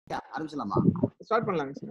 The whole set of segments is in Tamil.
ஆரம்பிச்சலாமா ஸ்டார்ட் பண்ணலாங்க sir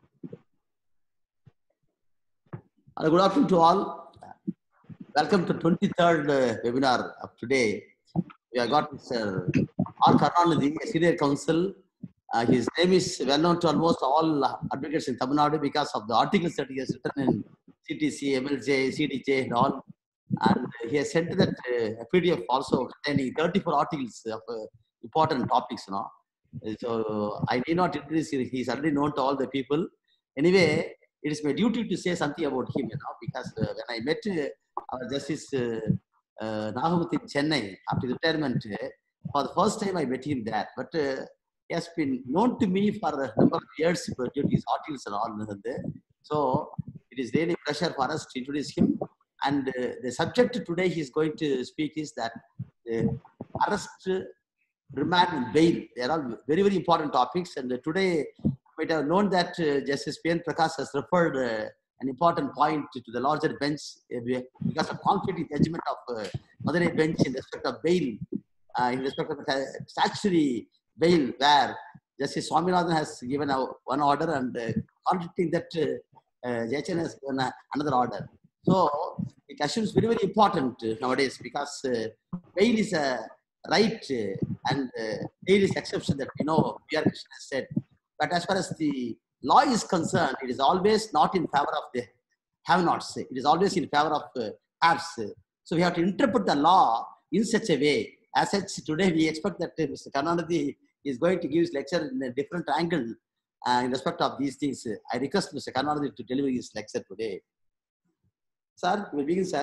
Uh, Good afternoon to all. Welcome to 23rd uh, webinar of today. We have got Mr. R. Karnanidhi, a senior counsel. Uh, his name is well known to almost all uh, advocates in Tamil Nadu because of the articles that he has written in CTC, MLJ, CDJ, and all. And he has sent that uh, a PDF also containing 34 articles of uh, important topics. You know. So I need not introduce him. He's already known to all the people. Anyway, it is my duty to say something about him, you know, because uh, when I met uh, our Justice uh, uh, Nagamati in Chennai after retirement, uh, for the first time I met him there. But uh, he has been known to me for a number of years uh, due to his articles and all. that. So it is really a pleasure for us to introduce him. And uh, the subject today he is going to speak is that uh, arrest, uh, remand, and bail. They are all very, very important topics. And uh, today might have known that uh, Justice P.N. Prakash has referred uh, an important point to, to the larger bench uh, be- because of conflicting judgment of uh, Madurai bench in respect of bail, uh, in respect of uh, statutory bail, where Justice Swaminathan has given a, one order and uh, contradicting that uh, uh, JHN has given a, another order. So it assumes very, very important uh, nowadays because uh, bail is a right uh, and uh, bail is exception that we know P.R. Krishna has said. But as far as the law is concerned, it is always not in favor of the have-nots. It is always in favor of uh, haves. So we have to interpret the law in such a way. As such, today we expect that uh, Mr. Karnanadhi is going to give his lecture in a different angle uh, in respect of these things. I request Mr. Karnanadhi to deliver his lecture today. Sir, we begin, sir.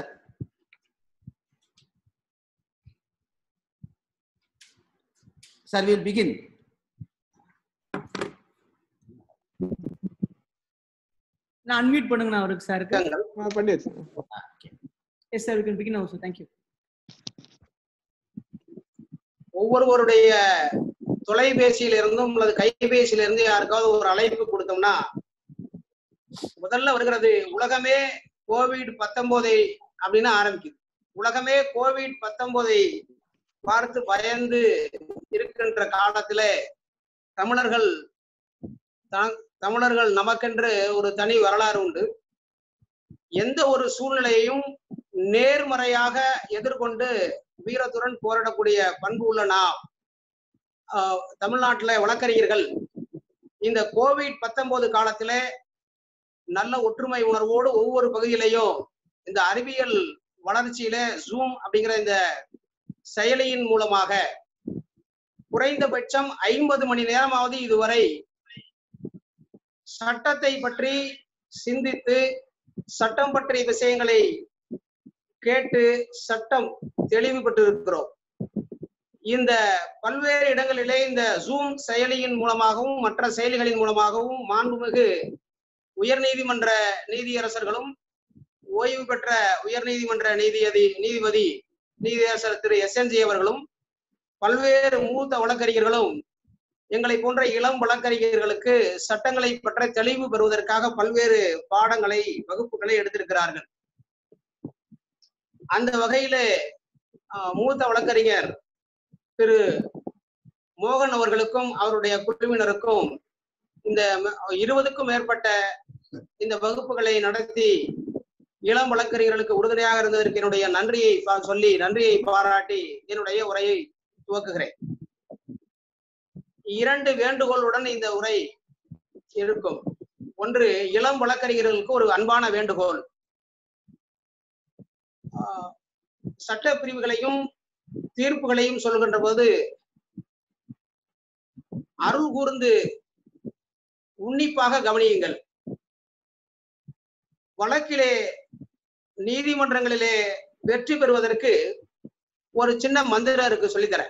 Sir, we will begin. நான் அன்மியூட் பண்ணுங்க அவருக்கு சாருக்கு ஆ, பண்ணியாச்சு yes sir we can begin also thank you ஒவ்வொருவருடைய தொலைபேசியில இருந்தும் அல்லது கைபேசியில இருந்து யாருக்காவது ஒரு அழைப்பு கொடுத்தோம்னா முதல்ல வருகிறது உலகமே கோவிட் பத்தொன்பதை அப்படின்னு ஆரம்பிக்குது உலகமே கோவிட் பத்தொன்பதை பார்த்து பயந்து இருக்கின்ற காலத்துல தமிழர்கள் தான்- தமிழர்கள் நமக்கென்று ஒரு தனி வரலாறு உண்டு எந்த ஒரு சூழ்நிலையையும் நேர்மறையாக எதிர்கொண்டு வீரத்துடன் போராடக்கூடிய பண்பு உள்ள நாம் ஆஹ், தமிழ்நாட்டுல வழக்கறிஞர்கள் இந்த கோவிட் பத்தொன்பது காலத்துல நல்ல ஒற்றுமை உணர்வோடு ஒவ்வொரு பகுதியிலையும் இந்த அறிவியல் வளர்ச்சியில ஜூம் அப்படிங்கிற இந்த செயலியின் மூலமாக குறைந்தபட்சம் ஐம்பது மணி நேரமாவது இதுவரை சட்டத்தை பற்றி சிந்தித்து சட்டம் பற்றிய விஷயங்களை கேட்டு சட்டம் தெளிவு பெற்றிருக்கிறோம் இந்த பல்வேறு இடங்களிலே இந்த ஜூம் செயலியின் மூலமாகவும் மற்ற செயலிகளின் மூலமாகவும் மாண்புமிகு உயர்நீதிமன்ற நீதியரசர்களும் ஓய்வு பெற்ற உயர்நீதிமன்ற நீதியதி நீதிபதி நீதியரசர் திரு எஸ் என் ஜி அவர்களும் பல்வேறு மூத்த வழக்கறிஞர்களும் எங்களை போன்ற இளம் வழக்கறிஞர்களுக்கு சட்டங்களை பற்ற தெளிவு பெறுவதற்காக பல்வேறு பாடங்களை வகுப்புகளை எடுத்திருக்கிறார்கள் அந்த வகையிலே ஆஹ், மூத்த வழக்கறிஞர் திரு மோகன் அவர்களுக்கும் அவருடைய குழுவினருக்கும் இந்த ம- இருபதுக்கும் மேற்பட்ட இந்த வகுப்புகளை நடத்தி இளம் வழக்கறிஞர்களுக்கு உறுதுணையாக இருந்ததற்கு என்னுடைய நன்றியை பா- சொல்லி நன்றியை பாராட்டி என்னுடைய உரையை துவக்குகிறேன் இரண்டு வேண்டுகோளுடன் இந்த உரை இருக்கும் ஒன்று இளம் வழக்கறிஞர்களுக்கு ஒரு அன்பான வேண்டுகோள் ஆஹ், சட்ட பிரிவுகளையும் தீர்ப்புகளையும் சொல்கின்ற போது அருள் கூர்ந்து உன்னிப்பாக கவனியுங்கள் வழக்கிலே நீதிமன்றங்களிலே வெற்றி பெறுவதற்கு ஒரு சின்ன மந்திரம் இருக்கு சொல்லித்தரேன்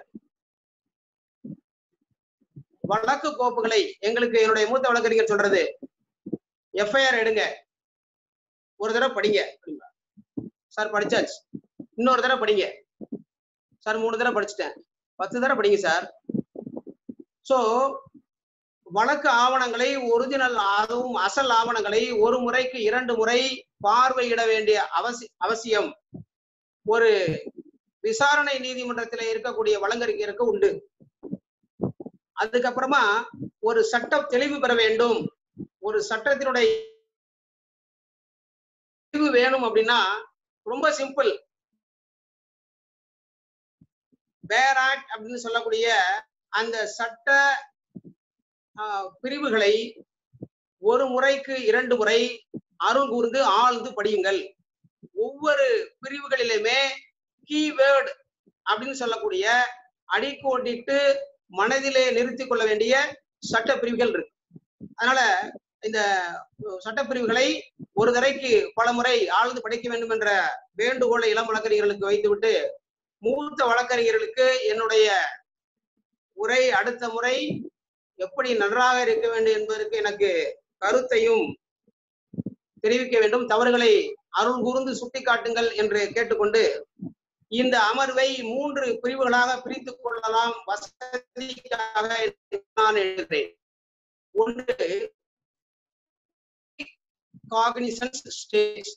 வழக்கு கோப்புகளை எங்களுக்கு என்னுடைய மூத்த வழக்கறிஞர் சொல்றது எஃப்ஐஆர் எடுங்க ஒரு தடவை படிங்க அப்படிம்பா. சார் படிச்சாச்சு இன்னொரு தடவை படிங்க சார் மூணு தடவை படிச்சுட்டேன் பத்து தடவை படிங்க சார் சோ வழக்கு ஆவணங்களை ஒரிஜினல் அதுவும் அசல் ஆவணங்களை ஒரு முறைக்கு இரண்டு முறை பார்வையிட வேண்டிய அவசி அவசியம் ஒரு விசாரணை நீதிமன்றத்தில் இருக்கக்கூடிய வழக்கறிஞருக்கு உண்டு அதுக்கப்புறமா ஒரு சட்டம் தெளிவு பெற வேண்டும் ஒரு சட்டத்தினுடைய தெளிவு வேணும் அப்படின்னா ரொம்ப சிம்பிள் பேர் ஆக்ட் அப்படின்னு சொல்லக்கூடிய அந்த சட்ட ஆஹ், பிரிவுகளை ஒரு முறைக்கு இரண்டு முறை அருள் கூர்ந்து ஆழ்ந்து படியுங்கள் ஒவ்வொரு பிரிவுகளிலுமே கீவேர்டு அப்படின்னு சொல்லக்கூடிய அடிக்கோடிட்டு மனதிலே நிறுத்திக் கொள்ள வேண்டிய சட்ட பிரிவுகள் இருக்கு அதனால இந்த சட்டப்பிரிவுகளை ஒரு தரைக்கு பல முறை ஆழ்ந்து படிக்க வேண்டும் என்ற வேண்டுகோளை இளம் வழக்கறிஞர்களுக்கு வைத்துவிட்டு மூத்த வழக்கறிஞர்களுக்கு என்னுடைய உரை அடுத்த முறை எப்படி நன்றாக இருக்க வேண்டும் என்பதற்கு எனக்கு கருத்தையும் தெரிவிக்க வேண்டும் தவறுகளை அருள் கூர்ந்து சுட்டிக்காட்டுங்கள் என்று கேட்டுக்கொண்டு இந்த அமர்வை மூன்று பிரிவுகளாக பிரித்துக் கொள்ளலாம் வசதிக்காக என்று நான் எழுதுகிறேன் ஒன்று காக்னிசன்ஸ் ஸ்டேஜ்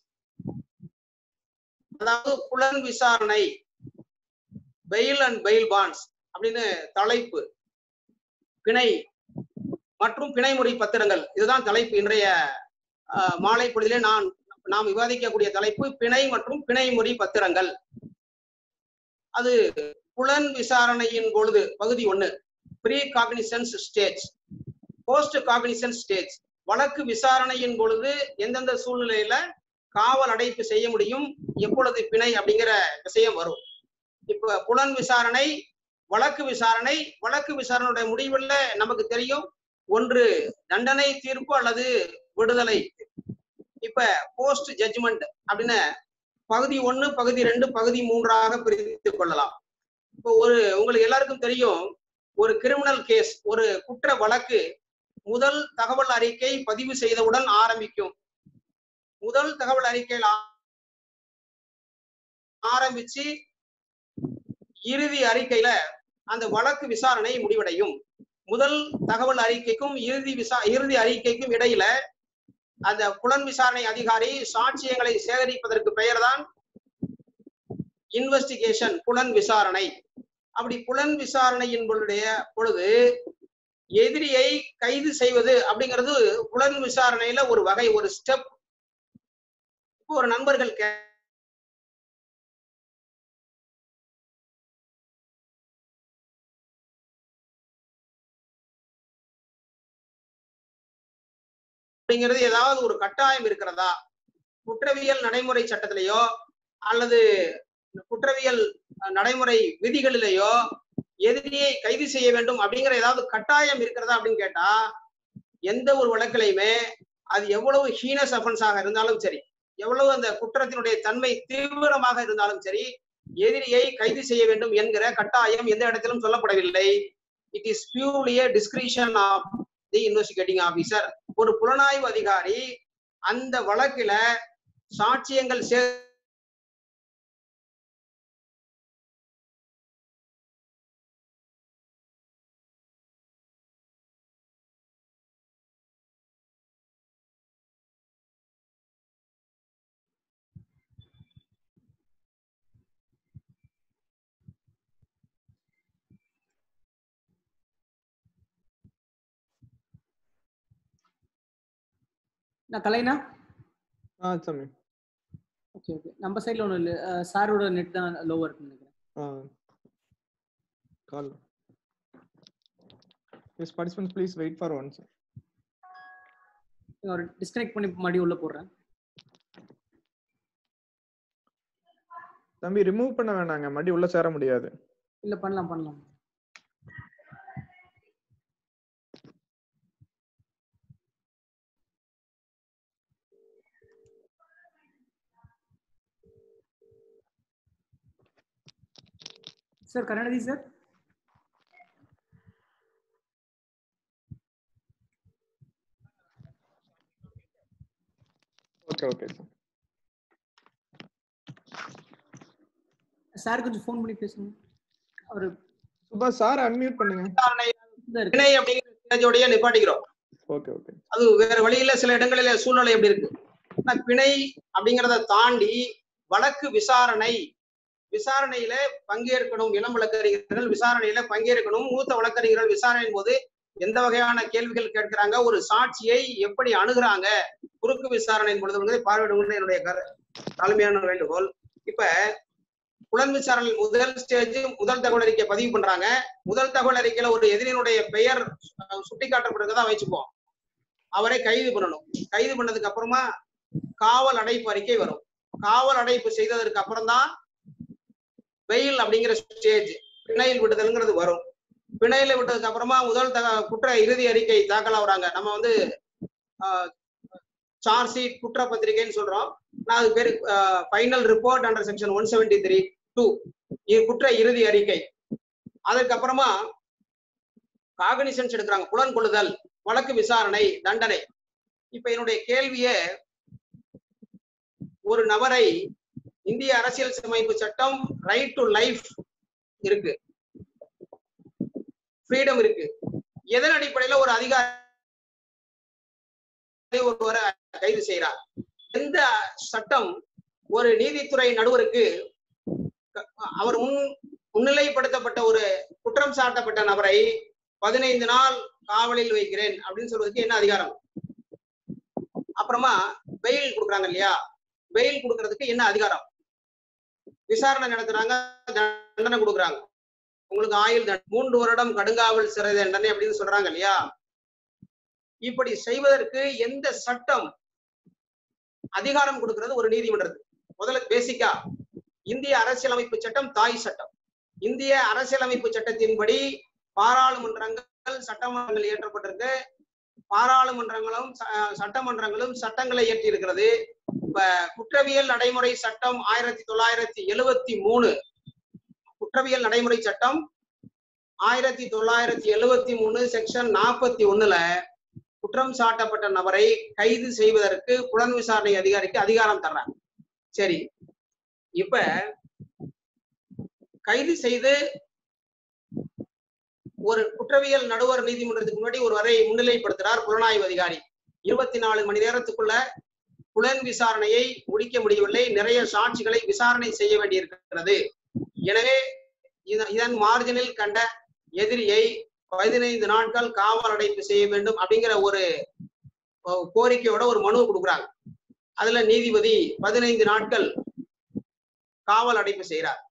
அதாவது புலன் விசாரணை பெயில் அண்ட் பெயில் பாண்ட்ஸ் அப்படின்னு தலைப்பு பிணை மற்றும் பிணைமுறை பத்திரங்கள் இதுதான் தலைப்பு இன்றைய அஹ், மாலை பொழுதிலே நான் நாம் விவாதிக்கக்கூடிய தலைப்பு பிணை மற்றும் பிணைமுறை பத்திரங்கள் அது புலன் விசாரணையின் பொழுது பகுதி ஒண்ணு pre cognizance stage post cognizance stage வழக்கு விசாரணையின் பொழுது எந்தெந்த சூழ்நிலையில காவல் அடைப்பு செய்ய முடியும் எப்பொழுது பிணை அப்படிங்கிற விஷயம் வரும் இப்ப புலன் விசாரணை வழக்கு விசாரணை வழக்கு விசாரணையுடைய முடிவுல நமக்கு தெரியும் ஒன்று தண்டனை தீர்ப்பு அல்லது விடுதலை இப்ப போஸ்ட் ஜட்ஜ்மெண்ட் அப்படின்னு பகுதி ஒண்ணு பகுதி ரெண்டு பகுதி மூன்றாக பிரித்துக் கொள்ளலாம் இப்போ ஒரு உங்களுக்கு எல்லாருக்கும் தெரியும் ஒரு கிரிமினல் கேஸ் ஒரு குற்ற வழக்கு முதல் தகவல் அறிக்கை பதிவு செய்தவுடன் ஆரம்பிக்கும் முதல் தகவல் அறிக்கையில் ஆ- ஆரம்பிச்சு இறுதி அறிக்கையில அந்த வழக்கு விசாரணை முடிவடையும் முதல் தகவல் அறிக்கைக்கும் இறுதி விசா இறுதி அறிக்கைக்கும் இடையில அந்த புலன் விசாரணை அதிகாரி சாட்சியங்களை சேகரிப்பதற்கு பெயர்தான் இன்வெஸ்டிகேஷன் புலன் விசாரணை அப்படி புலன் விசாரணையின் பொழுடைய பொழுது எதிரியை கைது செய்வது அப்படிங்கிறது புலன் விசாரணையில ஒரு வகை ஒரு ஸ்டெப் இப்போ ஒரு நண்பர்கள் கே- அப்படிங்கிறது ஏதாவது ஒரு கட்டாயம் இருக்கிறதா குற்றவியல் நடைமுறை சட்டத்திலேயோ அல்லது குற்றவியல் அஹ், நடைமுறை விதிகளிலேயோ எதிரியை கைது செய்ய வேண்டும் அப்படிங்கிற ஏதாவது கட்டாயம் இருக்கிறதா அப்படின்னு கேட்டா எந்த ஒரு வழக்கிலையுமே அது எவ்வளவு ஹீனஸ் அஃபென்ஸாக இருந்தாலும் சரி எவ்வளவு அந்த குற்றத்தினுடைய தன்மை தீவிரமாக இருந்தாலும் சரி எதிரியை கைது செய்ய வேண்டும் என்கிற கட்டாயம் எந்த இடத்திலும் சொல்லப்படவில்லை it is purely discretion of the investigating officer ஒரு புலனாய்வு அதிகாரி அந்த வழக்கில சாட்சியங்கள் சே நான் கலைனா ஆ சாமி ஓகே ஓகே நம்ம சைடில் ஒன்றும் இல்லை சாரோட நெட் தான் லோவாக இருக்குன்னு நினைக்கிறேன் ஆ கால் எஸ் participants please wait for one sir நீங்க ஒரு டிஸ்கனெக்ட் பண்ணி மறுபடியும் உள்ள போடுறேன் தம்பி ரிமூவ் பண்ண வேணாங்க மறுபடியும் உள்ள சேர முடியாது இல்ல பண்ணலாம் பண்ணலாம் சார் கன்னடதி sir okay okay sir sir கொஞ்சம் ஃபோன் பண்ணி பேசுங்க அவர் சுபாஷ் சார் அன்மியூட் பண்ணுங்க விசாரணை தான் இருக்கு பிணை அப்படிங்கிற ஸ்டேஜோடய நிப்பாட்டிக்கிறோம் ஓகே ஓகே அது வேற வழியில சில இடங்களில சூழ்நிலை எப்படி இருக்கு ஆனா பிணை அப்படிங்கிறத தாண்டி வழக்கு விசாரணை விசாரணையில பங்கேற்கணும் இளம் வழக்கறிஞர்கள் விசாரணையில பங்கேற்கணும் மூத்த வழக்கறிஞர்கள் விசாரணையின் போது எந்த வகையான கேள்விகள் கேட்கிறாங்க ஒரு சாட்சியை எப்படி அணுகுறாங்க குறுக்கு விசாரணையின் பொழுது என்பதை பார்வையிடுவது என்னுடைய கரு தாழ்மையான வேண்டுகோள் இப்ப புலன் விசாரணை முதல் ஸ்டேஜ் முதல் தகவல் அறிக்கை பதிவு பண்றாங்க முதல் தகவல் அறிக்கையில ஒரு எதிரினுடைய பெயர் அஹ், சுட்டிக்காட்டப்படுறதா வச்சுப்போம் அவரை கைது பண்ணணும் கைது பண்ணதுக்கு அப்புறமா காவல் அடைப்பு அறிக்கை வரும் காவல் அடைப்பு செய்ததற்கு அப்புறம் தான் வெயில் அப்படிங்கிற ஸ்டேஜ் பிணையில் விடுதல்ங்கிறது வரும் பிணையில விட்டதுக்கு அப்புறமா முதல் தக குற்ற இறுதி அறிக்கை தாக்கல் ஆகுறாங்க நம்ம வந்து சார்ஜ் ஷீட் குற்றப்பத்திரிகைன்னு சொல்றோம் நான் அது பேரு final report under section one seventy three two குற்ற இறுதி அறிக்கை அதற்கப்புறமா காகனிசன்ஸ் எடுக்கிறாங்க புலன் கொள்ளுதல் வழக்கு விசாரணை தண்டனை இப்ப என்னுடைய கேள்வியே ஒரு நபரை இந்திய அரசியல் அமைப்பு சட்டம் ரைட் டு லைஃப் இருக்கு ஃப்ரீடம் இருக்கு எதன் அடிப்படையில ஒரு அதிகாரி ஒருவரை கைது செய்யறார் எந்த சட்டம் ஒரு நீதித்துறை நடுவருக்கு க- அவர் முன் முன்னிலைப்படுத்தப்பட்ட ஒரு குற்றம் சாட்டப்பட்ட நபரை பதினைந்து நாள் காவலில் வைக்கிறேன் அப்படின்னு சொல்வதற்கு என்ன அதிகாரம் அப்புறமா பெயில் கொடுக்குறாங்க இல்லையா பெயில் கொடுக்கறதுக்கு என்ன அதிகாரம் விசாரணை நடத்துறாங்க தண்டனை கொடுக்குறாங்க உங்களுக்கு ஆயுள் தண்டனை மூன்று வருடம் கடுங்காவல் சிறை தண்டனை அப்படின்னு சொல்றாங்க இல்லையா இப்படி செய்வதற்கு எந்த சட்டம் அதிகாரம் கொடுக்கிறது ஒரு நீதிமன்றத்துக்கு முதல்ல பேசிக்கா இந்திய அரசியலமைப்பு சட்டம் தாய் சட்டம் இந்திய அரசியலமைப்பு சட்டத்தின்படி பாராளுமன்றங்கள் சட்டமன்றங்கள் இயற்றப்பட்டிருக்கு பாராளுமன்றங்களும் ச- சட்டமன்றங்களும் சட்டங்களை இயற்றி இருக்கிறது இப்ப குற்றவியல் நடைமுறை சட்டம் ஆயிரத்தி தொள்ளாயிரத்தி எழுவத்தி மூணு குற்றவியல் நடைமுறை சட்டம் ஆயிரத்தி தொள்ளாயிரத்தி எழுவத்தி மூணு செக்ஷன் நாற்பத்தி ஒண்ணுல குற்றம் சாட்டப்பட்ட நபரை கைது செய்வதற்கு புலன் விசாரணை அதிகாரிக்கு அதிகாரம் தர்றாங்க சரி இப்ப கைது செய்து ஒரு குற்றவியல் நடுவர் நீதிமன்றத்துக்கு முன்னாடி ஒரு வரை முன்னிலைப்படுத்துறார் புலனாய்வு அதிகாரி இருபத்தி நாலு மணி நேரத்துக்குள்ள புலன் விசாரணையை முடிக்க முடியவில்லை நிறைய சாட்சிகளை விசாரணை செய்ய வேண்டியிருக்கிறது எனவே இத- இதன் மார்ஜினில் கண்ட எதிரியை பதினைந்து நாட்கள் காவல் அடைப்பு செய்ய வேண்டும் அப்படிங்கிற ஒரு அஹ், கோரிக்கையோட ஒரு மனு கொடுக்குறாங்க அதுல நீதிபதி பதினைந்து நாட்கள் காவல் அடைப்பு செய்யறார்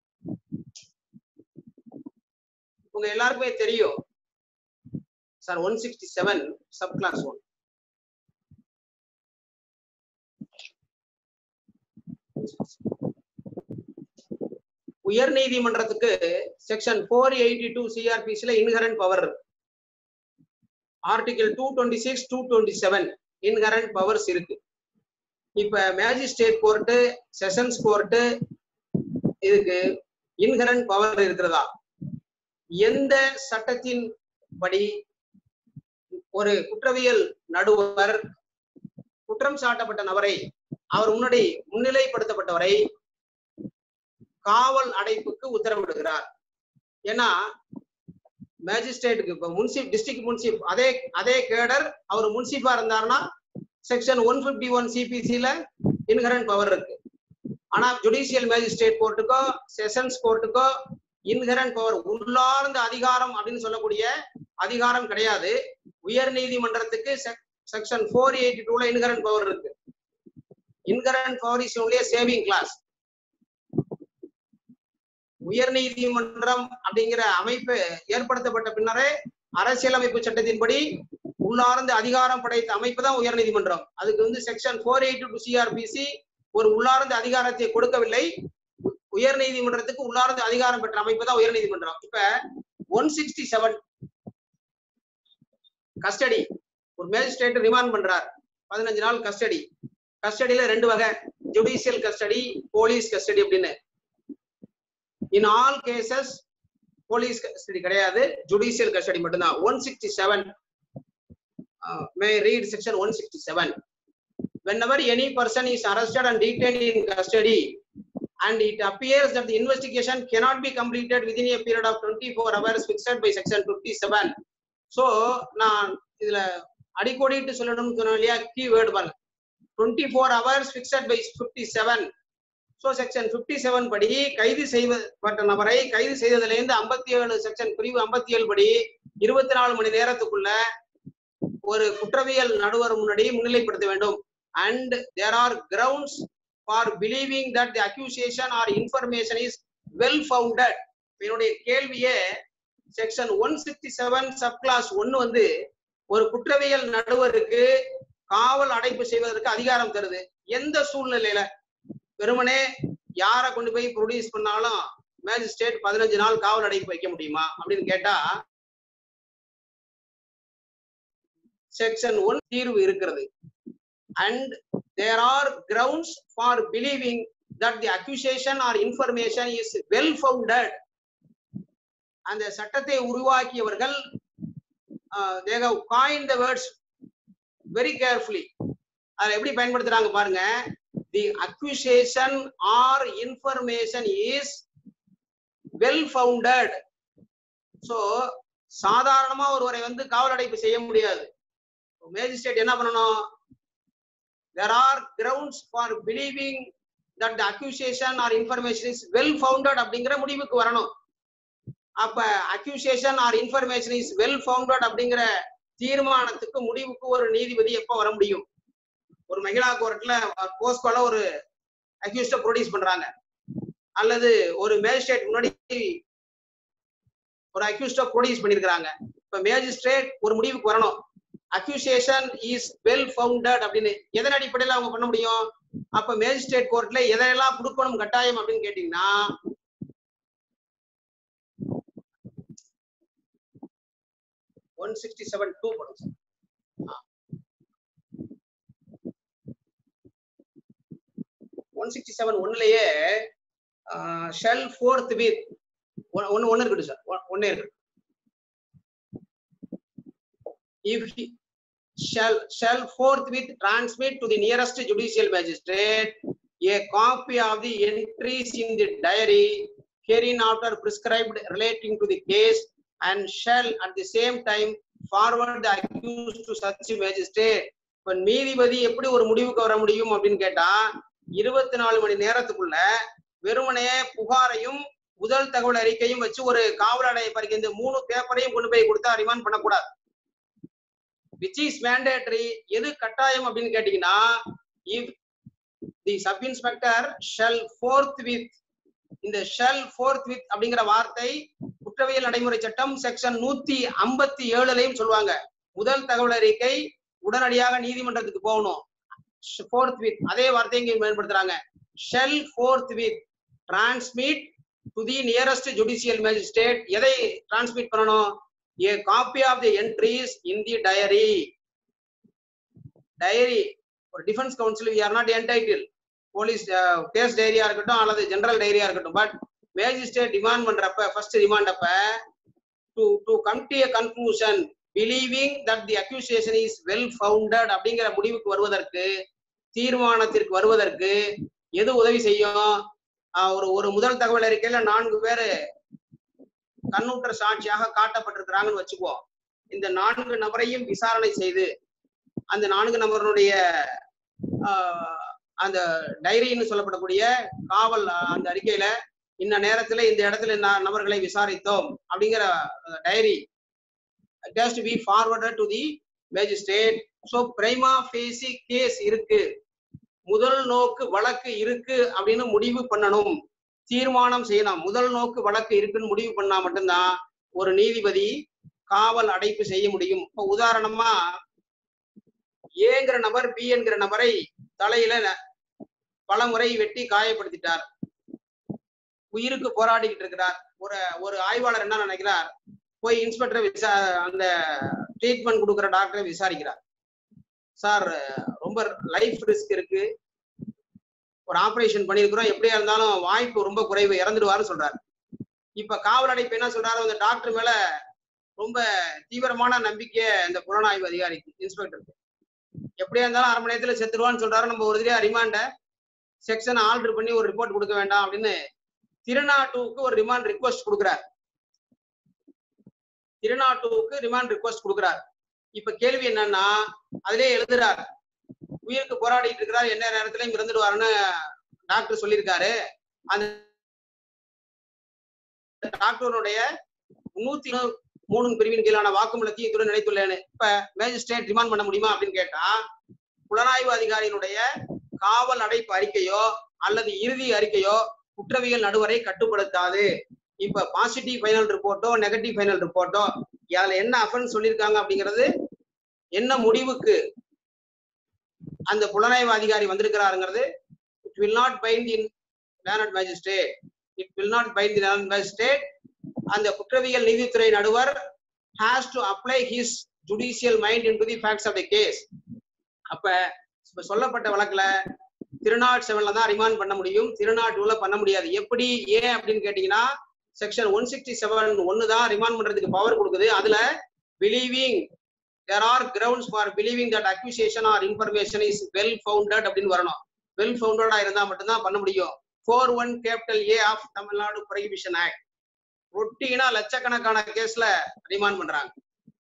உங்க எல்லாருக்குமே தெரியும் sir one sixty seven sub clause one உயர் நீதிமன்றத்துக்கு செக்ஷன் போர் எயிட்டி டூ சிஆர்பிசில inherent power article two twenty six two twenty seven inherent powers இருக்கு இப்ப மேஜிஸ்ட்ரேட் கோர்ட்டு செஷன்ஸ் கோர்ட்டு இதுக்கு இன்ஹரண்ட் பவர் இருக்கிறதா எந்த சட்டத்தின் படி ஒரு குற்றவியல் நடுவர் குற்றம் சாட்டப்பட்ட நபரை அவர் முன்னாடி முன்னிலைப்படுத்தப்பட்டவரை காவல் அடைப்புக்கு உத்தரவிடுகிறார் ஏன்னா மேஜிஸ்ட்ரேட்டுக்கு இப்ப முன்சிப் டிஸ்ட்ரிக்ட் முன்சிப் அதே அதே கேடர் அவர் முன்சிப்பா இருந்தாருன்னா செக்ஷன் ஒன் பிப்டி ஒன் சிபிசில இன்ஹரண்ட் பவர் இருக்கு ஆனா ஜுடிஷியல் மேஜிஸ்ட்ரேட் கோர்ட்டுக்கோ செஷன்ஸ் கோர்ட்டுக்கோ இன்ஹரண்ட் பவர் உள்ளார்ந்த அதிகாரம் அப்படின்னு சொல்லக்கூடிய அதிகாரம் கிடையாது உயர் நீதிமன்றத்துக்கு செக்ஷன் ஃபோர் எயிட்டி டூல இன்ஹரண்ட் பவர் இருக்கு inherent power is only saving clause உயர் நீதிமன்றம் அப்படிங்கிற அமைப்பு ஏற்படுத்தப்பட்ட பின்னரே அரசியலமைப்பு சட்டத்தின்படி உள்ளார்ந்த அதிகாரம் படைத்த அமைப்பு தான் உயர் நீதிமன்றம் அதுக்கு வந்து section four eighty two CrPC ஒரு உள்ளார்ந்த அதிகாரத்தை கொடுக்கவில்லை உ- உயர் நீதிமன்றத்துக்கு உள்ளார்ந்த அதிகாரம் பெற்ற அமைப்பு தான் உயர் நீதிமன்றம் இப்ப ஒன் சிக்ஸ்டி செவன் கஸ்டடி ஒரு மேஜிஸ்ட்ரேட் ரிமாண்ட் பண்றார் பதினஞ்சு நாள் கஸ்டடி கஸ்டடியில ரெண்டு வகை ஜுடிஷியல் கஸ்டடி போலீஸ் கஸ்டடி அப்படின்னு in all cases police custody கிடையாது ஜுடிஷியல் கஸ்டடி மட்டும்தான் one sixty seven may read section one sixty seven whenever any person is arrested and detained in custody and it appears that the investigation cannot be completed within a period of 24 hours fixed by section 57 so நான் இதுல அடிக்கோடிட்டு சொல்லணும்னு சொன்னோம் இல்லையா கீ வேர்டு பாருங்க 24 hours fixed by 57 so section 57 seven படி கைது செய்யப்பட்ட நபரை கைது செய்ததிலிருந்து ஐம்பத்தி ஏழு செக்ஷன் பிரிவு ஐம்பத்தி ஏழு படி இருபத்தி நாலு மணி நேரத்துக்குள்ள ஒரு குற்றவியல் நடுவர் முன்னாடி முன்னிலைப்படுத்த வேண்டும் and there are grounds for believing that the accusation or information is well founded என்னுடைய கேள்வியே section one sixty seven sub clause ஒன்னு வந்து ஒரு குற்றவியல் நடுவருக்கு காவல் அடைப்பு செய்வதற்கு அதிகாரம் தருது எந்த சூழ்நிலையில வெறுமனே யாரை கொண்டு போய் ப்ரொடியூஸ் பண்ணாலும் மேஜிஸ்ட்ரேட் பதினஞ்சு நாள் காவல் அடைப்பு வைக்க முடியுமா அப்படின்னு கேட்டா செக்ஷன் ஒன் தீர்வு இருக்கிறது and there are grounds for believing that the accusation or information is well founded அந்த சட்டத்தை உருவாக்கியவர்கள் they have coined the words very carefully அதை எப்படி பயன்படுத்துறாங்க பாருங்க the accusation or information is well founded so சாதாரணமா ஒருவரை வந்து காவல் அடைப்பு செய்ய முடியாது மேஜிஸ்ட்ரேட் என்ன பண்ணணும் there are grounds for believing that the accusation or information is well founded அப்படிங்கிற முடிவுக்கு வரணும் அப்ப accusation or information is well founded அப்படிங்கிற தீர்மானத்துக்கு முடிவுக்கு ஒரு நீதிபதி எப்போ வர முடியும் ஒரு மகிழா கோர்ட்ல போஸ்கோல ஒரு அக்யூஸ்ட ப்ரொடியூஸ் பண்றாங்க அல்லது ஒரு மேஜிஸ்ட்ரேட் முன்னாடி ஒரு அக்யூஸ்ட ப்ரொடியூஸ் பண்ணிருக்காங்க இப்ப மேஜிஸ்ட்ரேட் ஒரு முடிவுக்கு வரணும் அக்யூசியேஷன் இஸ் வெல் ஃபவுண்டட் அப்படின்னு எதன் அடிப்படையில அவங்க பண்ண முடியும் அப்ப மேஜிஸ்ட்ரேட் கோர்ட்ல எதையெல்லாம் கொடுக்கணும் கட்டாயம் அப்படின்னு கேட்டீங்கன்னா ஒன் சிக்ஸ்டி செவன் டூ போடுங்க சார் ஒன் சிக்ஸ்டி செவன் ஒன்னுலயே ஷெல் ஃபோர்த் வித் ஒன்னு ஒன்னு இருக்கட்டும் சார் ஒன்னே இருக்கு if he shall shall forthwith transmit to the nearest judicial magistrate a copy of the entries in the diary hereinafter prescribed relating to the case and shall at the same time forward the accused to such magistrate இப்ப நீதிபதி எப்படி ஒரு முடிவுக்கு வர முடியும் அப்படின்னு கேட்டா இருபத்தி நாலு மணி நேரத்துக்குள்ள வெறுமனே புகாரையும் முதல் தகவல் அறிக்கையும் வச்சு ஒரு காவலாடைய பறிக்க இந்த மூணு பேப்பரையும் கொண்டு போய் கொடுத்தா ரிமாண்ட் பண்ணக்கூடாது விச் இஸ் மேண்டேட்டரி எது கட்டாயம் அப்படின்னு கேட்டீங்கன்னா if the sub inspector shall forthwith இந்த ஷெல் ஃபோர்த் வித் அப்படிங்கிற வார்த்தை குற்றவியல் நடைமுறை சட்டம் செக்ஷன் நூத்தி ஐம்பத்தி ஏழுலையும் சொல்லுவாங்க முதல் தகவல் அறிக்கை உடனடியாக நீதிமன்றத்துக்கு போகணும் ஃபோர்த் வித் அதே வார்த்தையை இங்க பயன்படுத்துறாங்க shall forthwith transmit to the nearest judicial magistrate எதை டிரான்ஸ்மிட் பண்ணணும் a copy of the entries in the diary diary ஒரு defence council we are not entitled police case டைரியா இருக்கட்டும் அல்லது ஜெனரல் டைரியா இருக்கட்டும் பட் மேஜிஸ்ட்ரேட் டிமாண்ட் பண்றப்ப ஃபர்ஸ்ட் டிமாண்ட் அப்ப to to come to a conclusion believing that the accusation is well founded அப்படிங்கிற முடிவுக்கு வருவதற்கு தீர்மானத்திற்கு வருவதற்கு எது உதவி செய்யும் ஒரு ஒரு முதல் தகவல் அறிக்கையில நான்கு பேரு கண்ணூற்ற சாட்சியாக காட்டப்பட்டிருக்கிறாங்கன்னு வச்சுக்குவோம் இந்த நான்கு நபரையும் விசாரணை செய்து அந்த நான்கு நபருடைய அந்த டைரின்னு சொல்லப்படக்கூடிய காவல் அந்த அறிக்கையில இந்த நேரத்துல இந்த இடத்துல இந்த நபர்களை விசாரித்தோம் அப்படிங்கிற diary days to be forwarded to the magistrate so prima facie case இருக்கு முதல் நோக்கு வழக்கு இருக்கு அப்படின்னு முடிவு பண்ணணும் தீர்மானம் செய்யலாம் முதல் நோக்கு வழக்கு இருக்குன்னு முடிவு பண்ணா மட்டும்தான் ஒரு நீதிபதி காவல் அடைப்பு செய்ய முடியும் இப்ப உதாரணமா ஏங்கிற நபர் பி என்கிற நபரை தலையில பல முறை வெட்டி காயப்படுத்திட்டார் உயிருக்கு போராடிக்கிட்டு இருக்கிறார் ஒரு ஒரு ஆய்வாளர் என்ன நினைக்கிறார் போய் இன்ஸ்பெக்டரை விசா அந்த ட்ரீட்மெண்ட் கொடுக்குற டாக்டரை விசாரிக்கிறார் சார் ரொம்ப லைஃப் ரிஸ்க் இருக்கு ஒரு ஆபரேஷன் பண்ணிருக்கிறோம் எப்படியா இருந்தாலும் வாய்ப்பு ரொம்ப குறைவு இறந்துடுவாருன்னு சொல்றாரு இப்ப காவல் அடைப்பு என்ன சொல்றாரு அந்த டாக்டர் மேல ரொம்ப தீவிரமான நம்பிக்கை இந்த புலனாய்வு அதிகாரிக்கு இன்ஸ்பெக்டருக்கு எப்படியா இருந்தாலும் அரை மணி நேரத்துல செத்துருவான்னு சொல்றாரு நம்ம ஒரு தடவை ரிமாண்ட செக்ஷன் ஆல்டர் பண்ணி ஒரு ரிப்போர்ட் கொடுக்க வேண்டாம் அப்படின்னு திருநாட்டுவுக்கு ஒரு ரிமாண்ட் ரிக்வஸ்ட் கொடுக்குறாரு திருநாட்டுவுக்கு ரிமாண்ட் ரிக்வஸ்ட் கொடுக்குறாரு இப்ப கேள்வி என்னன்னா அதிலே எழுதுறாரு உயிருக்கு போராடிட்டு இருக்கிறார் என்ன நேரத்திலையும் இறந்துடுவாருன்னு டாக்டர் சொல்லியிருக்காரு அந்த டாக்டருடைய முன்னூத்தி மூணு பிரிவின் கீழான வாக்குமூலத்தையும் இத்துடன் நினைத்துள்ளேன்னு இப்ப மேஜிஸ்ட்ரேட் ரிமாண்ட் பண்ண முடியுமா அப்படின்னு கேட்டா புலனாய்வு அதிகாரியினுடைய காவல் அடைப்பு அறிக்கையோ அல்லது இறுதி அறிக்கையோ குற்றவியல் நடுவரை கட்டுப்படுத்தாது இப்ப பாசிட்டிவ் ஃபைனல் ரிப்போர்ட்டோ நெகட்டிவ் ஃபைனல் ரிப்போர்ட்டோ அதுல என்ன அஃபென்ஸ் சொல்லியிருக்காங்க அப்படிங்கிறது என்ன முடிவுக்கு அந்த புலனாய்வு அதிகாரி வந்திருக்கிறாருங்கிறது it will not bind in learned magistrate it will not bind the learned magistrate அந்த குற்றவியல் நீதித்துறை நடுவர் has to apply his judicial mind into the facts of the case அப்ப இப்ப சொல்லப்பட்ட வழக்குல திருநாட் செவன்ல தான் ரிமாண்ட் பண்ண முடியும் திருநாட் டூல பண்ண முடியாது எப்படி ஏன் அப்படின்னு கேட்டீங்கன்னா செக்ஷன் ஒன் சிக்ஸ்டி செவன் ஒன்னு தான் ரிமாண்ட் பண்றதுக்கு பவர் கொடுக்குது அதுல believing there are grounds for believing that அக்யூசியேஷன் or information is well founded அப்படின்னு வரணும் வெல் ஃபவுண்டடா இருந்தா மட்டும்தான் பண்ண முடியும் four one capital A of Tamil Nadu prohibition act ரொட்டீனா லட்சக்கணக்கான கேஸ்ல ரிமாண்ட் பண்றாங்க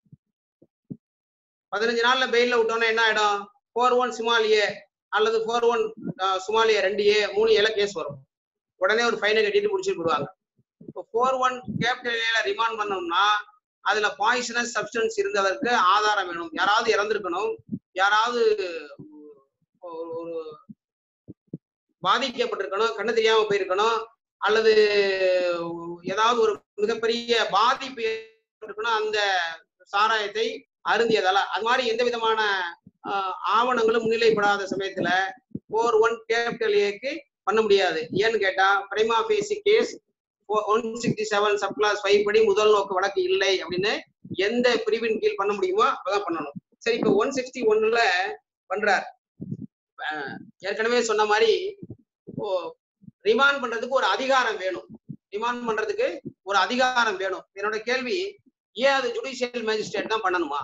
பதினஞ்சு நாள்ல பெயில்ல விட்டோன்னா என்ன ஆயிடும் ஃபோர் ஒன் சுமால் ஏ அல்லது ஃபோர் ஒன் சுமால் ஏ ரெண்டு ஏ மூணு ஏல கேஸ் வரும் உடனே ஒரு ஃபைனை கட்டிட்டு முடிச்சுட்டு போடுவாங்க இப்போ ஃபோர் ஒன் கேபிட்டல் ஏல ரிமாண்ட் பண்ணோம்னா அதுல பாய்சனஸ் சப்ஸ்டன்ஸ் இருந்ததற்கு ஆதாரம் வேணும் யாராவது இறந்திருக்கணும் யாராவது ஒரு ஒரு பாதிக்கப்பட்டிருக்கணும் கண்ணு தெரியாம போயிருக்கணும் அல்லது ஏதாவது ஒரு மிகப்பெரிய பாதிப்பு ஏற்பட்டிருக்கணும் அந்த சாராயத்தை அருந்தியதால அது மாதிரி எந்த விதமான ஆஹ், ஆவணங்களும் முன்னிலைப்படாத சமயத்துல ஃபோர் ஒன் கேபிட்டல் ஏக்கு பண்ண முடியாது ஏன்னு கேட்டா prima facie case one sixty seven sub clause five படி முதல் நோக்கு வழக்கு இல்லை அப்படின்னு எந்த பிரிவின் கீழ் பண்ண முடியுமோ அப்பதான் பண்ணணும் சரி இப்போ ஒன் சிக்ஸ்டி ஒன்னுல பண்றார் அஹ், ஏற்கனவே சொன்ன மாதிரி இப்போ ரிமாண்ட் பண்றதுக்கு ஒரு அதிகாரம் வேணும் ரிமாண்ட் பண்றதுக்கு ஒரு அதிகாரம் வேணும் என்னோட கேள்வி ஏன் அது ஜுடிஷியல் மேஜிஸ்ட்ரேட் தான் பண்ணணுமா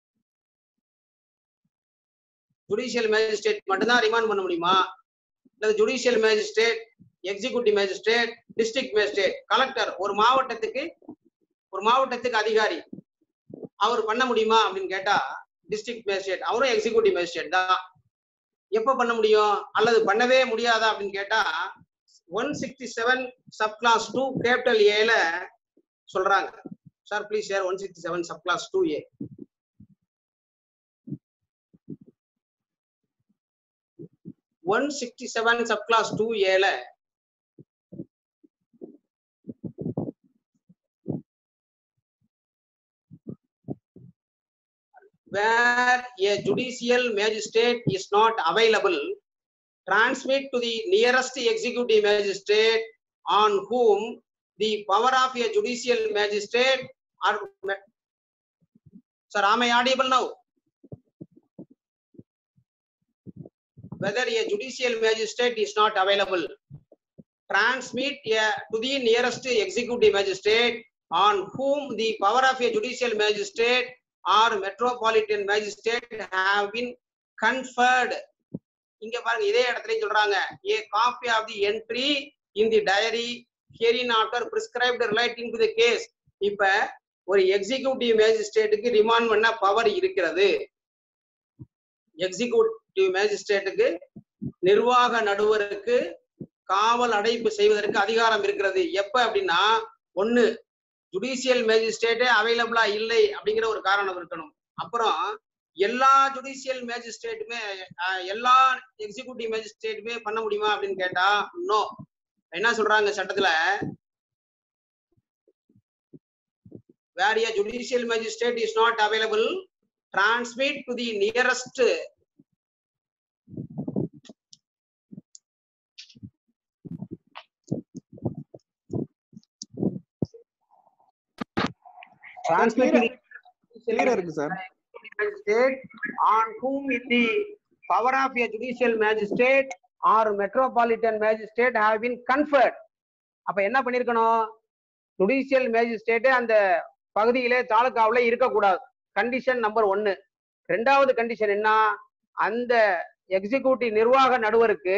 ஜுடிஷியல் மேஜிஸ்ட்ரேட் மட்டும்தான் ரிமாண்ட் பண்ண முடியுமா இல்ல judicial magistrate executive magistrate district magistrate collector ஒரு மாவட்டத்துக்கு ஒரு மாவட்டத்துக்கு அதிகாரி அவர் பண்ண முடியுமா அப்படின்னு கேட்டா டிஸ்ட்ரிக்ட் மேஜிஸ்ட்ரேட் அவரும் எக்ஸிகூட்டிவ் மேஜிஸ்ட்ரேட் தான் எப்ப பண்ண முடியும் அல்லது பண்ணவே முடியாதா அப்படின்னு கேட்டா one sixty seven sub clause two capital ஏல சொல்றாங்க sir please share one sixty seven sub clause two A one sixty seven sub clause two ஏல where a judicial magistrate is not available, transmit to the nearest executive magistrate on whom the power of a judicial magistrate are. Sir, am I audible now? Whether a judicial magistrate is not available, transmit a, to the nearest executive magistrate on whom the power of a judicial magistrate or metropolitan magistrate have been conferred இங்க பாருங்க இதே இடத்துல சொல்றாங்க a copy of the entry in the diary herein after prescribed relating to the case இப்ப ஒரு எக்ஸிகியூட்டிவ் மேஜிஸ்ட்ரேட்டுக்கு ரிமாண்ட் பண்ண பவர் இருக்கிறது எக்ஸிகியூட்டிவ் மேஜிஸ்ட்ரேட்டுக்கு நிர்வாக நடுவருக்கு காவல் அடைப்பு செய்வதற்கு அதிகாரம் இருக்கிறது எப்ப அப்படின்னா ஒண்ணு ஜுடிஷியல் மேஜிஸ்ட்ரேட்டே அவைலபிளா இல்லை அப்படிங்கிற ஒரு காரணம் இருக்கணும் அப்புறம் எல்லா ஜுடிஷியல் மேஜிஸ்ட்ரேட்டுமே அஹ், எல்லா எக்ஸிகியூட்டிவ் மேஜிஸ்ட்ரேட்டுமே பண்ண முடியுமா அப்படின்னு கேட்டா நோ என்ன சொல்றாங்க சட்டத்துல where a judicial magistrate is not available transmit to the nearest transmit to the கிளியரா இருக்கு sir magistrate on whom in the power of a judicial magistrate or metropolitan magistrate have been conferred அப்ப என்ன பண்ணிருக்கணும் ஜுடிஷியல் மேஜிஸ்ட்ரேட் அந்த பகுதியிலே தாலுகாவுல இருக்கக்கூடாது கண்டிஷன் நம்பர் ஒன்னு ரெண்டாவது கண்டிஷன் என்ன அந்த எக்ஸிகியூட்டிவ் நிர்வாக நடுவருக்கு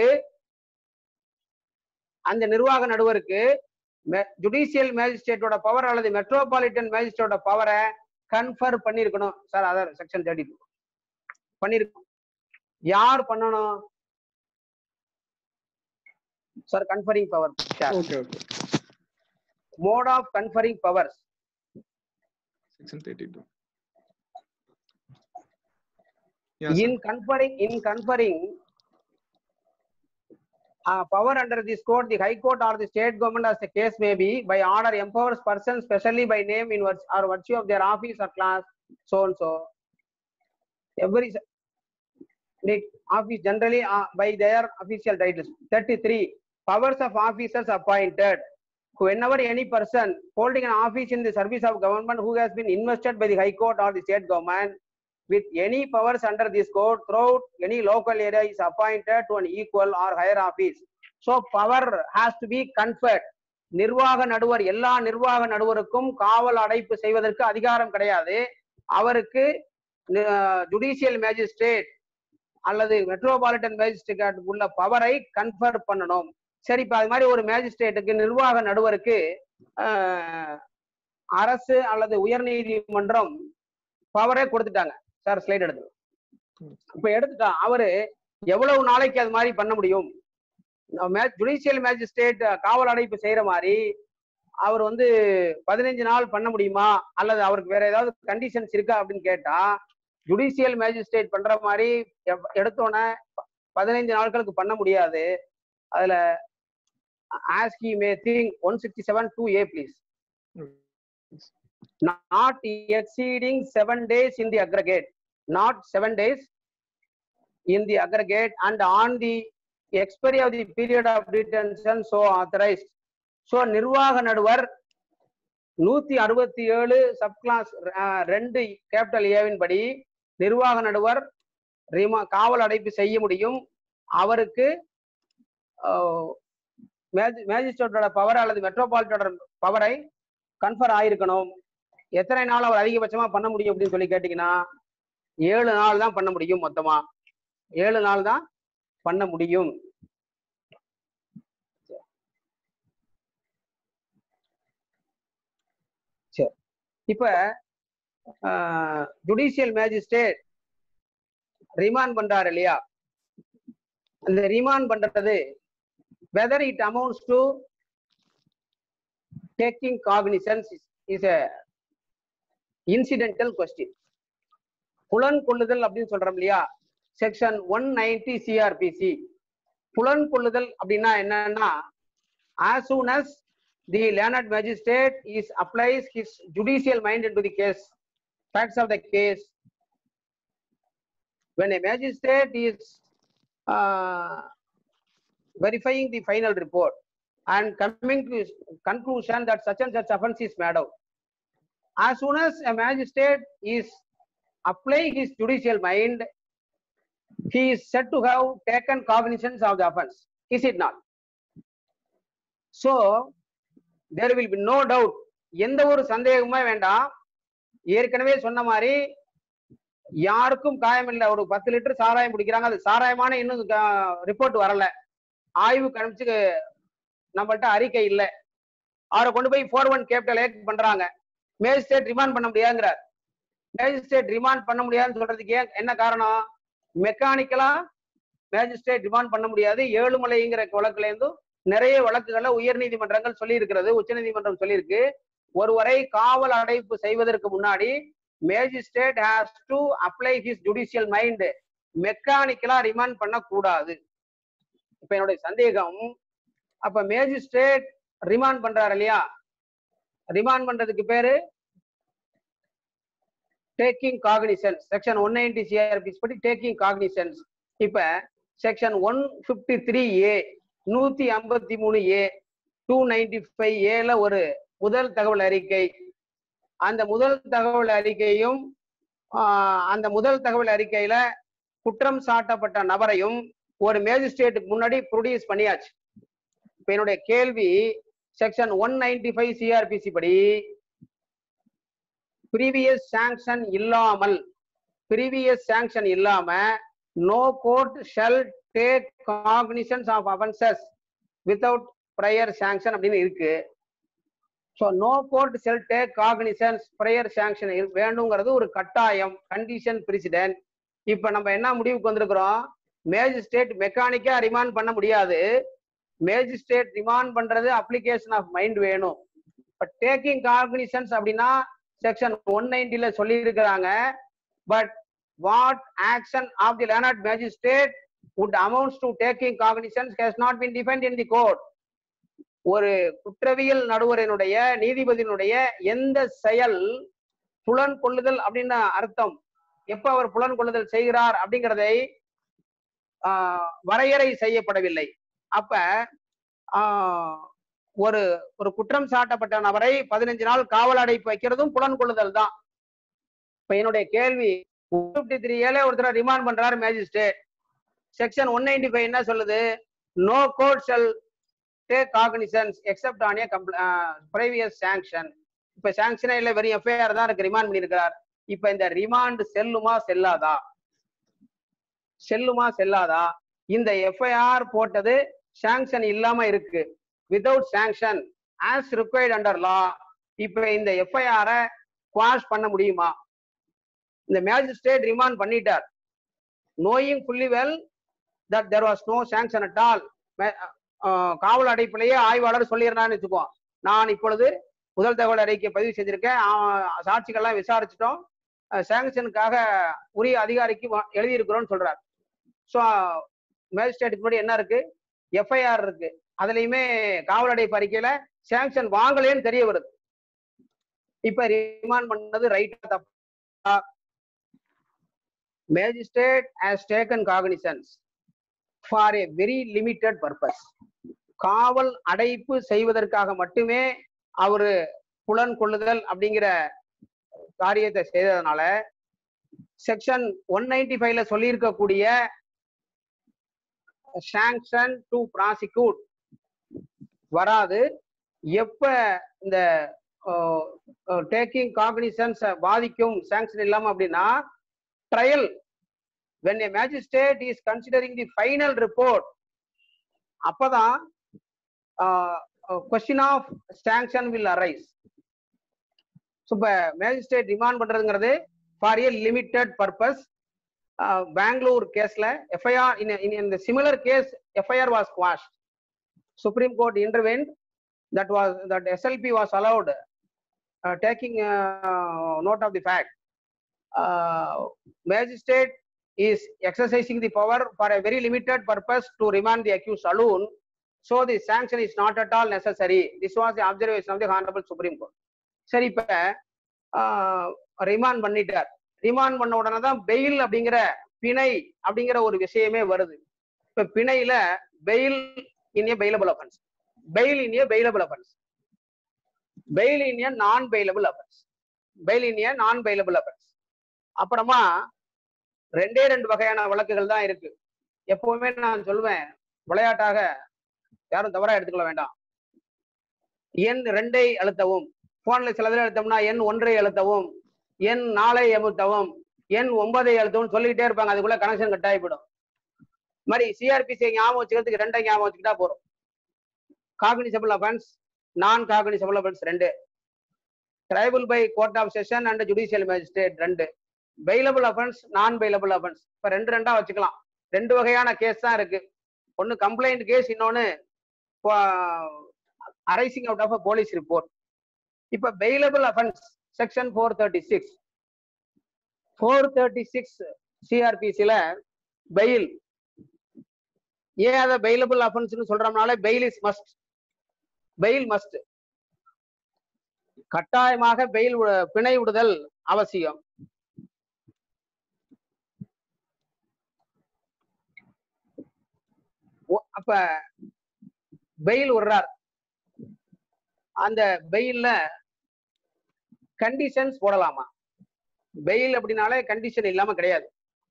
அந்த நிர்வாக நடுவருக்கு ஜுடிஷியல் மேஜிஸ்ட்ரேட்டோட பவர் அல்லது மெட்ரோபாலிட்டன் மேஜிஸ்ட்ரேட்டோட பவரை கன்ஃபர் பண்ணிருக்கணும் சார் அதான் செக்ஷன் தேர்ட்டி டூ பண்ணிருக்கணும் யார் பண்ணணும் sir conferring power okay okay mode of conferring powers section thirty two in conferring in conferring uh, power under this code the high court or the state government as the case may be by order empowers persons specially by name in virtue or virtue of their office or class so and so every s- the office generally uh, by their official titles 33 powers of officers appointed whenever any person holding an office in the service of government who has been invested by the high court or the state government with any powers under this code throughout any local area is appointed to an equal or higher office. So power has to be conferred. நிர்வாக நடுவர் எல்லா நிர்வாக நடுவருக்கும் காவல் அடைப்பு செய்வதற்கு அதிகாரம் கிடையாது அவருக்கு ஜுடிஷியல் மேஜிஸ்ட்ரேட் அல்லது மெட்ரோபாலிட்டன் மேஜிஸ்ட்ரேட் உள்ள பவரை கன்ஃபர் பண்ணணும் சரி இப்ப அது மாதிரி ஒரு மேஜிஸ்ட்ரேட்டுக்கு நிர்வாக நடுவருக்கு ஆஹ், அரசு அல்லது உயர்நீதிமன்றம் பவரே கொடுத்துட்டாங்க சார் ஸ்லைட் எடுத்து ம். இப்ப எடுத்துட்டா அவரு எவ்வளவு நாளைக்கு அது மாதிரி பண்ண முடியும் ஜுடிஷியல் மேஜிஸ்ட்ரேட் காவல் அடைப்பு செய்யற மாதிரி அவர் வந்து பதினஞ்சு நாள் பண்ண முடியுமா அல்லது அவருக்கு வேற ஏதாவது கண்டிஷன்ஸ் இருக்கா அப்படின்னு கேட்டா ஜுடிஷியல் மேஜிஸ்ட்ரேட் பண்ற மாதிரி எப்- எடுத்தோன்னே பதினைஞ்சு நாட்களுக்கு பண்ண முடியாது அதுல ஆஸ்கி may think one sixty seven two A please not exceeding seven days in the aggregate, not seven days in the aggregate and on the expiry of the period of detention so authorized. So நிர்வாக நடுவர் நூத்தி அறுபத்தி ஏழு சப்கிளாஸ் ரெண்டு கேபிட்டல் ஏவின் படி நிர்வாக நடுவர் ரிமா காவல் அடைப்பு செய்ய முடியும் அவருக்கு மேஜிஸ்ட்ரேட்டோட பவர் அல்லது மெட்ரோபாலிட்டோட பவரை கன்ஃபர் ஆயிருக்கணும் எத்தனை நாள் அவர் அதிகபட்சமா பண்ண முடியும் அப்படின்னு சொல்லி கேட்டீங்கன்னா ஏழு நாள் தான் பண்ண முடியும் மொத்தமா ஏழு நாள் தான் பண்ண முடியும் சரி இப்ப ஜுடிஷியல் மேஜிஸ்ட்ரேட் ரிமாண்ட் பண்றாரு இல்லையா அந்த ரிமாண்ட் பண்றது whether it amounts to taking cognizance is a incidental question புலன் கொள்ளுதல் அப்படின்னு சொல்றோம் இல்லையா செக்ஷன் ஒன் நைன்டி சிஆர்பிசி புலன் கொள்ளுதல் அப்படின்னா என்னன்னா as soon as the learned magistrate is applies his judicial mind into the case facts of the case when a magistrate is uh, verifying the final report and coming to his conclusion that such and such offense is made out as soon as a magistrate is applying his judicial mind, he is said to have taken cognizance of the offense. Is it not? So, there will be no doubt. எந்த ஒரு சந்தேகமே வேண்டாம் ஏற்கனவே சொன்ன மாதிரி யாருக்கும் காயம் இல்லை ஒரு பத்து லிட்டர் சாராயம் குடிக்கிறாங்க அது சாராயமான இன்னும் ரிப்போர்ட் வரல ஆய்வு கணிச்சு நம்மள்ட்ட அறிக்கை இல்லை அவரை கொண்டு போய் ஃபோர் ஒன் கேபிட்டல் ஏக் பண்றாங்க மேஜிஸ்ட்ரேட் ரிமாண்ட் பண்ண முடியாதுங்கிறார் மேஜிஸ்ட்ரேட் ரிமாண்ட் பண்ண முடியாதுன்னு சொல்றதுக்கு ஏன் என்ன காரணம் மெக்கானிக்கலா மேஜிஸ்ட்ரேட் ரிமாண்ட் பண்ண முடியாது ஏழுமலைங்கிற வழக்குல இருந்தும் நிறைய வழக்குகளை உயர்நீதிமன்றங்கள் சொல்லி இருக்கிறது உச்சநீதிமன்றம் சொல்லியிருக்கு ஒருவரை காவல் அடைப்பு செய்வதற்கு முன்னாடி magistrate has to apply his judicial mind மெக்கானிக்கலா ரிமாண்ட் பண்ணக்கூடாது இப்ப என்னுடைய சந்தேகம் அப்ப மேஜிஸ்ட்ரேட் ரிமாண்ட் பண்றாரு இல்லையா ரிமாண்ட் பண்றதுக்கு பேரு taking cognizance section one ninety CrPC படி டேக்கிங் காக்னிசன்ஸ் இப்ப section one fifty three A நூத்தி ஐம்பத்தி மூணு ஏ டூ நைன்டி ஃபைவ் ஏல ஒரு முதல் தகவல் அறிக்கை அந்த முதல் தகவல் அறிக்கையும் ஆஹ், அந்த முதல் தகவல் அறிக்கையில குற்றம் சாட்டப்பட்ட நபரையும் ஒரு மேஜிஸ்ட்ரேட்டுக்கு முன்னாடி ப்ரொடியூஸ் பண்ணியாச்சு இப்ப என்னுடைய கேள்வி section one ninety five CrPC படி ப்ரீவியஸ் சாங்ஷன் இல்லாமல் ப்ரீவியஸ் சாங்ஷன் இல்லாம no court shall take cognizance of offences without prior sanction அப்படின்னு இருக்கு so no court shall take cognizance prior sanction வேணுங்கிறது ஒரு கட்டாயம் கண்டிஷன் பிரசிடென்ட் இப்ப நம்ம என்ன முடிவுக்கு வந்திருக்கிறோம் மேஜிஸ்ட்ரேட் மெக்கானிக்கா ரிமாண்ட் பண்ண முடியாது மேஜிஸ்ட்ரேட் ரிமாண்ட் பண்றது அப்ளிகேஷன் ஆஃப் மைண்ட் வேணும் பட் டேக்கிங் காக்னிசன்ஸ் அப்படின்னா செக்ஷன் ஒன் நைன்டில சொல்லி இருக்கிறாங்க but what action of the learned magistrate would amounts to taking cognizance has not been defined in the court ஒரு குற்றவியல் நடுவரினுடைய நீதிபதியினுடைய எந்த செயல் புலன் கொள்ளுதல் அப்படின்னு அர்த்தம் எப்ப அவர் புலன் கொள்ளுதல் செய்கிறார் அப்படிங்கிறதை ஆஹ், வரையறை செய்யப்படவில்லை அப்ப ஆஹ், ஒரு ஒரு குற்றம் சாட்டப்பட்ட நபரை பதினஞ்சு நாள் காவல் அடைப்பு வைக்கிறதும் புலன் கொள்ளுதல் தான் இப்ப என்னுடைய கேள்வி ஃபிஃப்டி த்ரீ ஏழே ஒருத்தர் ரிமாண்ட் பண்றாரு magistrate section one ninety five என்ன சொல்லுது no court shall take cognizance except on a previous sanction இப்ப சாங்ஷனே இல்ல வெறும் எஃப்ஐஆர் தான் இருக்கு ரிமாண்ட் பண்ணியிருக்கிறார் இப்ப இந்த ரிமாண்ட் செல்லுமா செல்லாதா செல்லுமா செல்லாதா இந்த எஃப்ஐஆர் போட்டது சாங்ஷன் இல்லாம இருக்கு without sanction as required under law இப்ப இந்த எஃப்ஐஆர குவாஷ் பண்ண முடியுமா இந்த மேஜிஸ்ட்ரேட் ரிமாண்ட் பண்ணிட்டார் knowing fully well that there was no sanction at all காவல் அடைப்பிலேயே ஆய்வாளர் சொல்லிடுறான்னு வச்சுக்கோ நான் இப்பொழுது முதல் தகவல் அறிக்கை பதிவு செஞ்சிருக்கேன் ஆ, சாட்சிகள்லாம் விசாரிச்சிட்டோம் சாங்ஷனுக்காக உரிய அதிகாரிக்கு வ- எழுதியிருக்கிறோம்னு சொல்றாரு ஸோ மேஜிஸ்ட்ரேட்டுக்கு முன்னாடி என்ன இருக்கு எஃப்ஐஆர் இருக்கு அதுலயுமே காவல் அடைப்பு அறிக்கையில சாங்ஷன் வாங்கலேன்னு தெரிய வருது இப்ப ரிமாண்ட் பண்ணது ரைட்டா தப்பா magistrate has taken cognizance for a very limited purpose காவல் அடைப்பு செய்வதற்காக மட்டுமே அவரு புலன் கொள்ளுதல் அப்படிங்கிற காரியத்தை செய்ததுனால செக்ஷன் ஒன் நைன்டி ஃபைவ்ல சொல்லியிருக்கக்கூடிய சாங்ஷன் டு ப்ராசிக்யூட் வராது எப்ப இந்த டேக்கிங் காக்னிசன்ஸ் பாதிக்கும் சாங்ஷன் இல்லாம அப்படின்னா trial when a magistrate is considering the final report அப்பதான் question of sanction will arise so இப்போ மேஜிஸ்ட்ரேட் டிமாண்ட் பண்றதுங்கிறது for a limited purpose Bangalore கேஸ்ல எஃப்ஐஆர் இன் இந்த similar case FIR was quash supreme court intervened that was that SLP was allowed taking note of the fact magistrate is exercising the power for a very limited purpose to remand the accused alone. So the sanction is not at all necessary. This was the observation of the Honorable Supreme Court. சரி இப்ப ரிமாண்ட் பண்ணிட்டார் ரிமாண்ட் பண்ண உடனே தான் பெயில் அப்படிங்கிற பிணை அப்படிங்கிற ஒரு விஷயமே வருது இப்ப பிணையில bail in a bailable offence bail in a bailable offence bail in a non bailable offence bail in a non bailable offence அப்புறமா ரெண்டே ரெண்டு வகையான வழக்குகள் தான் இருக்கு எப்பவுமே நான் சொல்லுவேன் விளையாட்டாக யாரும் தவறா எடுத்துக்கொள்ள வேண்டாம் எண் ரெண்டை அழுத்தவும் போன்ல சில இதில் அழுத்தம்னா எண் ஒன்றை அழுத்தவும் எண் நாளை அமுத்தவும் எண் ஒன்பதை அழுத்தவும் சொல்லிக்கிட்டே இருப்பாங்க அதுக்குள்ள கனெக்ஷன் கட் ஆகிவிடும் மாதிரி சிஆர்பிசி ஞாபகம் வச்சுக்கிறதுக்கு ரெண்டை ஞாபகம் வச்சுக்கிட்டா போறோம் cognizable offence non cognizable offence ரெண்டு triable by court of session and judicial magistrate ரெண்டு bailable offence non bailable offence இப்ப ரெண்டு ரெண்டா வச்சுக்கலாம் ரெண்டு வகையான கேஸ் தான் இருக்கு ஒன்னு கம்ப்ளைண்ட் கேஸ் இன்னொன்னு arising out of a police report இப்ப bailable offence section four thirty six four thirty six சிஆர்பிசில பெயில் ஏன் அதை பெயிலபிள் அஃபென்ஸ்னு சொல்றோம்னாலே bail is must bail must கட்டாயமாக பெயில் பிணை விடுதல் அவசியம் ஒ- அப்ப பெயில் விடுறார் அந்த பெயில்ல கண்டிஷன்ஸ் போடலாமா பெயில் அப்படின்னாலே கண்டிஷன் இல்லாம கிடையாது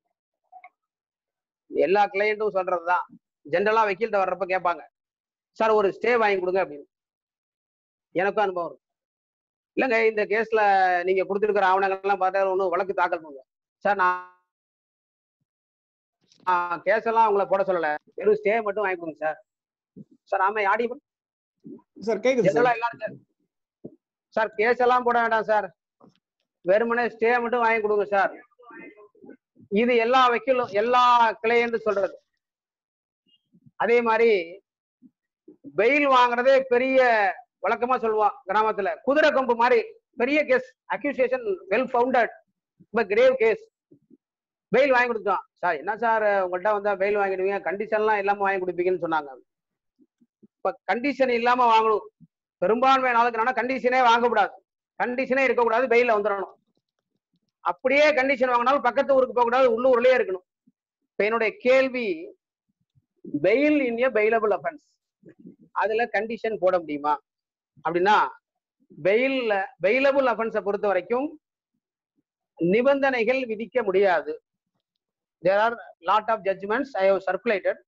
எல்லா கிளையண்ட்டும் சொல்றதுதான் ஜென்ரலா வக்கீல்கிட்ட வர்றப்ப கேட்பாங்க சார் ஒரு ஸ்டே வாங்கி கொடுங்க அப்படின்னு எனக்கும் அனுபவம் இருக்கு இல்லைங்க இந்த கேஸ்ல நீங்க கொடுத்துருக்கிற ஆவணங்கள்லாம் பார்த்தா ஒன்றும் வழக்கு தாக்கல் பண்ணுங்க சார் நான் கேஸ் எல்லாம் உங்களை போட சொல்லல வெறும் ஸ்டே மட்டும் வாங்கி கொடுங்க சார் சார் ஆமா ஆடி சார் கேக்குது ஜெனரலா சார் எல்லாரும் சார் சார் கேஸ் எல்லாம் போட வேண்டாம் சார் வெறுமனே ஸ்டே மட்டும் வாங்கி கொடுங்க சார் இது எல்லா வக்கீலும் எல்லா கிளையன்னு சொல்றது அதே மாதிரி பெயில் வாங்குறதே பெரிய வழக்கமா சொல்லுவான் கிராமத்துல குதிரை கொம்பு மாதிரி பெரிய கேஸ் அக்யூசியேஷன் வெல் ஃபவுண்டட் ரொம்ப கிரேவ் கேஸ் பெயில் வாங்கி கொடுத்தோம் சார் என்ன சார் உங்கள்கிட்ட வந்தா பெயில் வாங்கிடுவீங்க கண்டிஷன்லாம் இல்லாம வாங்கி கொடுப்பீங்கன்னு சொன்னாங்க இப்ப கண்டிஷன் இல்லாம வாங்கணும் பெரும்பான்மை நாளுக்கு கண்டிஷனே வாங்கக்கூடாது கண்டிஷனே இருக்கக்கூடாது பெயில வந்துடணும் அப்படியே கண்டிஷன் வாங்கினாலும் பக்கத்து ஊருக்கு போகக்கூடாது உள்ளூர்லயே இருக்கணும் இப்ப என்னுடைய கேள்வி bail in a bailable offence அதுல கண்டிஷன் போட முடியுமா அப்படின்னா பெயில்ல பெயிலபிள் அஃபென்ஸை பொறுத்த வரைக்கும் நிபந்தனைகள் விதிக்க முடியாது there are lot of judgments I have circulated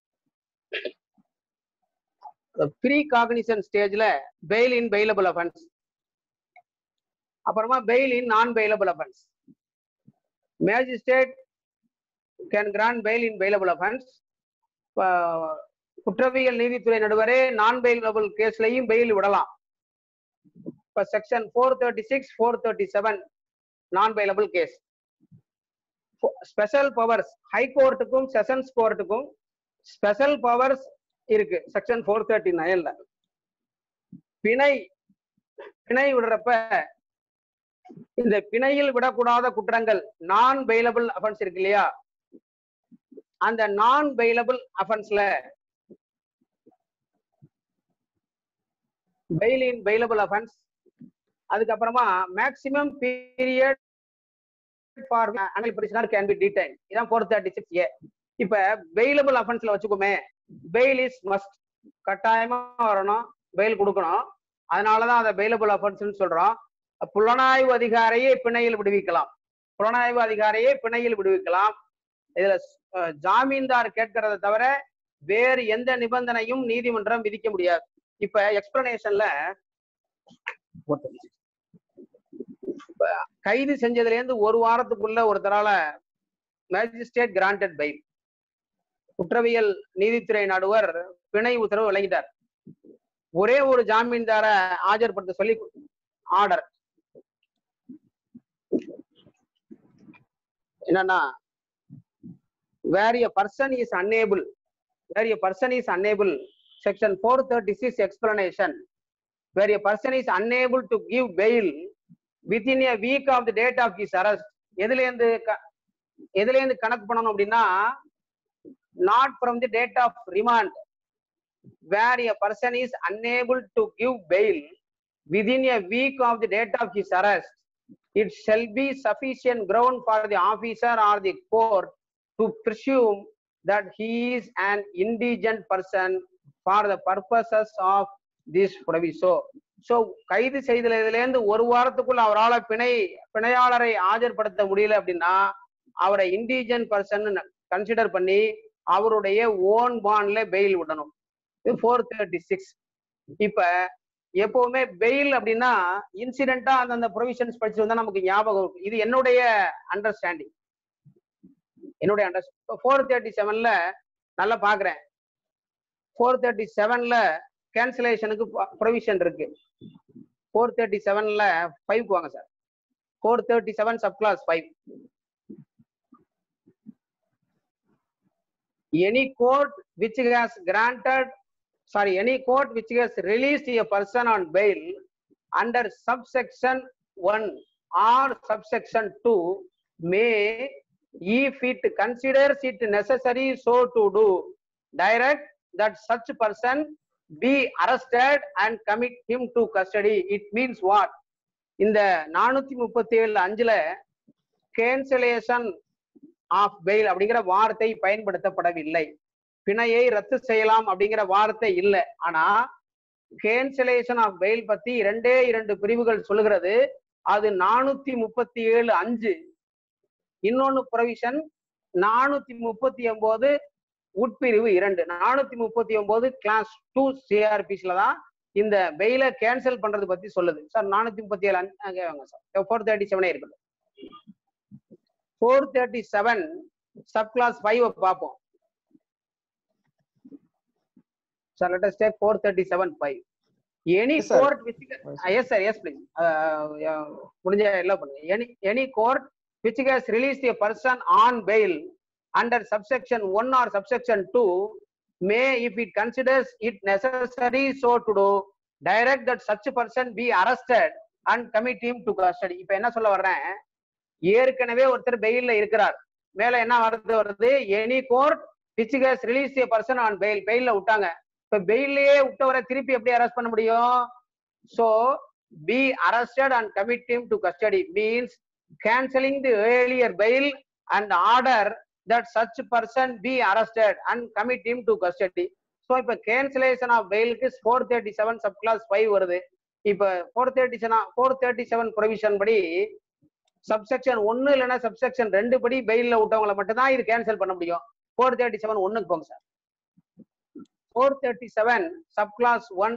pre cognizance ஸ்டேஜ்ல பெயில் இன் பெயிலபிள் அஃபென்ஸ் அப்புறமா bail in non bailable offence magistrate can grant bail in bailable offence குற்றவியல் நீதித்துறை நடுவரே நான் பெயிலபிள் கேஸ்லயும் பெயில் விடலாம் இப்ப section four thirty six four thirty seven non bailable case special powers high கோர்ட்டுக்கும் செஷன்ஸ் கோர்ட்டுக்கும் ஸ்பெஷல் பவர்ஸ் இருக்கு செக்ஷன் ஃபோர் தேர்ட்டி நைன்ல பிணை பிணை விடுறப்ப இந்த பிணையில் விடக்கூடாத குற்றங்கள் நான் பெயிலபிள் அஃபென்ஸ் இருக்கு இல்லையா அந்த நான் பெயிலபிள் அஃபென்ஸ்ல பெயில் இன் பெயிலபிள் அஃபென்ஸ் அதுக்கப்புறமா மேக்சிமம் பீரியட் ஃபார் அனல் பிரிசனர் கேன் பி டீடைன் இதான் ஃபோர் தேர்ட்டி சிக்ஸ் ஏ இப்ப பெயிலபிள் அஃபென்ஸ்ல வச்சுக்கோமே பெயில் இஸ் மஸ்ட் கட்டாயமா வரணும் பெயில் கொடுக்கணும் அதனாலதான் அதை பெயிலபிள் அஃபென்ஸ்னு சொல்றோம் புலனாய்வு அதிகாரியை பிணையில் விடுவிக்கலாம் புலனாய்வு அதிகாரியை பிணையில் விடுவிக்கலாம் இதுல அஹ், ஜாமீன்தார் கேட்கறத தவிர வேறு எந்த நிபந்தனையும் நீதிமன்றம் விதிக்க முடியாது இப்ப எக்ஸ்பிளனேஷன்ல கைது செஞ்சதுல இருந்து ஒரு வாரத்துக்குள்ள ஒருத்தரால மேஜிஸ்ட்ரேட் கிராண்டட் பை குற்றவியல் நீதித்துறை நடுவர் பிணை உத்தரவு வழங்கிட்டார் ஒரே ஒரு ஜாமீன்தார ஆஜர்படுத்த சொல்லி ஆர்டர் என்னன்னா where a person is unable where a person is unable section four thirty six explanation where a person is unable to give bail within a week of the date of his arrest எதுல இருந்து க- எதுல இருந்து கணக்கு பண்ணணும் அப்படின்னா not from the date of remand where a person is unable to give bail within a week of the date of his arrest, it shall be sufficient ground for the officer or the court to presume that he is an indigent person for the purposes of this proviso. So கைது செய்ததுல இருந்து ஒரு வாரத்துக்குள்ள அவரால பிணை பிணையாளரை ஆஜர்படுத்த முடியல அப்படின்னா அவரை இண்டிஜென்ட் பர்சன் கன்சிடர் பண்ணி அவருடைய ஓன் பாண்ட்ல பெயில் விடணும் இது ஃபோர் தேர்ட்டி சிக்ஸ் இப்ப எப்பவுமே பெயில் அப்படின்னா இன்சிடென்ட்டா அந்தந்த ப்ரொவிஷன்ஸ் படிச்சு வந்தா நமக்கு ஞாபகம் இருக்கும் இது என்னுடைய அண்டர்ஸ்டாண்டிங் என்னுடைய அண்டர் ஃபோர் தேர்ட்டி செவன்ல நல்லா பாக்குறேன் ஃபோர் தேர்ட்டி செவன்ல கேன்சலேஷனுக்கு ப்ரொவிஷன் இருக்கு ஃபோர் தேர்ட்டி செவன்ல ஃபைவ்க்கு வாங்க sir four thirty seven sub clause five any court which has granted sorry any court which has released a person on bail under subsection 1 or subsection 2 may if it considers it necessary so to do direct that such person be arrested and commit him to custody it means what இந்த நானூத்தி முப்பத்தி ஏழு அஞ்சுல கேன்சலேஷன் ஆஃப் பெயில் அப்படிங்கிற வார்த்தை பயன்படுத்தப்படவில்லை பிணையை ரத்து செய்யலாம் அப்படிங்கிற வார்த்தை இல்லை ஆனா கேன்சலேஷன் ஆஃப் பெயில் பத்தி இரண்டே இரண்டு பிரிவுகள் சொல்லுகிறது அது நானூத்தி முப்பத்தி ஏழு அஞ்சு இன்னொன்னு ப்ரொவிஷன் நானூத்தி முப்பத்தி ஒன்பது உட்பிரிவு இரண்டு நானூத்தி முப்பத்தி ஒன்பது கிளாஸ் டூ சிஆர்பிஸ்ல தான் இந்த பெயில கேன்சல் பண்றது பத்தி சொல்லுது சார் நானூத்தி முப்பத்தி ஏழு அஞ்சு வாங்க சார் ஃபோர் தேர்ட்டி செவனே இருக்குது four thirty seven sub clause five பார்ப்போம் Sir, let us take four thirty-seven five. Any Yes, sir. court which, uh, yes, sir, yes, please. Uh, yeah, முடிஞ்ச எல்லாம் பண்ணுங்க. Any, any court which has released a person on bail under subsection one or subsection two may if it considers it necessary so to do direct that such person be arrested and commit him to custody இப்ப என்ன சொல்ல வர்றேன் ஏற்கனவே ஒருத்தர் பெயில்ல இருக்கிறார் மேல என்ன வருது வருது any court which has release a person on bail பெயில்ல விட்டாங்க இப்ப பெயிலே விட்டவரை திருப்பி எப்படி அரெஸ்ட் பண்ண முடியும் so be arrested and commit him to custody means cancelling the earlier bail and order that such person be arrested and commit him to custody so இப்போ கேன்சலேஷன் ஆஃப் பெயிலுக்கு four thirty seven sub clause five வருது இப்போ four thirty seven four thirty seven provision படி சப்செக்ஷன் ஒன்னு இல்லைன்னா சப்செக்ஷன் ரெண்டு படி பெயிலில் விட்டவங்களை மட்டும்தான் இது கேன்சல் பண்ண முடியும் ஃபோர் தேர்ட்டி செவன் ஒன்னுக்கு போங்க sir four thirty seven sub clause one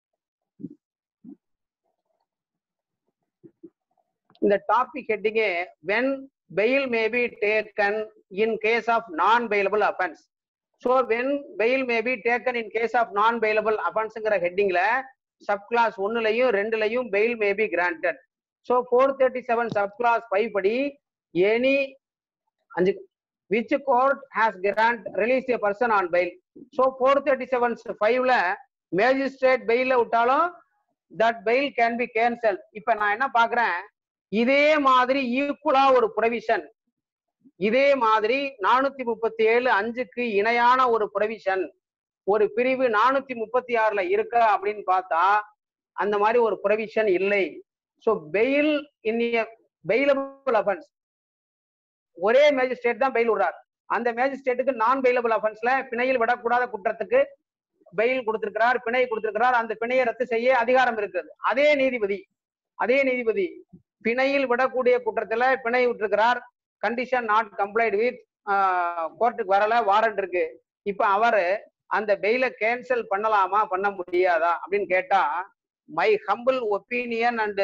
இந்த டாபிக் ஹெட்டிங்கே when bail may be taken in case of non bailable offence so when bail may be taken in case of non bailable அஃபென்ஸுங்கிற ஹெட்டிங்ல சப் கிளாஸ் ஒன்னுலையும் ரெண்டுலையும் bail may be granted so four thirty seven sub clause five படி எனி அஞ்சு which court has grant release a person on bail so four thirty seven ஃபைவ்ல மேஜிஸ்ட்ரேட் பெயில விட்டாலும் that bail can be cancel இப்ப நான் என்ன பாக்குறேன் இதே மாதிரி ஈக்குவலா ஒரு ப்ரொவிஷன் இதே மாதிரி நானூத்தி முப்பத்தி ஏழு அஞ்சுக்கு இணையான ஒரு ப்ரொவிஷன் ஒரு பிரிவு நானூத்தி முப்பத்தி ஆறுல இருக்கா அப்படின்னு பார்த்தா அந்த மாதிரி ஒரு ப்ரொவிஷன் இல்லை so bail in bailable offence ஒரே மேஜிஸ்ட்ரேட் தான் பெயில் விடுறார் அந்த மேஜிஸ்ட்ரேட்டுக்கு நான் பெயிலபிள் அஃபென்ஸ்ல பிணையில் விடக்கூடாத குற்றத்துக்கு பெயில் கொடுத்திருக்கிறார் பிணை கொடுத்திருக்கிறார் அந்த பிணையை ரத்து செய்ய அதிகாரம் இருக்குது அதே நீதிபதி அதே நீதிபதி பிணையில் விடக்கூடிய குற்றத்துல பிணை விட்டிருக்கிறார் கண்டிஷன் நாட் கம்ப்ளைண்ட் வித் கோர்ட்டுக்கு வரல வாரண்ட் இருக்கு இப்ப அவரு அந்த பெயில கேன்சல் பண்ணலாமா பண்ண முடியாதா அப்படின்னு கேட்டா மை ஹம்பிள் ஒப்பீனியன் அண்ட்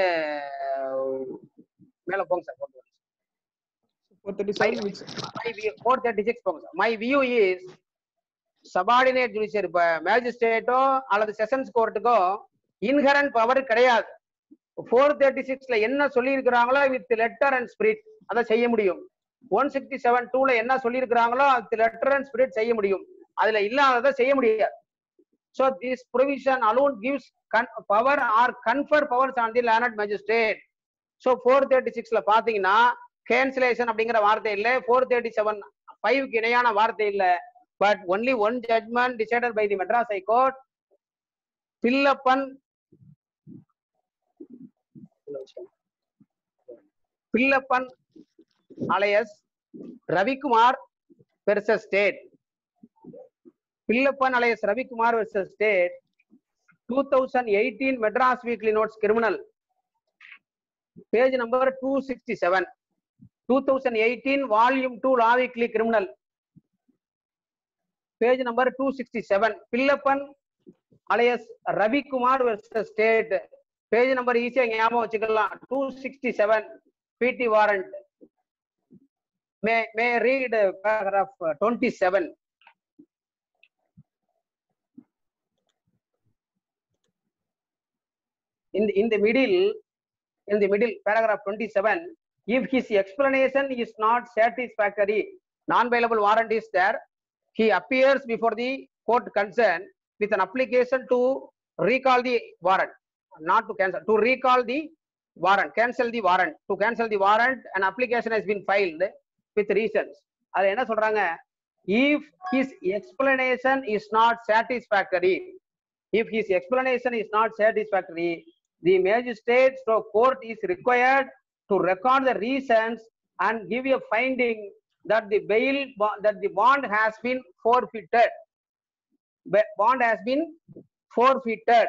மேல போங்க sir Four thirty-seven, which, my four thirty six போங்க sir my view is subordinate judiciary இப்ப மேஜிஸ்ட்ரேட்டோ அல்லது செஷன்ஸ் கோர்ட்டுக்கோ இன்ஹரண்ட் பவர் கிடையாது ஃபோர் தேர்ட்டி சிக்ஸ்ல என்ன சொல்லியிருக்கிறாங்களோ வித் லெட்டர் அண்ட் ஸ்பிரிட் அதை செய்ய முடியும் ஒன் சிக்ஸ்டி செவன் டூல என்ன சொல்லியிருக்கிறாங்களோ அது லெட்டர் அண்ட் ஸ்பிரிட் செய்ய முடியும் அதுல இல்லாததை செய்ய முடியாது so this provision alone gives power or confer powers on the learned magistrate so four thirty சிக்ஸ்ல பாத்தீங்கன்னா கேன்சலேஷன் அப்படிங்கிற வார்த்தை இல்ல ஃபோர் தேர்ட்டி செவன் ஃபைவ்க்கு இணையான வார்த்தை இல்ல but only one judgment decided by the Madras high court Pillappan Pillappan alias Ravikumar versus state Pillappan alias Ravikumar versus state two thousand eighteen Madras weekly notes criminal page number two sixty seven two thousand eighteen volume two law weekly criminal page number two sixty seven Pillappan alias Ravikumar versus state page number ஈஸியா ஞாபகம் வச்சுக்கலாம் two sixty seven PT warrant may may read paragraph twenty seven in the, in the middle in the middle paragraph 27 if his explanation is not satisfactory non-bailable warrant is there he appears before the court concerned with an application to recall the warrant not to cancel to recall the warrant cancel the warrant to cancel the warrant an application has been filed with reasons அது என்ன சொல்றாங்க if his explanation is not satisfactory if his explanation is not satisfactory the magistrate or court is required to record the reasons and give a finding that the bail bo- that the bond has been forfeited Ba- bond has been forfeited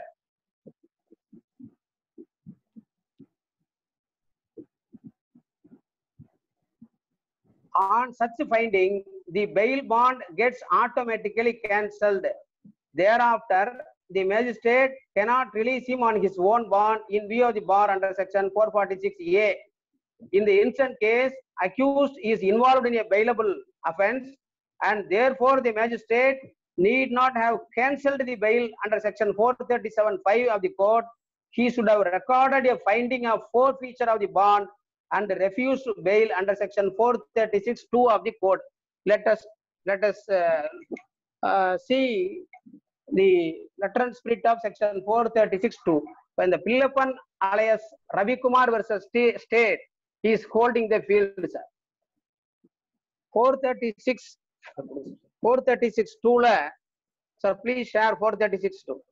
on such finding the bail bond gets automatically cancelled thereafter the magistrate cannot release him on his own bond in view of the bar under section 446a in the instant case accused is involved in a bailable offense and therefore the magistrate need not have cancelled the bail under section 437.5 of the court he should have recorded a finding of forfeiture of the bond and refused bail under section 436.2 of the code let us let us uh, uh, see the letter and spirit of section 436 2 when the Pillappan alias Ravi Kumar versus sta- state he is holding the field sir 436 436 2 ல sir please share 436 2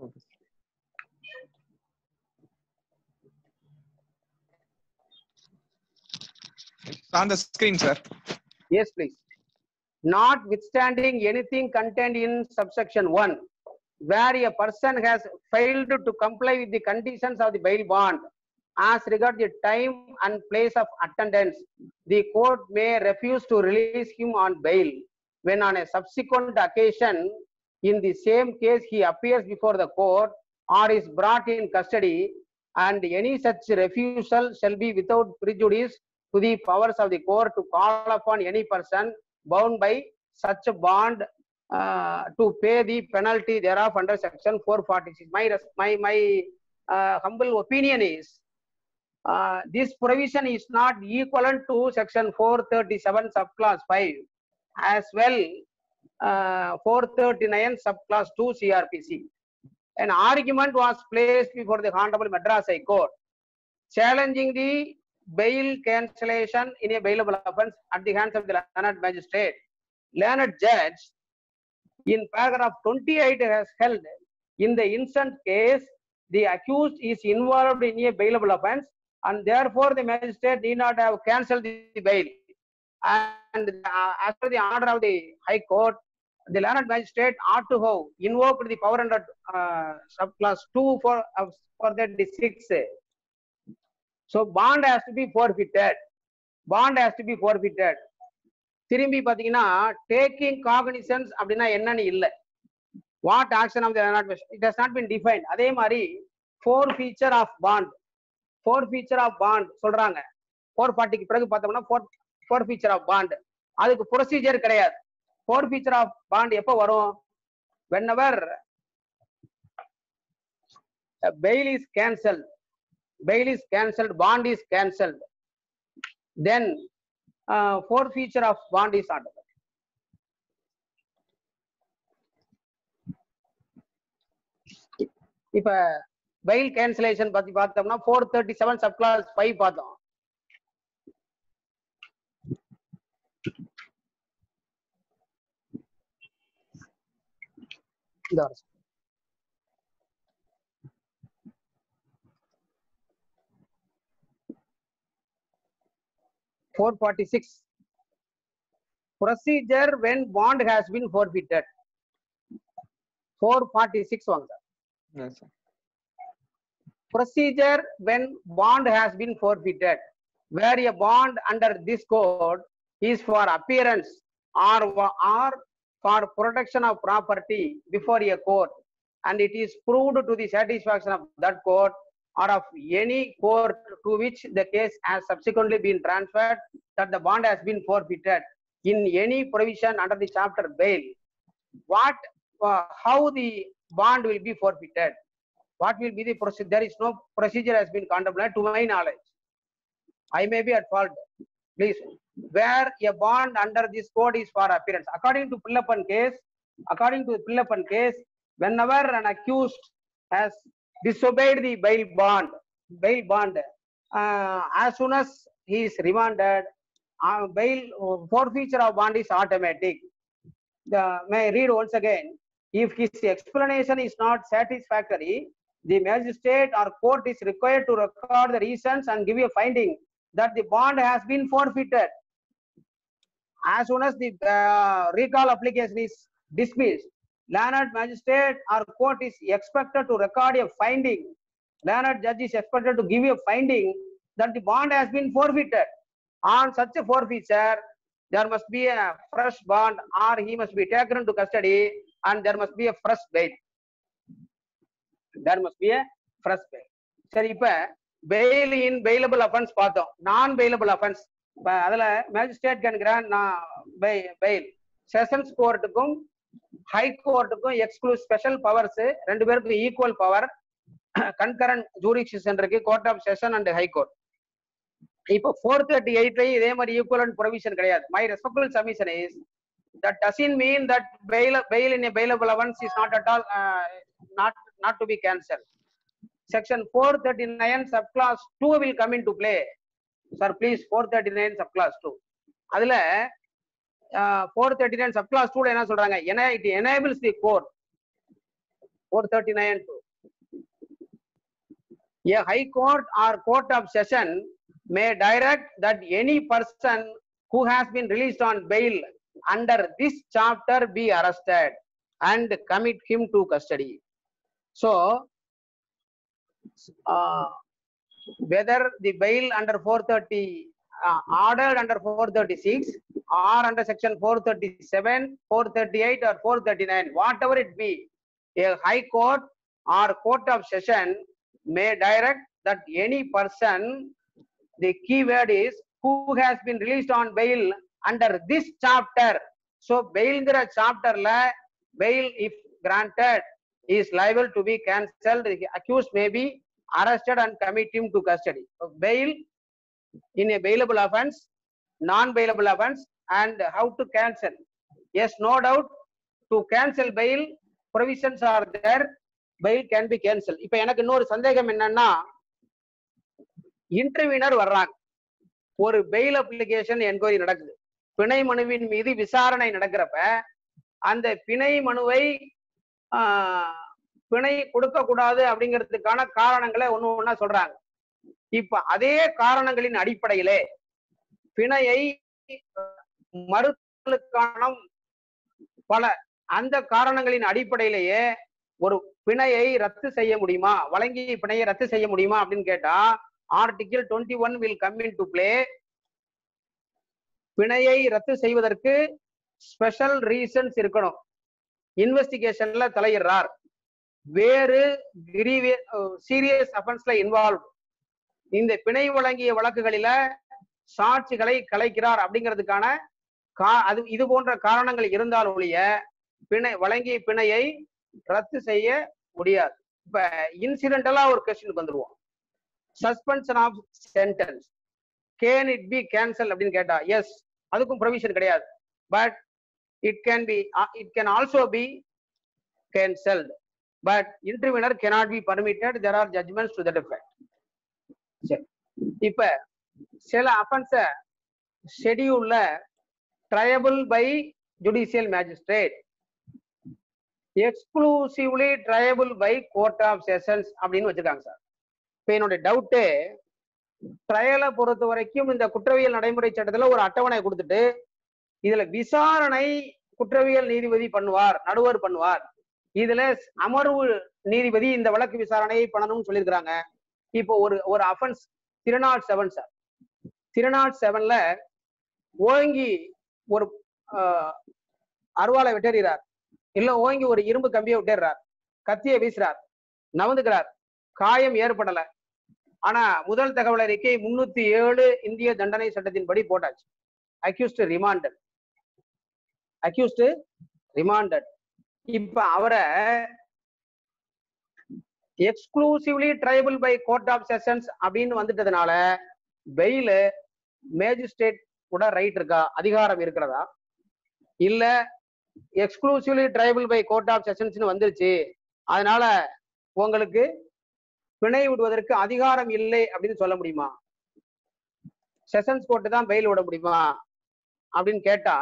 It's on the screen, sir. Yes, please. Notwithstanding anything contained in subsection one, where a person has failed to comply with the conditions of the bail bond as regard the time and place of attendance, the court may refuse to release him on bail when on a subsequent occasion in the same case he appears before the court or is brought in custody and any such refusal shall be without prejudice to the powers of the court to call upon any person bound by such a bond uh, to pay the penalty thereof under section 446. My, res- my, my uh, humble opinion is uh, this provision is not equivalent to section 437 subclass 5 as well uh, 439 subclass 2 CRPC. An argument was placed before the Honorable Madras High Court challenging the bail cancellation in a bailable offense at the hands of the learned magistrate. Learned judge in paragraph 28 has held in the instant case the accused is involved in a bailable offense and therefore the magistrate need not have cancelled the bail. And uh, as per the order of the High Court, the learned magistrate ought to have invoked the power under uh, subclass 2 for, uh, for the 6 so bond has to be forfeited bond has to be forfeited திரும்பி பாத்தீங்கன்னா டேக்கிங் காகனிசன்ஸ் அப்படின்னா என்னன்னு இல்லை what action of it has not been define அதே மாதிரி forfeiture of bond forfeiture of bond சொல்றாங்க ஃபோர் ஃபார்ட்டிக்கு பிறகு பார்த்தோம்னா four forfeiture of bond அதுக்கு ப்ரொசீஜர் கிடையாது ஃபோர் ஃபீச்சர் ஆஃப் பாண்ட் எப்போ வரும் whenever bail is cancel bail is cancelled, bond is cancelled, then uh, forfeiture of bond is ordered. இப்ப பெயில் கேன்சலேஷன் பத்தி பார்த்தோம்னா four thirty seven sub clause five பார்த்தோம் இந்த வருஷம் 446 procedure when bond has been forfeited 446 வாங்க sir. Yes, sir. procedure when bond has been forfeited where a bond under this code is for appearance or wa- or for protection of property before a court and it is proved to the satisfaction of that court or of any court to which the case has subsequently been transferred that the bond has been forfeited in any provision under the chapter bail what uh, how the bond will be forfeited what will be the procedure there is no procedure has been contemplated to my knowledge i may be at fault please where a bond under this code is for appearance according to pillappan case according to the pillappan case whenever an accused has disobeyed the bail bond bail bond uh, as soon as he is remanded uh, bail uh, forfeiture of bond is automatic the may I read once again if his explanation is not satisfactory the magistrate or court is required to record the reasons and give a finding that the bond has been forfeited as soon as the uh, recall application is dismissed learned magistrate or court is expected to record a finding learned judge is expected to give a finding that the bond has been forfeited on such a forfeiture there must be a fresh bond or he must be taken into custody and there must be a fresh bail there must be a fresh bail சரி இப்ப bail in bailable offense பார்த்தோம் நான் bailable offense இப்ப அதுல மேஜிஸ்ட்ரேட் கேன் கிராண்ட் நான் பெயில் செஷன்ஸ் கோர்ட்டுக்கும் ஹை கோர்ட்டுக்கும் எக்ஸ்க்ளூசிவ் ஸ்பெஷல் பவர்ஸ் ரெண்டு பேருக்கும் ஈக்குவல் பவர் கன்கரண்ட் ஜூரிக்ஷன் இருக்கு court of session and high court இப்போ ஃபோர் தேர்ட்டி எயிட்லையும் இதே மாதிரி ஈக்குவலன்ட் ப்ரொவிஷன் கிடையாது my respectable submission is that doesn't mean that bail bail in a bailable offense is not at all uh, not not to be cancelled section 439 subclass 2 will come into play sir please 439 subclass 2 அதுல ஃபோர் தேர்ட்டி நைன் சப்கிளாஸ் டூல என்ன சொல்றாங்க ஏன்னா it enables the court four thirty nine two A high court or court of session may direct that any person who has been released on bail under this chapter be arrested and commit him to custody. So, uh, whether the bail under 430, uh, ordered under 436 or under section 437, 438 or 439, whatever it be, a high court or court of session may direct that any person, the key word is who has been released on bail under this chapter. So bailங்கிற chapterல bail if granted is liable to be cancelled. The accused may be arrested and commit him to custody. So bail in a bailable offense, non-bailable offense and how to cancel. Yes, no doubt to cancel bail provisions are there bail can be cancelled. இப்ப எனக்கு இன்னொரு சந்தேகம் என்னன்னா இன்டர்வியூனர் வர்றாங்க ஒரு பெயில் அப்ளிகேஷன் என்கொயரி நடக்குது பிணை மனுவின் மீது விசாரணை நடக்கிறப்ப அந்த பிணை மனுவை ஆஹ், பிணை கொடுக்க கூடாது அப்படிங்கிறதுக்கான காரணங்களை ஒண்ணு ஒண்ணா சொல்றாங்க இப்ப அதே காரணங்களின் அடிப்படையிலே பிணையை மறுத்தலுக்கான பல அந்த காரணங்களின் அடிப்படையிலேயே ஒரு பிணையை ரத்து செய்ய முடியுமா வழங்கிய பிணையை ரத்து செய்ய முடியுமா அப்படின்னு கேட்டா article twenty one will come in to play பிணையை ரத்து செய்வதற்கு ஸ்பெஷல் ரீசன்ஸ் இருக்கணும் இன்வெஸ்டிகேஷன்ல தலையிடுறார் வேறு சீரியஸ் அஃபென்ஸ்ல இன்வால்வ் இந்த பிணை வழங்கிய வழக்குகளில சாட்சிகளை கலைக்கிறார் அப்படிங்கிறதுக்கான கா அது இது போன்ற காரணங்கள் இருந்தால் ஒழிய பிணை வழங்கிய பிணையை ரத்து செய்ய முடியாது இப்ப இன்சிடென்டலா ஒரு கொஸ்டினுக்கு வந்துருவோம் suspension of sentence can it be cancel அப்படின்னு கேட்டா எஸ் அதுக்கும் ப்ரொவிஷன் கிடையாது but it can be it can also be cancelled but இன்டர்வியூனர் cannot be permitted there are judgments to that effect சரி இப்ப சில அஃபென்ஸ ஷெடியூல்ல triable by judicial magistrate exclusively triable by court of sessions அப்படின்னு வச்சிருக்காங்க சார் இப்போ என்னுடைய டவுட்டு ட்ரையலை பொறுத்த வரைக்கும் இந்த குற்றவியல் நடைமுறை சட்டத்துல ஒரு அட்டவணை கொடுத்துட்டு இதுல விசாரணை குற்றவியல் நீதிபதி பண்ணுவார் நடுவர் பண்ணுவார் இதுல அமர்வு நீதிபதி இந்த வழக்கு விசாரணையை பண்ணணும்னு சொல்லியிருக்கிறாங்க இப்போ ஒரு ஒரு offence three nought seven sir three nought செவன்ல ஓங்கி ஒரு ஆஹ், அருவாளை வெட்டறிறார் இல்ல ஓங்கி ஒரு இரும்பு கம்பியை விட்டுறார் கத்தியை வீசுறார் நவந்துக்கிறார் காயம் ஏற்படல ஆனா முதல் தகவல் அறிக்கை முன்னூத்தி ஏழு இந்திய தண்டனை சட்டத்தின்படி போட்டாச்சு அக்யூஸ்ட் ரிமாண்டட் அக்யூஸ்ட் ரிமாண்டட் இப்ப அவரை exclusively triable by court of sessions அப்படின்னு வந்துட்டதுனால பெயில் மேஜிஸ்ட்ரேட் கூட ரைட் இருக்கா அதிகாரம் இருக்கிறதா இல்ல exclusively triable by court of செஷன்ஸ்னு வந்துருச்சு அதனால உங்களுக்கு பிணை விடுவதற்கு அதிகாரம் இல்லை அப்படின்னு சொல்ல முடியுமா செஷன்ஸ் கோர்ட்டு தான் பெயில் விட முடியுமா அப்படின்னு கேட்டா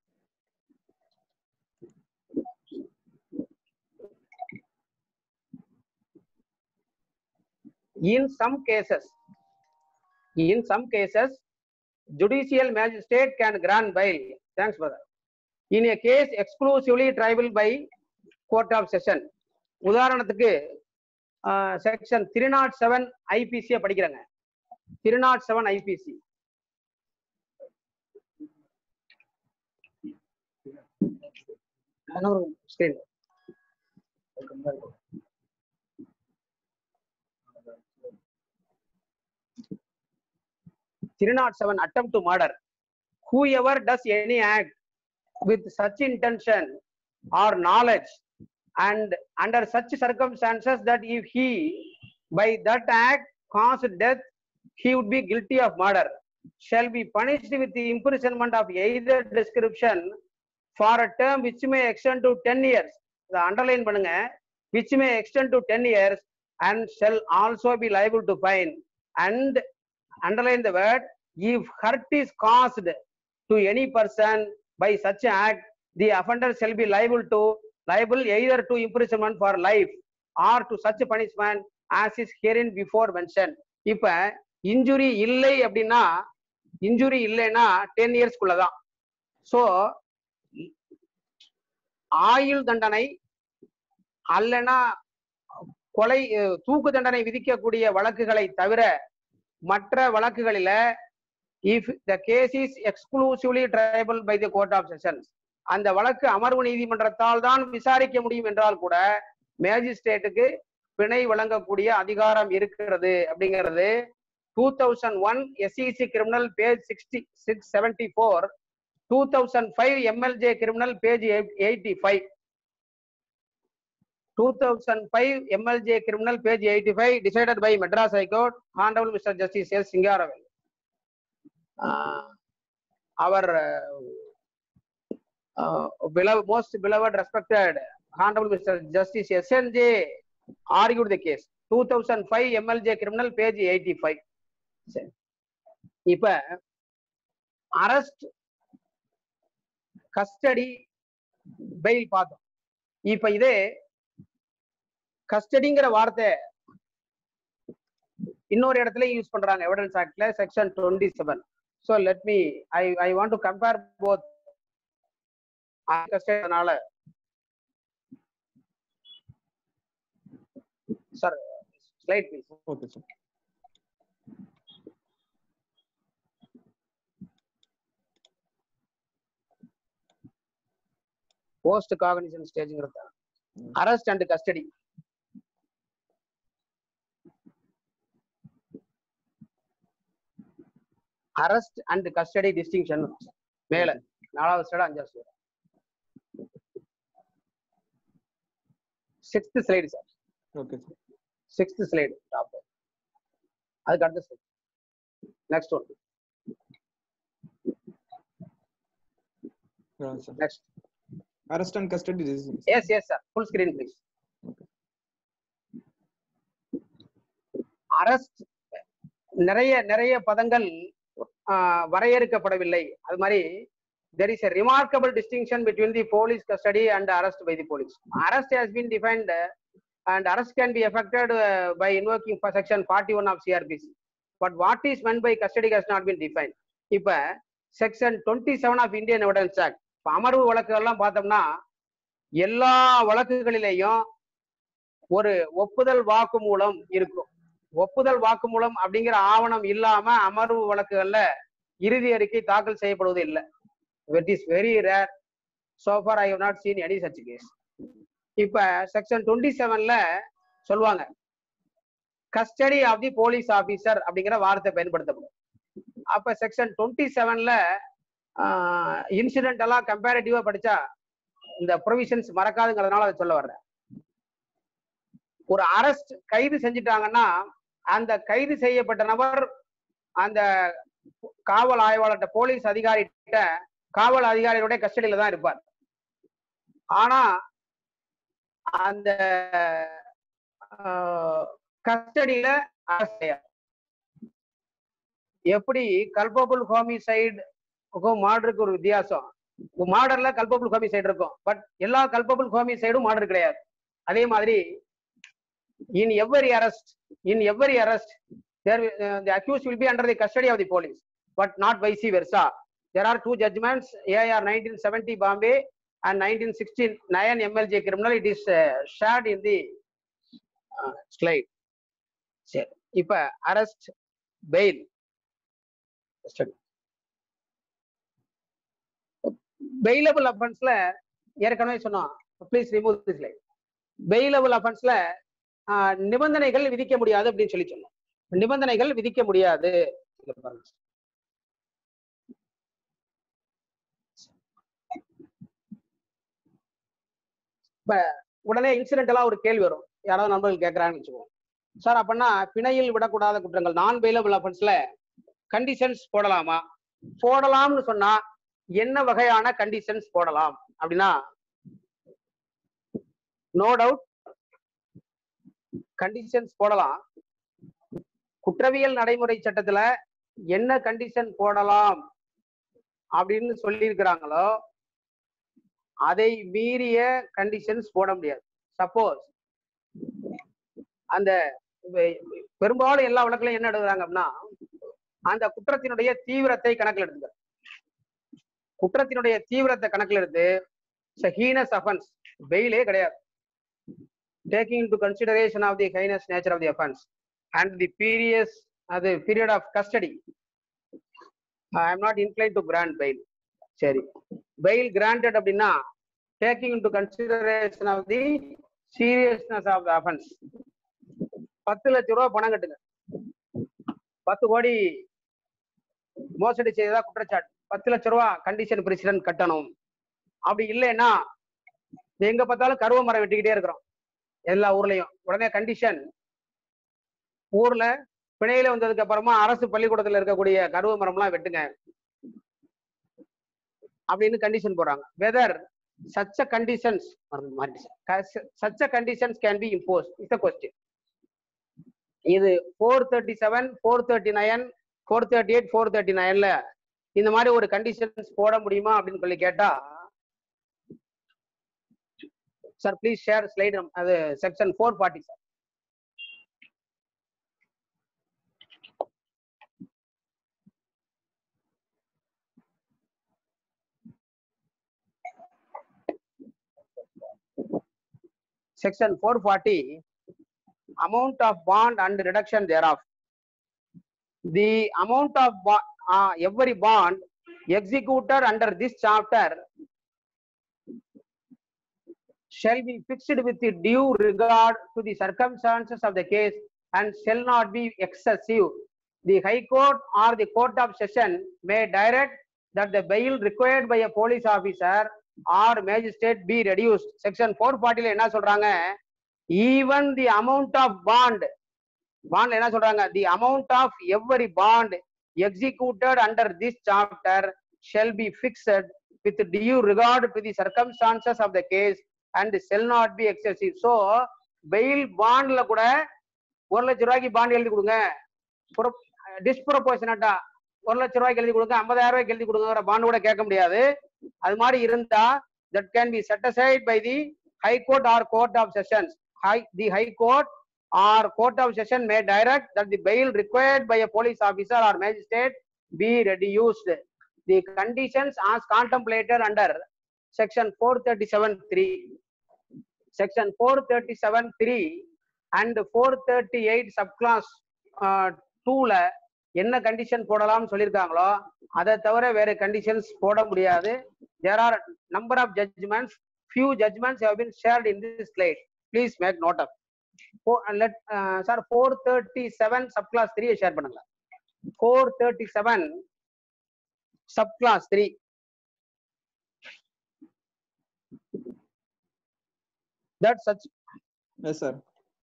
in some cases in some cases judicial magistrate can grant bail thanks brother in a case exclusively tribal by court of session உதாரணத்துக்கு செக்ஷன் த்ரீ நாட் செவன் ஐபிசியை படிக்கிறேங்க three nought seven IPC screen three nought seven attempt to murder whoever does any act with such intention or knowledge and under such circumstances that if he by that act caused death he would be guilty of murder shall be punished with the imprisonment of either description for a term which may extend to ten years இதை அண்டர்லைன் பண்ணுங்க which may extend to ten years and shall also be liable to fine and underline the word if hurt is caused to any person by such act, the offender shall be liable to liable either to imprisonment for life or to such punishment as is herein before mentioned. இப்ப இன்ஜுரி இல்லை அப்படின்னா இன்ஜுரி இல்லைன்னா டென் இயர்ஸ்க்குள்ள தான் ஸோ ஆயுள் தண்டனை அல்லனா கொலை அஹ், தூக்கு தண்டனை விதிக்கக்கூடிய வழக்குகளை தவிர மற்ற வழக்குகளில if the case is exclusively triable by the court of sessions அந்த வழக்கு அமர்வு நீதிமன்றத்தால் தான் விசாரிக்க முடியும் என்றால் கூட மேஜிஸ்ட்ரேட்டுக்கு பிணை வழங்கக்கூடிய அதிகாரம் இருக்கிறது அப்படிங்கிறது two thousand one SEC criminal page sixty six seventy four two thousand five MLJ criminal page eighty five two thousand five MLJ criminal page eighty five decided by Madras high court honourable mister justice S Singaravel uh, our uh, uh, beloved, most beloved, respected Honorable Mr. Justice SNJ argued the case. 2005 MLJ criminal page 85. சரி. இப்ப அரெஸ்ட் கஸ்டடி பெயில் பார்த்தோம் இப்ப இதே கஸ்டடிங்கிற வார்த்தை இன்னொரு இடத்துல யூஸ் பண்றாங்க எவிடன்ஸ் ஆக்ட்ல section twenty seven so let me I I want to compare both கஸ்டடினால sir slide please okay sir post cognizance ஸ்டேஜ்ங்கிறது arrest and custody arrest and custody distinction மேல நாலாவது ஸ்லைடு அஞ்சாவது slide sixth slide sir okay sir sixth slide top அதுக்கு அடுத்த slide next one sir next arrest and custody decision yes yes sir full screen please arrest நிறைய நிறைய பதங்கள் ஆஹ், வரையறுக்கப்படவில்லை அது மாதிரி there is a remarkable distinction between the police custody and arrest by the police arrest has been defined uh, and arrest can be effected uh, by invoking for section 41 of crpc but what is meant by custody has not been defined இப்ப section twenty seven of Indian evidence act அமர்வு வழக்குகள்லாம் பார்த்தோம்னா எல்லா வழக்குகளிலேயும் ஒரு ஒப்புதல் வாக்குமூலம் இருக்கும் ஒப்புதல் வாக்குமூலம் அப்படிங்கிற ஆவணம் இல்லாம அமர்வு வழக்குகள்ல இறுதி அறிக்கை தாக்கல் செய்யப்படுவது இல்லை it is very rare so far I have not seen any such case இப்ப செக்ஷன் டுவெண்ட்டி செவன்ல சொல்லுவாங்க custody of the police officer அப்படிங்கிற வார்த்தை பயன்படுத்தப்படும் அப்ப செக்ஷன் டுவெண்ட்டி செவன்ல இன்சிடென்ட் எல்லாம் கம்பேரிட்டிவா படிச்சா இந்த ப்ரொவிஷன்ஸ் மறக்காதுங்கிறதுனால அதை சொல்ல வர்றேன் ஒரு அரெஸ்ட் கைது செஞ்சுட்டாங்கன்னா அந்த கைது செய்யப்பட்ட நபர் அந்த காவல் ஆய்வாளர்கிட்ட போலீஸ் அதிகாரிகிட்ட காவல் அதிகாரியோட கஸ்டடியில தான் இருப்பார் ஆனா அந்த கஸ்டடியில அரெஸ்ட் செய்யாது எப்படி கல்பபுள் ஹோமிசைடுக்கும் மார்டருக்கு ஒரு வித்தியாசம் மார்டர்ல கல்பபுள் ஹோமிசைடு இருக்கும் பட் எல்லா கல்பபுள் ஹோமிசைடும் மார்டர் கிடையாது அதே மாதிரி in every arrest in every arrest there the accused will be under the custody of the police but not vice versa there are two judgments AR 1970 Bombay and 1969 MLJ criminal it is uh, shared in the uh, slide சரி இப்ப அரெஸ்ட் பெயில் பெயிலபிள் அஃபென்ஸ்ல ஏற்கனவே சொன்னோம் please remove the slide bailable அஃபென்ஸ்ல நிபந்தனைகள் விதிக்க முடியாது அப்படின்னு சொல்லி சொன்னோம் நிபந்தனைகள் விதிக்க முடியாது இங்க பாருங்க இப்ப உடனே இன்சிடென்ட் எல்லாம் ஒரு கேள்வி வரும் யாராவது நண்பர்கள் கேட்கறாங்கன்னு வச்சுக்கோங்க சார் அப்படின்னா பிணையில் விடக்கூடாத குற்றங்கள் நான் பெயிலபிள் அஃபென்ஸ்ல கண்டிஷன்ஸ் போடலாமா போடலாம்னு சொன்னா என்ன வகையான கண்டிஷன்ஸ் போடலாம் அப்படின்னா நோ டவுட் கண்டிஷன்ஸ் போடலாம் குற்றவியல் நடைமுறை சட்டத்துல என்ன கண்டிஷன் போடலாம் அப்படின்னு சொல்லியிருக்கிறாங்களோ அதை மீறிய கண்டிஷன்ஸ் போட முடியாது சப்போஸ் அந்த வெ- பெரும்பாலும் எல்லா வழக்குலையும் என்ன எடுக்கிறாங்க அப்படின்னா அந்த குற்றத்தினுடைய தீவிரத்தை கணக்கில் எடுத்துக்கிறாங்க குற்றத்தினுடைய தீவிரத்தை கணக்கில் எடுத்து ஹீனஸ் அஃபென்ஸ் பெயிலே கிடையாது taking into consideration of the heinous nature of the offence and the periods அது period of custody I am not inclined to grant bail சரி பெயில் கிராண்டட் அப்படின்னா taking into consideration of the seriousness of the offence பத்து லட்ச ரூபா பணம் கட்டுங்க பத்து கோடி மோசடி செய்ததா குற்றச்சாட்டு பத்து லட்ச ரூபா கண்டிஷன் பிரசிடென்ட் கட்டணும் அப்படி இல்லைன்னா எங்க பார்த்தாலும் கருவ மரம் வெட்டிக்கிட்டே இருக்கிறோம் எல்லா ஊர்லயும் உடனே கண்டிஷன் ஊர்ல பிணையில வந்ததுக்கு அப்புறமா அரசு பள்ளிக்கூடத்துல இருக்கக்கூடிய கருவ மரம்லாம் வெட்டுங்க அப்படின்னு கண்டிஷன் போடுறாங்க weather such conditions such conditions can be impose is the question இது four thirty seven four thirty nine four thirty eight four thirty நைன்ல இந்த மாதிரி ஒரு கண்டிஷன்ஸ் போட முடியுமா அப்படின்னு சொல்லி கேட்டா சார் ப்ளீஸ் ஷேர் ஸ்லைட் அது section four forty sir section 440 amount of bond and reduction thereof the amount of bond, uh, every bond executed under this chapter shall be fixed with the due regard to the circumstances of the case and shall not be excessive the high court or the court of session may direct that the bail required by a police officer or magistrate be reduced section 440 ல என்ன சொல்றாங்க even the amount of bond bond என்ன சொல்றாங்க the amount of every bond executed under this chapter shall be fixed with due regard to the circumstances of the case and shall not be excessive so bail bondல கூட ஒரு லட்சம் ரூபாய்க்கு பாண்ட் எழுதி கொடுங்க டிஸ்ப்ரொபோர்ஷனட்டா ஒரு லட்சம் ரூபாய்க்கு எழுதி கொடுங்க ஐம்பதாயிரம் ரூபாய்க்கு எழுதி கொடுங்கிற பாண்ட் கூட கேட்க முடியாது அது மாதிரி இருந்தா that can be set aside by the high court or court of sessions high the high court or court of session may direct that the bail required by a police officer or magistrate be reduced the conditions as contemplated under section 437 3 section 437 3 and 438 subclass uh, 2 ல என்ன கண்டிஷன் போடலாம்னு சொல்லியிருக்காங்களோ அதை தவிர வேற கண்டிஷன்ஸ் போட முடியாது there are number of judgments few judgments have been shared in this slide please make note of Four, uh, let uh, sir 437 subclass 3 share பண்ணுங்க 437 subclass 3 that such Yes, sir.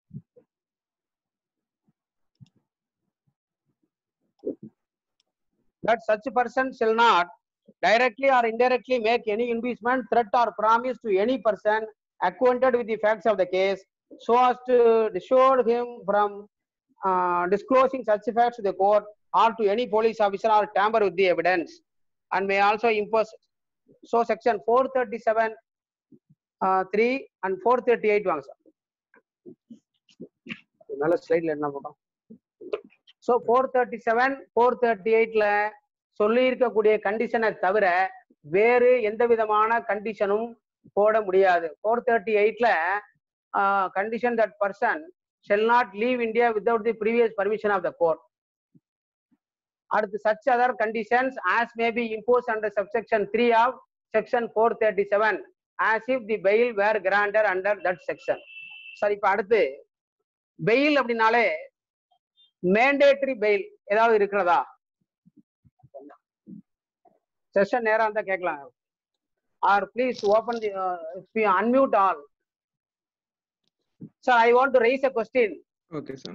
that such person shall not directly or indirectly make any inducement, threat, or promise to any person acquainted with the facts of the case, so as to dissuade him from uh, disclosing such facts to the court or to any police officer or tamper with the evidence, and may also impose. So, section 437 uh, 3 and 438 வாங்க சார் நல்ல ஸ்லைட்ல என்ன போட்டோம் so four thirty seven four thirty எயிட்ல சொல்லி இருக்கக்கூடிய கண்டிஷனை தவிர வேறு எந்த விதமான கண்டிஷனும் போட முடியாது ஃபோர் தேர்ட்டி எயிட்ல condition that person shall not leave India without the previous permission of the court அடுத்து such other conditions as may be impose under subsection three of section four thirty seven as if the bail were granted under that section சரி இப்போ அடுத்து பெயில் அப்படின்னாலே மேண்டேட்டரி பெயில் ஏதாவது இருக்கிறதா செஷன் நேரா இருந்தா கேட்கலாம் or please open the unmute all sir I want to raise a question Okay, sir.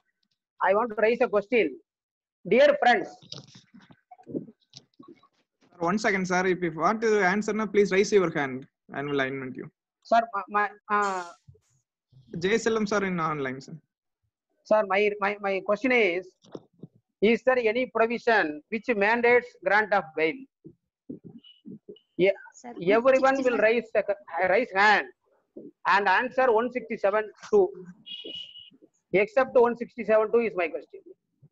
I want to raise a question dear friends One second, sir. If you want to answer, now please raise your hand and we'll unmute you. Sir, my, my uh, Jay Salam, sir, in online, sir. sir, my, my, my question is, is there any provision which mandates grant of bail? Yeah, Sir, everyone will 167 raise, the- uh, raise hand and answer one sixty-seven two. Except one sixty-seven two is my question.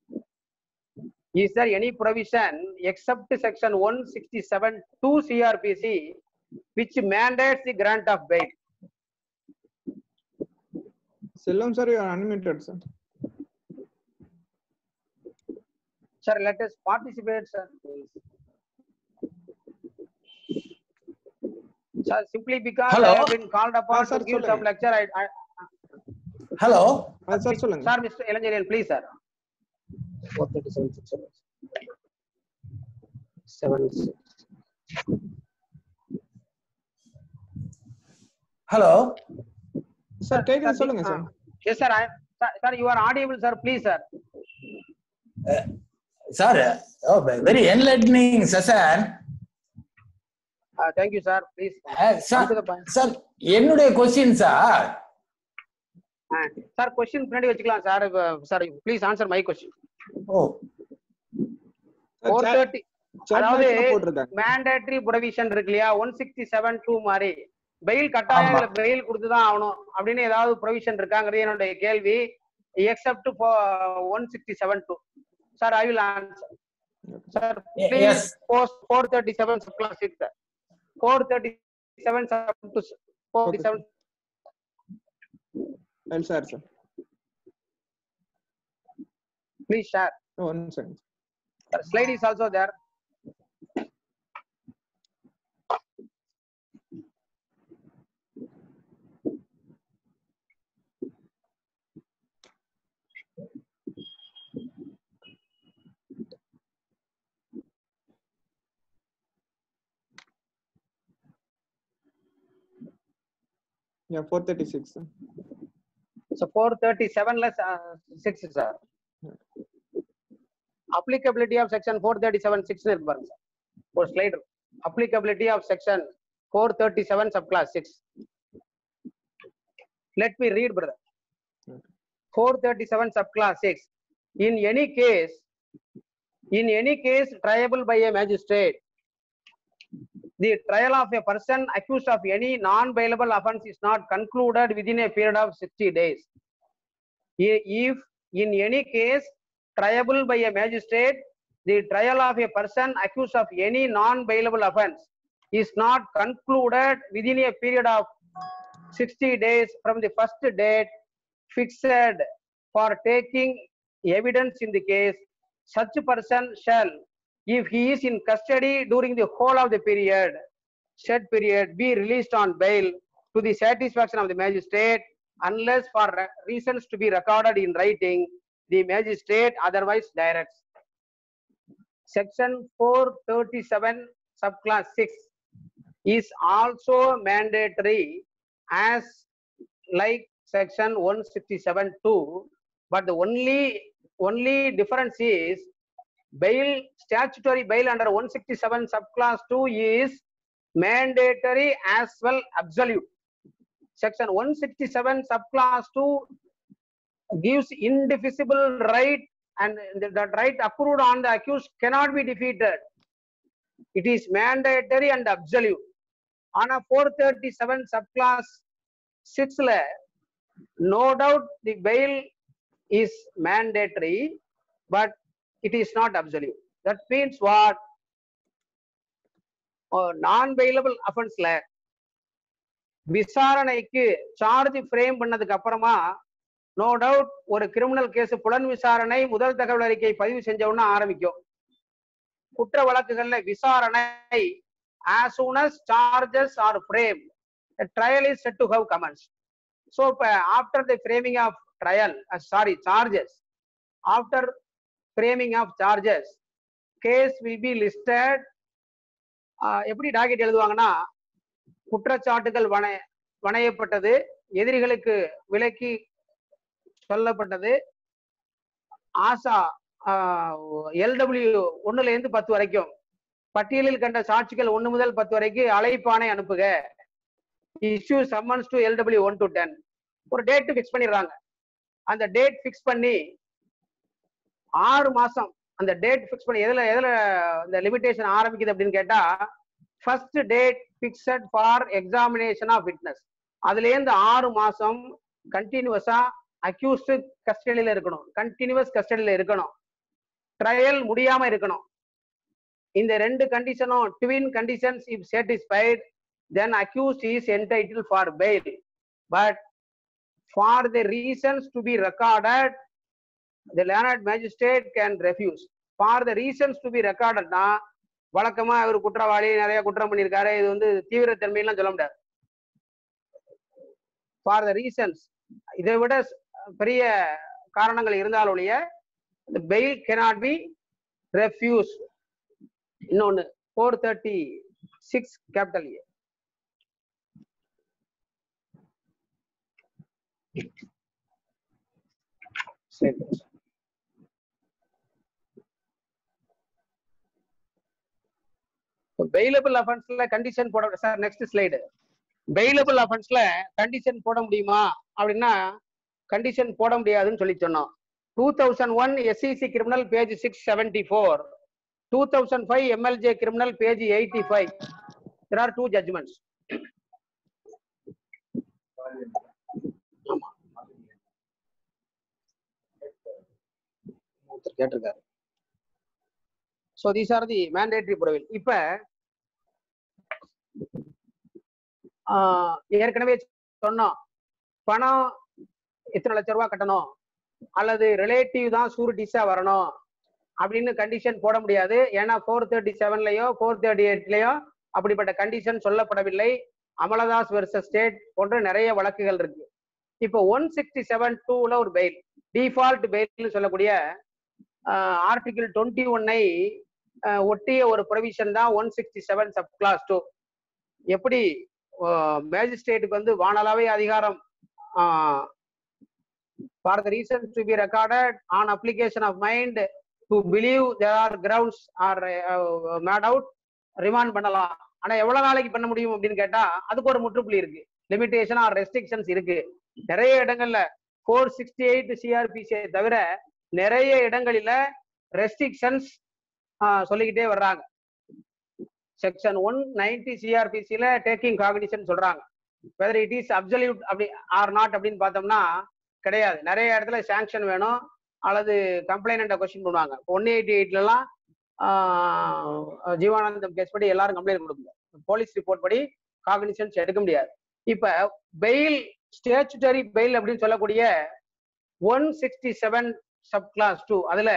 Is there any provision except section one sixty-seven two CRPC which mandates the grant of bail? Salam, sir, you are unmuted, sir. Sir, let us participate, sir. please. Sir, simply because I Hello? have been called upon sir, to give some சொல்லுங்க. lecture, I, I, Hello. Ah, sir, சொல்லுங்க. sir, Mr. Elanjarian, please, sir. Four thirty-seven, six, seven. Seven, six. Hello. Sir, கேக்குது Sir, சொல்லுங்க, uh, sir. Yes, sir, I, sir, sir, you are audible, sir, please, sir. Sir, oh, very enlightening session. Uh, thank you, sir, please. Uh, sir, Come to the point. sir, என்னுடைய question sir Uh, sir, question பின்னாடி வச்சுக்கலாம், sir, uh, sir, please answer my question. O Sir, Four chat- thirty, chat அதாவது box ல போட்டிருக்காங்க. மேண்டேட்டரி ப்ரொவிஷன் இருக்கு இல்லையா ஒன் சிக்ஸ்டி செவன் டூ மாதிரி பெயில் கட்டாயம் ஆமா. இதுல பெயில் கொடுத்துதான் ஆகணும் அப்படின்னு ஏதாவது ப்ரொவிஷன் இருக்காங்கிறது என்னுடைய கேள்வி except one sixty seven two sir I will answer sir Ye- please yes. Post four thirty seven sub clause six four thirty seven sub two forty seven I'll share, sir. Please share Oh, One second. Slide is also there Yeah, 436, sir. So four thirty-seven less uh, six, sir. Applicability of section four thirty-seven six இருக்கு பாருங்க sir. ஒரு slide இருக்கு. Applicability of section four thirty-seven subclass six. Let me read, brother. Four thirty-seven subclass six. In any case, in any case triable by a magistrate, the trial of a person accused of any non-bailable offense is not concluded within a period of 60 days. I- If in any case triable by a magistrate, the trial of a person accused of any non-bailable offense is not concluded within a period of 60 days from the first date fixed for taking evidence in the case, such person shall if he is in custody during the whole of the period, said period, be released on bail to the satisfaction of the magistrate unless for re- reasons to be recorded in writing, the magistrate otherwise directs. Section four thirty-seven, subclass six is also mandatory as like section one sixty-seven two, but the only, only difference is bail, statutory bail under one sixty-seven subclass two is mandatory as well absolute. Section one sixty-seven subclass two gives indefeasible right and the- that right accrued on the accused cannot be defeated. It is mandatory and absolute. On a four thirty-seven subclass six no doubt the bail is mandatory, but it is not absolute. That means what? நான் பெயிலபிள் அஃபென்ஸ்ல விசாரணைக்கு சார்ஜ் ஃப்ரேம் பண்ணதுக்கு அப்புறமா நோ டவுட் ஒரு கிரிமினல் கேஸ் புலன் விசாரணை முதல் தகவல் அறிக்கை பதிவு செஞ்ச உடனே ஆரம்பிக்கும் குற்ற வழக்குகள்ல விசாரணை as soon as charges are framed a trial is set to have commenced so இப்ப after the framing of trial uh, sorry charges after framing of charges case will be listed ஆஹ் எப்படி டாக்கெட் எழுதுவாங்கன்னா குற்றச்சாட்டுகள் வன வணையப்பட்டது எதிரிகளுக்கு விலக்கி சொல்லப்பட்டது ஆசா எல்டபிள்யூ ஒண்ணுல இருந்து பத்து வரைக்கும் பட்டியலில் கண்ட சாட்சிகள் ஒண்ணு முதல் பத்து வரைக்கும் அழைப்பானை அனுப்புக issue summons to LW one to ten ஒரு டேட் ஃபிக்ஸ் பண்ணிடுறாங்க அந்த டேட் ஃபிக்ஸ் பண்ணி ஆறு மாசம் அந்த டேட் ஃபிக்ஸ் பண்ணி எதுல எதுல இந்த லிமிடேஷன் ஆரம்பிக்குது அப்படின்னு கேட்டா first date fixed for examination of witness அதுல இருந்து ஆறு மாசம் கண்டினியூஸா அக்யூஸ்டு கஸ்டடியில இருக்கணும் கண்டினியூஸ் கஸ்டடியில இருக்கணும் ட்ரையல் முடியாம இருக்கணும் இந்த ரெண்டு கண்டிஷனும் twin conditions if satisfied then accused is entitled for bail but for the reasons to be recorded the learned magistrate can refuse for the reasons to be recorded னா வழக்கமா இவர் குற்றவாளி நிறைய குற்றம் பண்ணியிருக்காரு இது வந்து தீவிரத்தன்மையெல்லாம் சொல்ல முடியாது ஃபார் த ரீசன்ஸ் இதை விட பெரிய காரணங்கள் இருந்தால் ஒழிய பெயில் கெனாட் பி ரெஃப்யூஸ் இன்னொன்னு four thirty six capital A சரி பெயிலபிள் அஃபென்ஸ்ல கண்டிஷன் போட சார் நெக்ஸ்ட் ஸ்லைடு பெயிலபிள் அஃபென்ஸ்ல கண்டிஷன் போட முடியுமா அப்படின்னா கண்டிஷன் போட முடியாதுன்னு சொல்லி சொன்னோம் two thousand one SCC criminal page six seventy four two thousand five MLJ criminal page eighty five there are two judgments கேட்டிருக்காரு so these are the mandatory புடவில் இப்ப ஆஹ், ஏற்கனவே சொன்னோம் பணம் இத்தனை லட்ச ரூபா கட்டணும் அல்லது ரிலேட்டிவ் தான் சூரிட்டிஸா வரணும் அப்படின்னு கண்டிஷன் போட முடியாது ஏன்னா ஃபோர் தேர்ட்டி செவன்லயோ ஃபோர் தேர்ட்டி எயிட்லயோ அப்படிப்பட்ட கண்டிஷன் சொல்லப்படவில்லை அமலதாஸ் வெர்சஸ் ஸ்டேட் போன்ற நிறைய வழக்குகள் இருக்கு இப்போ ஒன் சிக்ஸ்டி செவன் டூல ஒரு பெயில் டிஃபால்ட் பெயில்னு சொல்லக்கூடிய ஆர்டிகிள் டுவெண்ட்டி ஒன்னை ஒட்டிய ஒரு ப்ரொவிஷன் தான் one sixty seven sub clause two எப்படி மேஜிஸ்ட்ரேட்டுக்கு வந்து வானளாவே அதிகாரம் for the reason to be recorded on application of mind to believe there are grounds are made out remand பண்ணலாம் ஆனா எவ்வளவு நாளைக்கு பண்ண முடியும் அப்படின்னு கேட்டா அதுக்கு ஒரு முற்றுப்புள்ளி இருக்கு லிமிடேஷன் ஆர் ரெஸ்ட்ரிக்ஷன்ஸ் இருக்கு நிறைய இடங்கள்ல ஃபோர் சிக்ஸ்டி எயிட் சிஆர்பிசியை தவிர நிறைய இடங்களில ரெஸ்ட்ரிக்ஷன்ஸ் சொல்லிக்கிட்டே வர்றாங்க செக்ஷன் ஒன் நைன்டி சிஆர்பிசியில டேக்கிங் காக்னிஷன் சொல்றாங்க வெதர் இட் இஸ் அப்சல்யூட் அப்படி ஆர் நாட் அப்படின்னு பார்த்தோம்னா கிடையாது நிறைய இடத்துல சாங்ஷன் வேணும் அல்லது கம்ப்ளைண்ட்டை கொஸ்டின் பண்ணுவாங்க ஒன் எயிட்டி எயிட்லலாம் ஜீவானந்தம் கேஸ் படி எல்லாரும் கம்ப்ளைண்ட் கொடுக்குங்க போலீஸ் ரிப்போர்ட் படி காக்னிஷன்ஸ் எடுக்க முடியாது இப்ப பெயில் ஸ்டேச்சுட்டரி பெயில் அப்படின்னு சொல்லக்கூடிய one sixty seven sub clause two அதுல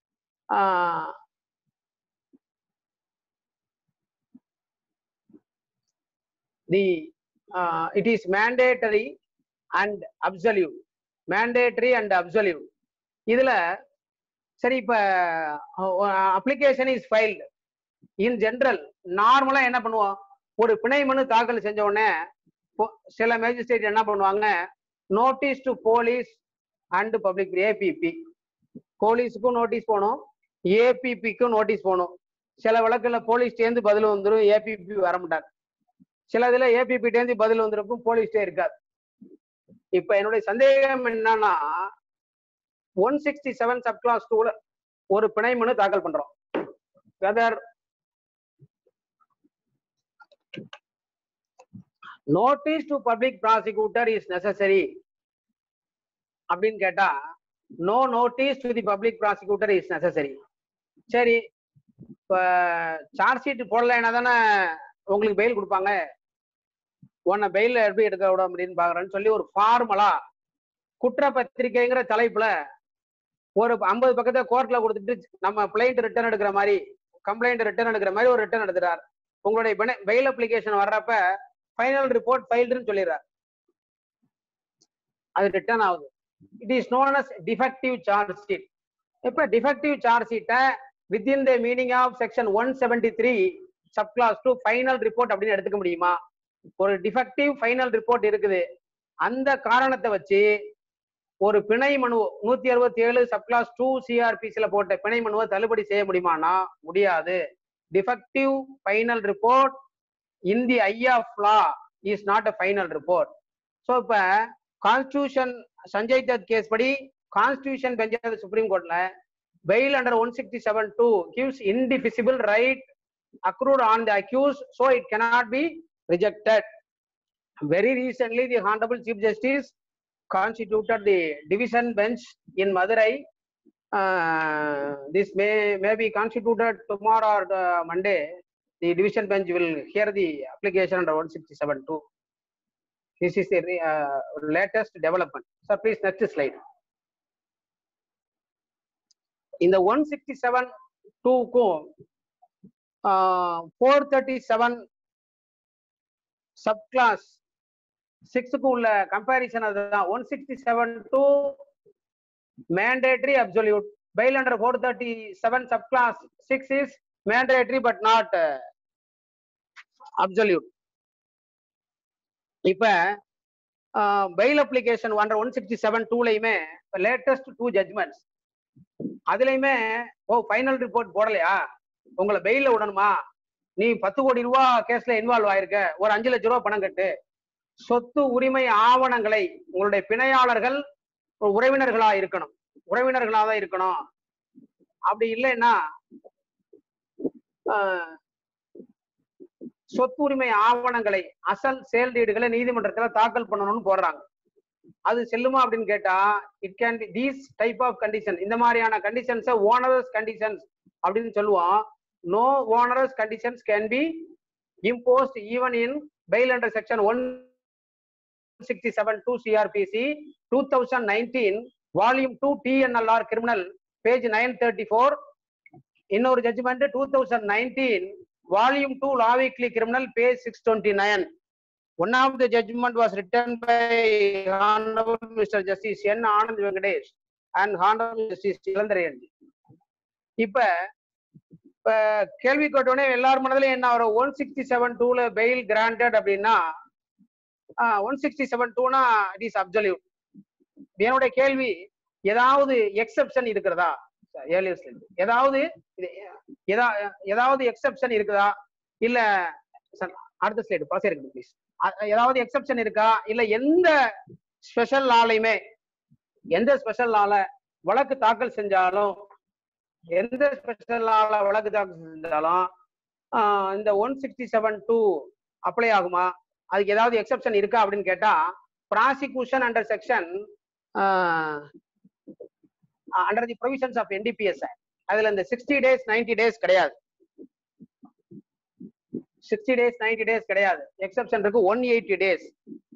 the it is mandatory and absolute mandatory and absolute இதுல சரி இப்ப application is filed in general நார்மலா என்ன பண்ணுவோம் ஒரு பிணை மனு தாக்கல் செஞ்ச உடனே பொ- சில மேஜிஸ்ட்ரேட் என்ன பண்ணுவாங்க notice to police and public APP போலீஸுக்கும் நோட்டீஸ் போகணும் ஏபிபிக்கும் நோட்டீஸ் போகணும் சில வழக்குல போலீஸ் சேர்ந்து பதில் வந்துடும் ஏபிபி வர மாட்டாங்க சில இதுல ஏபிபி டேந்து பதில் வந்திருக்கும் போலீஸ்டே இருக்காது இப்ப என்னுடைய சந்தேகம் என்னன்னா one sixty seven sub clause டூல ஒரு பிணை மனு தாக்கல் பண்றோம் whether notice to public prosecutor is necessary அப்படின்னு கேட்டா no notice to the public prosecutor is necessary சரி இப்ப சார்ஜ் ஷீட் போடலைன்னா தானே உங்களுக்கு பெயில் கொடுப்பாங்க உன்னை பெயில் எப்படி எடுக்க விட அப்படின்னு பாக்குறேன்னு சொல்லி ஒரு ஃபார்மலா குற்றப்பத்திரிக்கைங்கிற தலைப்புல ஒரு ஐம்பது பக்கத்தை கோர்ட்ல கொடுத்துட்டு நம்ம பிளைண்ட் ரிட்டர்ன் எடுக்கிற மாதிரி கம்ப்ளைண்ட் ரிட்டர்ன் எடுக்கிற மாதிரி ஒரு ரிட்டர்ன் எடுத்துறார் உங்களுடைய பெயில் அப்ளிகேஷன் வர்றப்ப ஃபைனல் ரிப்போர்ட் ஃபைல்டுன்னு சொல்லிடுறார் அது ரிட்டர்ன் ஆகுது it is known as defective charge sheet இப்ப டிஃபெக்டிவ் சார்ஜ் ஷீட்டை within the meaning of section one seventy three sub clause two final report அப்படின்னு எடுத்துக்க முடியுமா ஒரு டிஃபெக்டிவ் ஃபைனல் ரிப்போர்ட் இருக்குது அந்த காரணத்தை வச்சு ஒரு பிணை மனு நூத்தி அறுபத்தி ஏழு சப் கிளாஸ் டூ சிஆர்பிசில போட்ட பிணை மனுவை தள்ளுபடி செய்ய முடியுமானா முடியாது defective final report in the eye of law is not a final report so இப்ப கான்ஸ்டியூஷன் சஞ்சய் தத் கேஸ் படி கான்ஸ்டியூஷன் பெஞ்ச் சுப்ரீம் கோர்ட்ல bail under 167.2 gives indefeasible right accrued on the accused so it cannot be rejected very recently the honorable chief justice constituted the division bench in madurai uh, this may may be constituted tomorrow or the monday the division bench will hear the application under 167.2 this is the re- uh, latest development sir please next slide இந்த ஒன் சிக்ஸ்டி செவன் டூக்கும் four thirty seven sub clause சிக்ஸுக்கும் உள்ள கம்பேரிசன் அதுதான் one sixty seven two mandatory absolute bail under four thirty seven sub clause six is mandatory but not absolute இப்ப bail application under one sixty seven டூலையுமே லேட்டஸ்ட் டூ ஜட்மெண்ட்ஸ் அதுலயுமே ஓ ஃபைனல் ரிப்போர்ட் போடலையா உங்களை பெயில விடணுமா நீ பத்து கோடி ரூபா கேஸ்ல இன்வால்வ் ஆயிருக்க ஒரு அஞ்சு லட்ச ரூபா பணம் கட்டு சொத்து உரிமை ஆவணங்களை உங்களுடைய பிணையாளர்கள் ஒரு உறவினர்களா இருக்கணும் உறவினர்களா தான் இருக்கணும் அப்படி இல்லைன்னா ஆஹ், சொத்து உரிமை ஆவணங்களை அசல் செயல்டீடுகளை நீதிமன்றத்துல தாக்கல் பண்ணணும்னு போடுறாங்க அது செல்லுமா அப்படின்னு கேட்டா it can be these type of condition இந்த மாதிரியான கண்டிஷன்ஸ் ஓனரஸ் கண்டிஷன்ஸ் அப்படின்னு சொல்லுவோம் no onerous conditions can be imposed even in bail under section one sixty seven two CrPC two thousand nineteen volume two TNLR criminal page nine thirty four இன்னொரு judgment two thousand nineteen volume two law weekly criminal page six twenty nine One of the judgment was written by Honorable Mr. Justice N. Anand Venkatesh and Honorable Justice Ilandarayan. இப்ப இப்ப கேள்வி கேட்டோடனே எல்லார் மனதிலும் என்ன வரும் ஒன் சிக்ஸ்டி செவன் டூல பெயில் கிராண்டட் அப்படின்னா ஒன் சிக்ஸ்டி செவன் டூனா இட் இஸ் அப்சல்யூட் என்னுடைய கேள்வி ஏதாவது எக்ஸெப்ஷன் இருக்கிறதா ஏர்லியஸ்ல இருந்து ஏதாவது இது எதா- ஏதாவது எக்ஸெப்ஷன் இருக்குதா இல்ல sir, அடுத்த ஸ்லைடு பாஸ் இருக்கு ப்ளீஸ் ஏதாவது எக்ஸெப்ஷன் இருக்கா இல்ல எந்த ஸ்பெஷல் லாலையுமே எந்த ஸ்பெஷல் லால வழக்கு தாக்கல் செஞ்சாலும் எந்த ஸ்பெஷல் லால வழக்கு தாக்கல் செஞ்சாலும் ஆஹ் இந்த one sixty seven two apply ஆகுமா அதுக்கு ஏதாவது எக்ஸெப்ஷன் இருக்கா அப்படின்னு கேட்டா prosecution under section under the provisions of NDPS அதுல இந்த சிக்ஸ்டி டேஸ் 90 டேஸ் கிடையாது சிக்ஸ்டி டேஸ் 90 டேஸ் கிடையாது எக்ஸெப்ஷன் இருக்கு one eighty days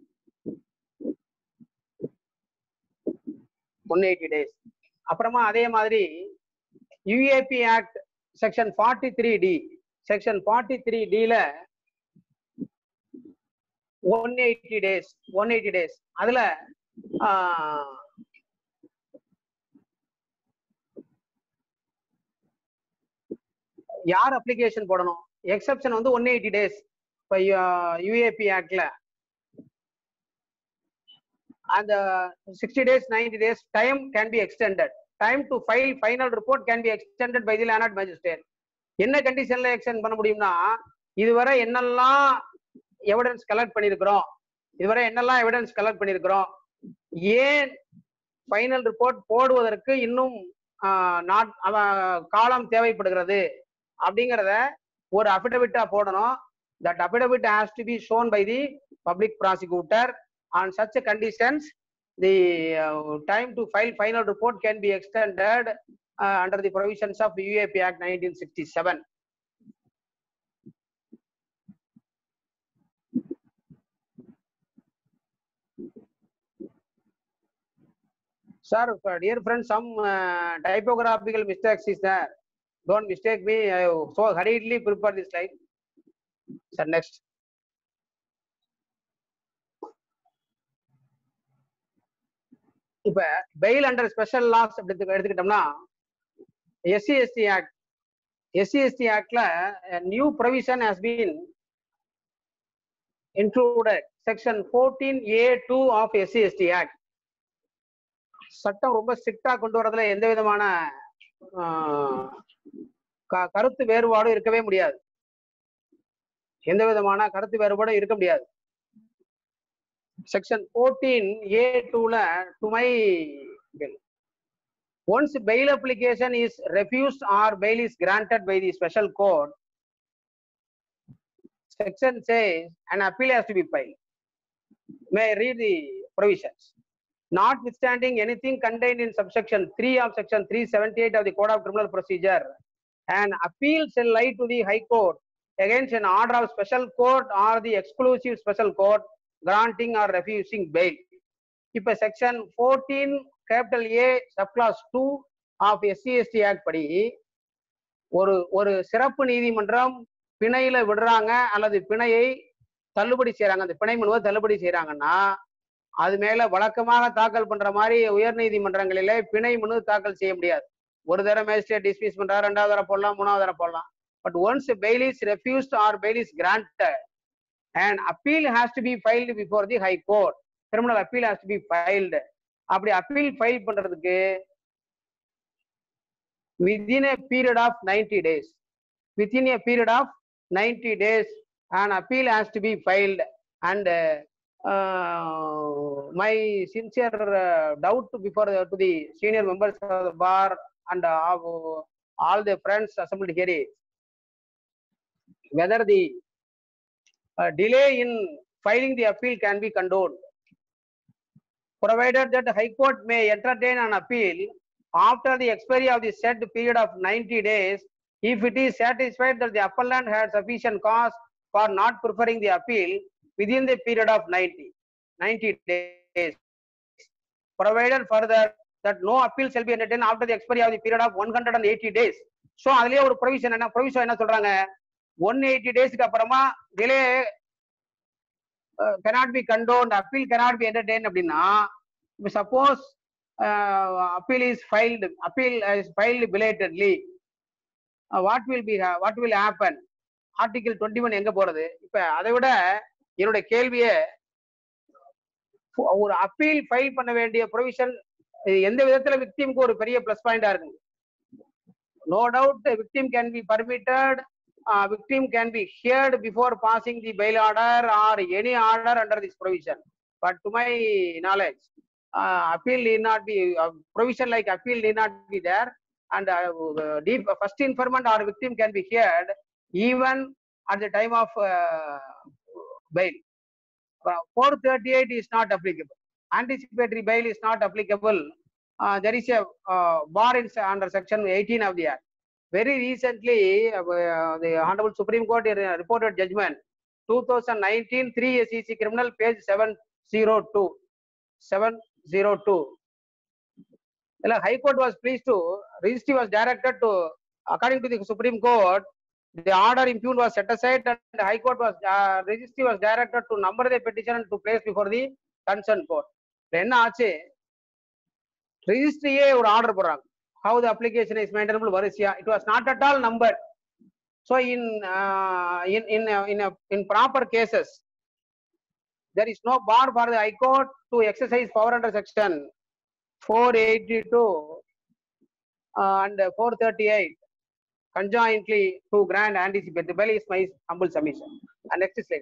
one eighty days அப்புறமா அதே மாதிரி UAP act section forty three D section forty three டில one eighty days one eighty days அதுல ஆஹ், யார் அப்ளிகேஷன் போடணும் எக்ஸெப்ஷன் வந்து ஒன் எயிட்டி டேஸ் இப்போ யுஏபி ஆக்ட்ல அந்த sixty days ninety days time can be extended time to file final report can be extended by the learned magistrate என்ன கண்டிஷன்ல எக்ஸ்டெண்ட் பண்ண முடியும்னா இதுவரை என்னெல்லாம் எவிடன்ஸ் கலெக்ட் பண்ணியிருக்கிறோம் இதுவரை என்னெல்லாம் எவிடன்ஸ் கலெக்ட் பண்ணியிருக்கிறோம் ஏன் ஃபைனல் ரிப்போர்ட் போடுவதற்கு இன்னும் ஆஹ், நாட் அவ- காலம் தேவைப்படுகிறது அப்படிங்கிறத ஒரு அபிடவிட்டா போடணும் that affidavit has to be shown by the public prosecutor on such a conditions the uh, time to file final report can be extended uh, under the provisions of UAP Act 1967 sir uh, dear friends some uh, typographical mistakes is there don't mistake me i have so hurriedly prepared this slide sir next இப்ப பெயில் அண்டர் ஸ்பெஷல் லாஸ் அப்படி எடுத்துக்கிட்டோம்னா SC ST act SC ST ஆக்ட்ல new provision has been included section fourteen A two of SC ST act சட்டம் ரொம்ப ஸ்ட்ரிக்டா கொண்டு வரதுல எந்த விதமான ஆஹ், க- கருத்து வேறுபாடும் இருக்கவே முடியாது எந்த விதமான கருத்து வேறுபாடும் இருக்க முடியாது செக்ஷன் ஃபோர்டீன் ஏ டூல to my once bail application is refused or bail is granted by the special court section says an appeal has to be filed. May I read the provisions? Notwithstanding anything contained in subsection 3 of section 378 of the Code of Criminal Procedure, an appeal shall lie to the High Court against an order of special court or the exclusive special court granting or refusing bail. இப்ப section fourteen capital A subclause two of SC ST act படி ஒரு ஒரு சிறப்பு நீதிமன்றம் பிணையில விடுறாங்க அல்லது பிணையை தள்ளுபடி செய்றாங்க அந்த பிணை மனுவை தள்ளுபடி செய்றாங்கன்னா அது மேல வழக்கமாக தாக்கல் பண்ற மாதிரி உயர் நீதிமன்றங்களிலே பிணை மனு தாக்கல் செய்ய முடியாது ஒரு தடவை மேஜிஸ்ட்ரேட் டிஸ்மிஸ் பண்றாரு ரெண்டாவது தடவை போடலாம் மூணாவது தடவை போடலாம் but once bail is refused or bail is granted and appeal has to be filed before the high court criminal appeal has to be filed அப்படி அப்பீல் ஃபைல் பண்றதுக்கு within a period of 90 days within a period of 90 days an appeal has to be filed and uh, uh, my sincere uh, doubt before the, to the senior members of the bar and uh, of all the friends assembled here is whether the uh, delay in filing the appeal can be condoned provided that the high court may entertain an appeal after the expiry of the said period of 90 days if it is satisfied that the appellant had sufficient cause for not preferring the appeal within the period of 90 90 days provided further that no appeal shall be entertained after the expiry of the period of 180 days so அதுலயே ஒரு ப்ரொவிஷன் என்ன ப்ரொவிஷன் என்ன சொல்றாங்க ஒன் எயிட்டி டேஸ்க்கு அப்புறமா delay cannot be condoned appeal cannot be entertained அப்படின்னா suppose uh, appeal is filed appeal is filed belatedly uh, what will be ha- what will happen article twenty one எங்க போறது இப்ப அதை விட என்னுடைய கேள்வியே ஒரு அப்பீல் ஃபைல் பண்ண வேண்டிய ப்ரொவிஷன் எந்த விதத்துல விக்டிம்க்கு ஒரு பெரிய ப்ளஸ் பாயிண்டா இருக்கு no doubt victim can be permitted victim can be heard before passing the bail order or any order under this provision but to my knowledge appeal need not be uh, provision like appeal need not be there and uh, uh, deep, first informant or victim can be heard even at the time of uh, bail Uh, 438 is not applicable anticipatory bail is not applicable uh, there is a uh, bar in, under section 18 of the act very recently uh, the honorable supreme court uh, reported judgment 2019 3 sec criminal page 702 702 the high court was pleased to registry was directed to according to the supreme court the order impugned was set aside and the high court was uh, registry was directed to number the petition and to place before the concerned court இப்ப என்ன ஆச்சு ரெஜிஸ்ட்ரியே ஒரு ஆர்டர் போடுறாங்க how the application is maintainable வரிசையா it was not at all numbered so in uh, in in uh, in, uh, in proper cases there is no bar for the high court to exercise power under section 482 uh, and 438 conjointly to grant anticipatory bail is my humble submission. And next slide.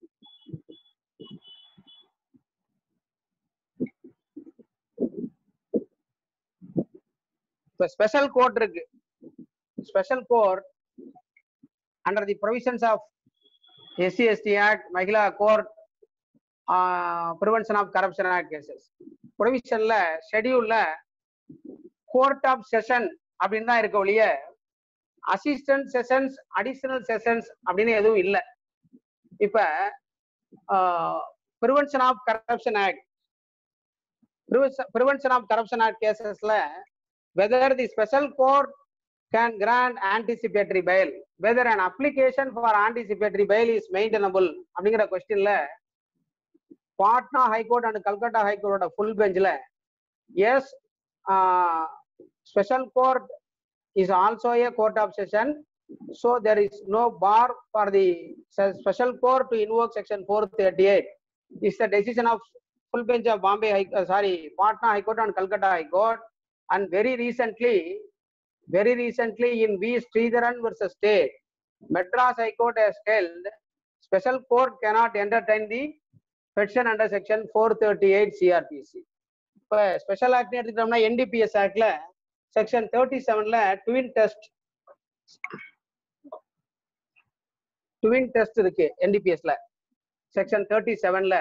இப்போ ஸ்பெஷல் கோர்ட் இருக்கு special court under the provisions of SC ST act Mahila court prevention of corruption act cases ப்ரொவிஷன்ல ஷெடியூல்ல கோர்ட் ஆஃப் செஷன் அப்படின்னு தான் இருக்க ஒழிய அசிஸ்டன்ட் செஷன்ஸ் அடிஷனல் செஷன்ஸ் அப்படின்னு எதுவும் இல்லை இப்ப prevention of corruption act prevention of corruption act கேசஸ்ல whether the special court can grant anticipatory bail whether an application for anticipatory bail is maintainable அப்படிங்கிற கொஸ்டின்ல பாட்னா ஹைகோர்ட் அண்ட் கல்கட்டா ஹைகோர்ட்டோட ஃபுல் பெஞ்சில் yes special court is also a court of session. So there is no bar for the special court to invoke section 438. It's the decision of full bench of Bombay High, uh, sorry, Patna High Court and Calcutta High Court. And very recently, very recently in V. Sridharan versus State, Madras High Court has held special court cannot entertain the petition under section 438 CRPC. இப்போ ஸ்பெஷல் ஆக்ட் எடுத்துக்கிட்டோம்னா என்டிபிஎஸ் ஆக்ட்ல செக்ஷன் தேர்ட்டி செவன்ல ட்வின் டெஸ்ட் ட்வின் டெஸ்ட் இருக்கு என்டிபிஎஸ்ல செக்ஷன் தேர்ட்டி செவன்ல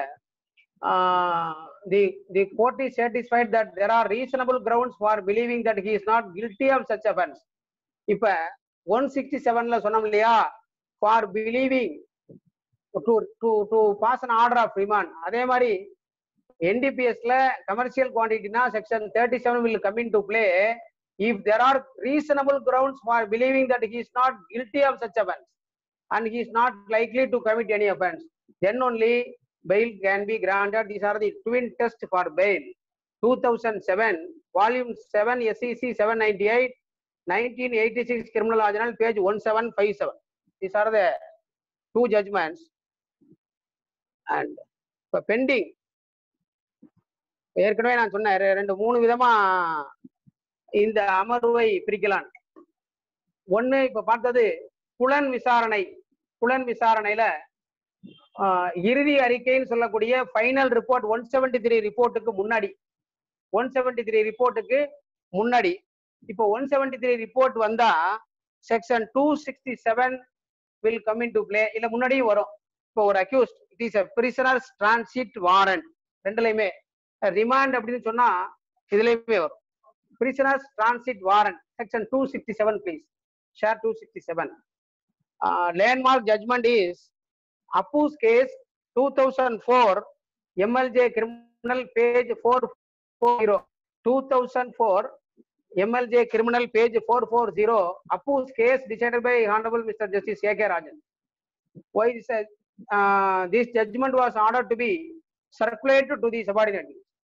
the the court is satisfied that there are reasonable grounds for believing that he is not guilty of such offence இப்ப ஒன் சிக்ஸ்டி செவன்ல சொன்னோம் இல்லையா for believing to to to pass an order of remand அதே மாதிரி என்டிபிஎஸ்ல கமர்ஷியல் குவான்டிட்டினா section thirty seven will come in to play if there are reasonable grounds for believing that he is not guilty of such offence and he is not likely to commit any offense, then only bail can be granted. These are the twin test for bail. 2007, volume 7, SEC 798, 1986 criminal law journal, page 1757. These are the two judgments. And for pending, ஏற்கனவே நான் சொன்னேன் ரெ- ரெண்டு மூணு விதமா இந்த அமர்வை பிரிக்கலாம் ஒண்ணு இப்ப பார்த்தது புலன் விசாரணை புலன் விசாரணையில ஆஹ், இறுதி அறிக்கைன்னு சொல்லக்கூடிய final report one seventy three ரிப்போர்ட்டுக்கு முன்னாடி ஒன் செவன்டி த்ரீ ரிப்போர்ட்டுக்கு முன்னாடி இப்போ ஒன் செவன்டி த்ரீ ரிப்போர்ட் வந்தா section two sixty seven will come in to play இல்ல முன்னாடியும் வரும் இப்போ ஒரு accused it is a prisoners transit warrant ரெண்டுலையுமே ரிமாண்ட் அப்படின்னு சொன்னா இதுலயுமே வரும் prisoners transit warrant section two sixty seven please share two sixty seven landmark judgment is அப்புஸ் case two thousand four MLJ criminal page four four zero two thousand four MLJ criminal page 440, Appu's case decided by Honorable Mr. Justice A.K. Rajan. Why this, uh, this judgment was ordered to be circulated to the subordinate.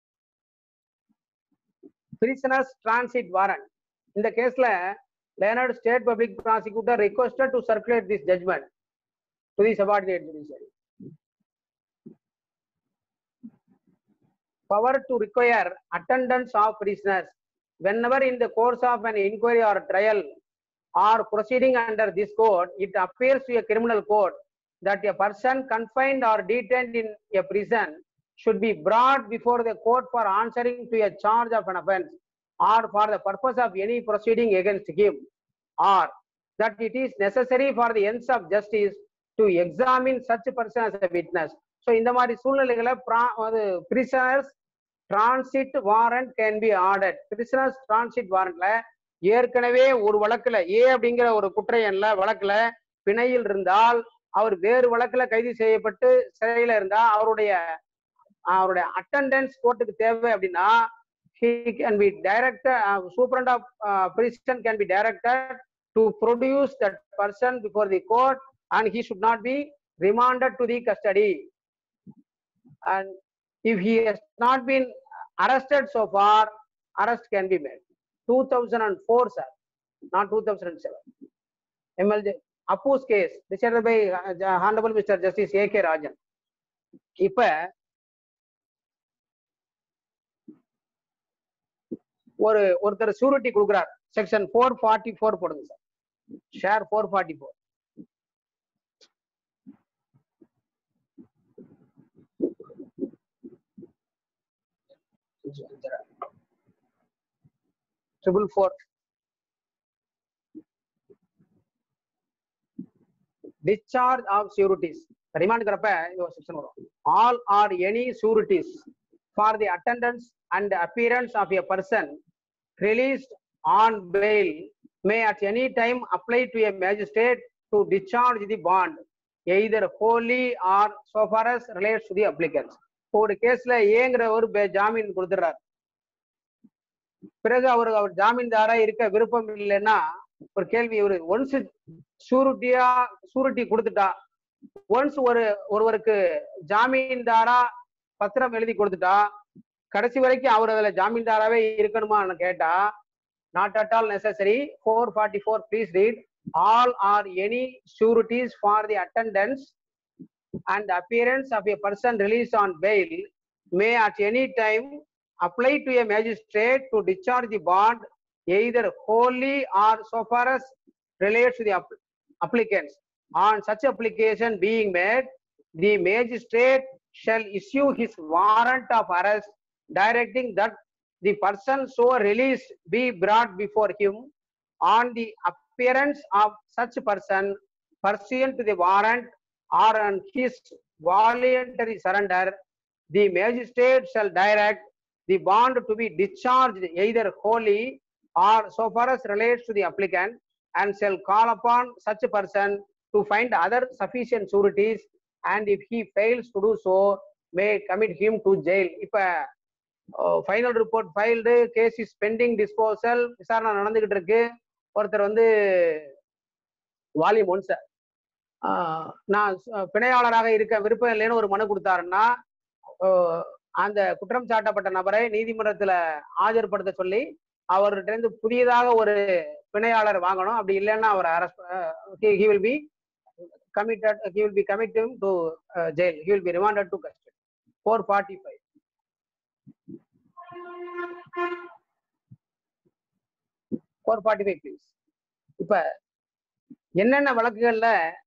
Prisoners transit warrant. In the case, Leonard State Public Prosecutor requested to circulate this judgment to the subordinate judiciary. Power to require attendance of prisoners whenever in the course of an inquiry or trial or proceeding under this code, it appears to a criminal court that a person confined or detained in a prison should be brought before the court for answering to a charge of an offense or for the purpose of any proceeding against him or that it is necessary for the ends of justice to examine such a person as a witness. So இந்த மாதிரி சூழ்நிலைகளை prisoners transit warrant can be order prisoners transit வாரண்ட்ல ஏற்கனவே ஒரு வழக்குல ஏ அப்படிங்கிற ஒரு குற்றையன்ல வழக்குல பிணையில் இருந்தால் அவர் வேறு வழக்குல கைது செய்யப்பட்டு சிறையில இருந்தா அவருடைய அவருடைய அட்டண்டன்ஸ் கோர்ட்டுக்கு தேவை அப்படின்னா he can be directed uh, superintendent of uh, prison can be directed to produce that person before the court and he should not be remanded to the custody and if he has not been arrested so far, arrest can be made. 2004, sir, not 2007. MLJ, Appu's case, decided by uh, Honorable Mr. Justice A.K. Rajan. இப்ப ஒரு ஒருத்தர் சூரிட்டி கொடுக்குறார் செக்ஷன் ஃபோர் ஃபார்ட்டி ஃபோர் போடுங்க sir share four forty four triple four. Discharge of sureties. Remand करப்ப இது ஒரு section வரும். All or any sureties for the attendance and appearance of a person released on bail may at any time apply to a magistrate to discharge the bond either wholly or so far as relates to the applicants. ஒரு கேஸ்ல ஏங்கிற ஒரு பே- ஜாமீன் கொடுத்துறாரு பிறகு அவர் அவர் ஜாமீன்தாரா இருக்க விருப்பம் இல்லைன்னா ஒரு கேள்வி ஒரு ஒன்ஸ் சூரிட்டியா சூரிட்டி கொடுத்துட்டா ஒன்ஸ் ஒரு ஒருவருக்கு ஜாமீன்தாரா பத்திரம் எழுதி கொடுத்துட்டா கடைசி வரைக்கும் அவர் அதுல ஜாமீன்தாராவே இருக்கணுமான்னு கேட்டா not at all necessary four forty four please read all or any sureties for the attendance and appearance of a person released on bail may at any time apply to a magistrate to discharge the bond either wholly or so far as relates to the app- applicants. On such application being made, the magistrate shall issue his warrant of arrest directing that the person so released be brought before him on the appearance of such person pursuant to the warrant or on his voluntary surrender, the magistrate shall direct the bond to be discharged either wholly or so far as relates to the applicant and shall call upon such a person to find other sufficient sureties and if he fails to do so may commit him to jail இப்ப final report filed case is pending disposal விசாரணை நடந்துகிட்டு இருக்கு ஒருத்தர் வந்து வால்யூம் ஒன் சார் நான் ச- பிணையாளராக இருக்க விருப்பம் இல்லைன்னு ஒரு மனு கொடுத்தாருன்னா ஆஹ் அந்த குற்றம் சாட்டப்பட்ட நபரை நீதிமன்றத்துல ஆஜர்படுத்த சொல்லி அவர்கிட்ட இருந்து புதியதாக ஒரு பிணையாளர் வாங்கணும் அப்படி இல்லைன்னா அவர் arrest he will be committed he will be committed to jail he will be remanded to custody four forty five four forty five please இப்ப என்னென்ன வழக்குகள்ல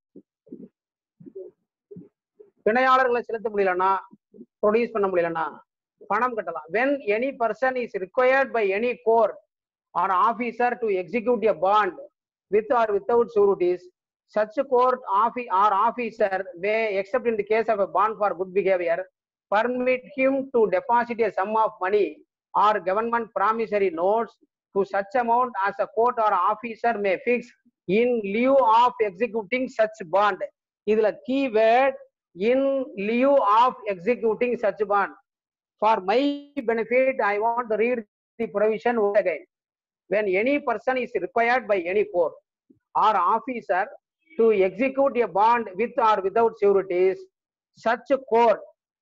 பிணையாளர்களை செலுத்த முடியலன்னா ப்ரொடியூஸ் பண்ண முடியலன்னா பணம் கட்டலாம் when any person is required by any court or officer to execute a bond with or without sureties such a court offi- or officer may except in the case of a bond for good behavior permit him to deposit a sum of money or government promissory notes to such amount as a court or officer may fix in lieu of executing such bond இதுல keyword in lieu of executing such bond for my benefit i want to read the provision once again when any person is required by any court or officer to execute a bond with or without sureties such a court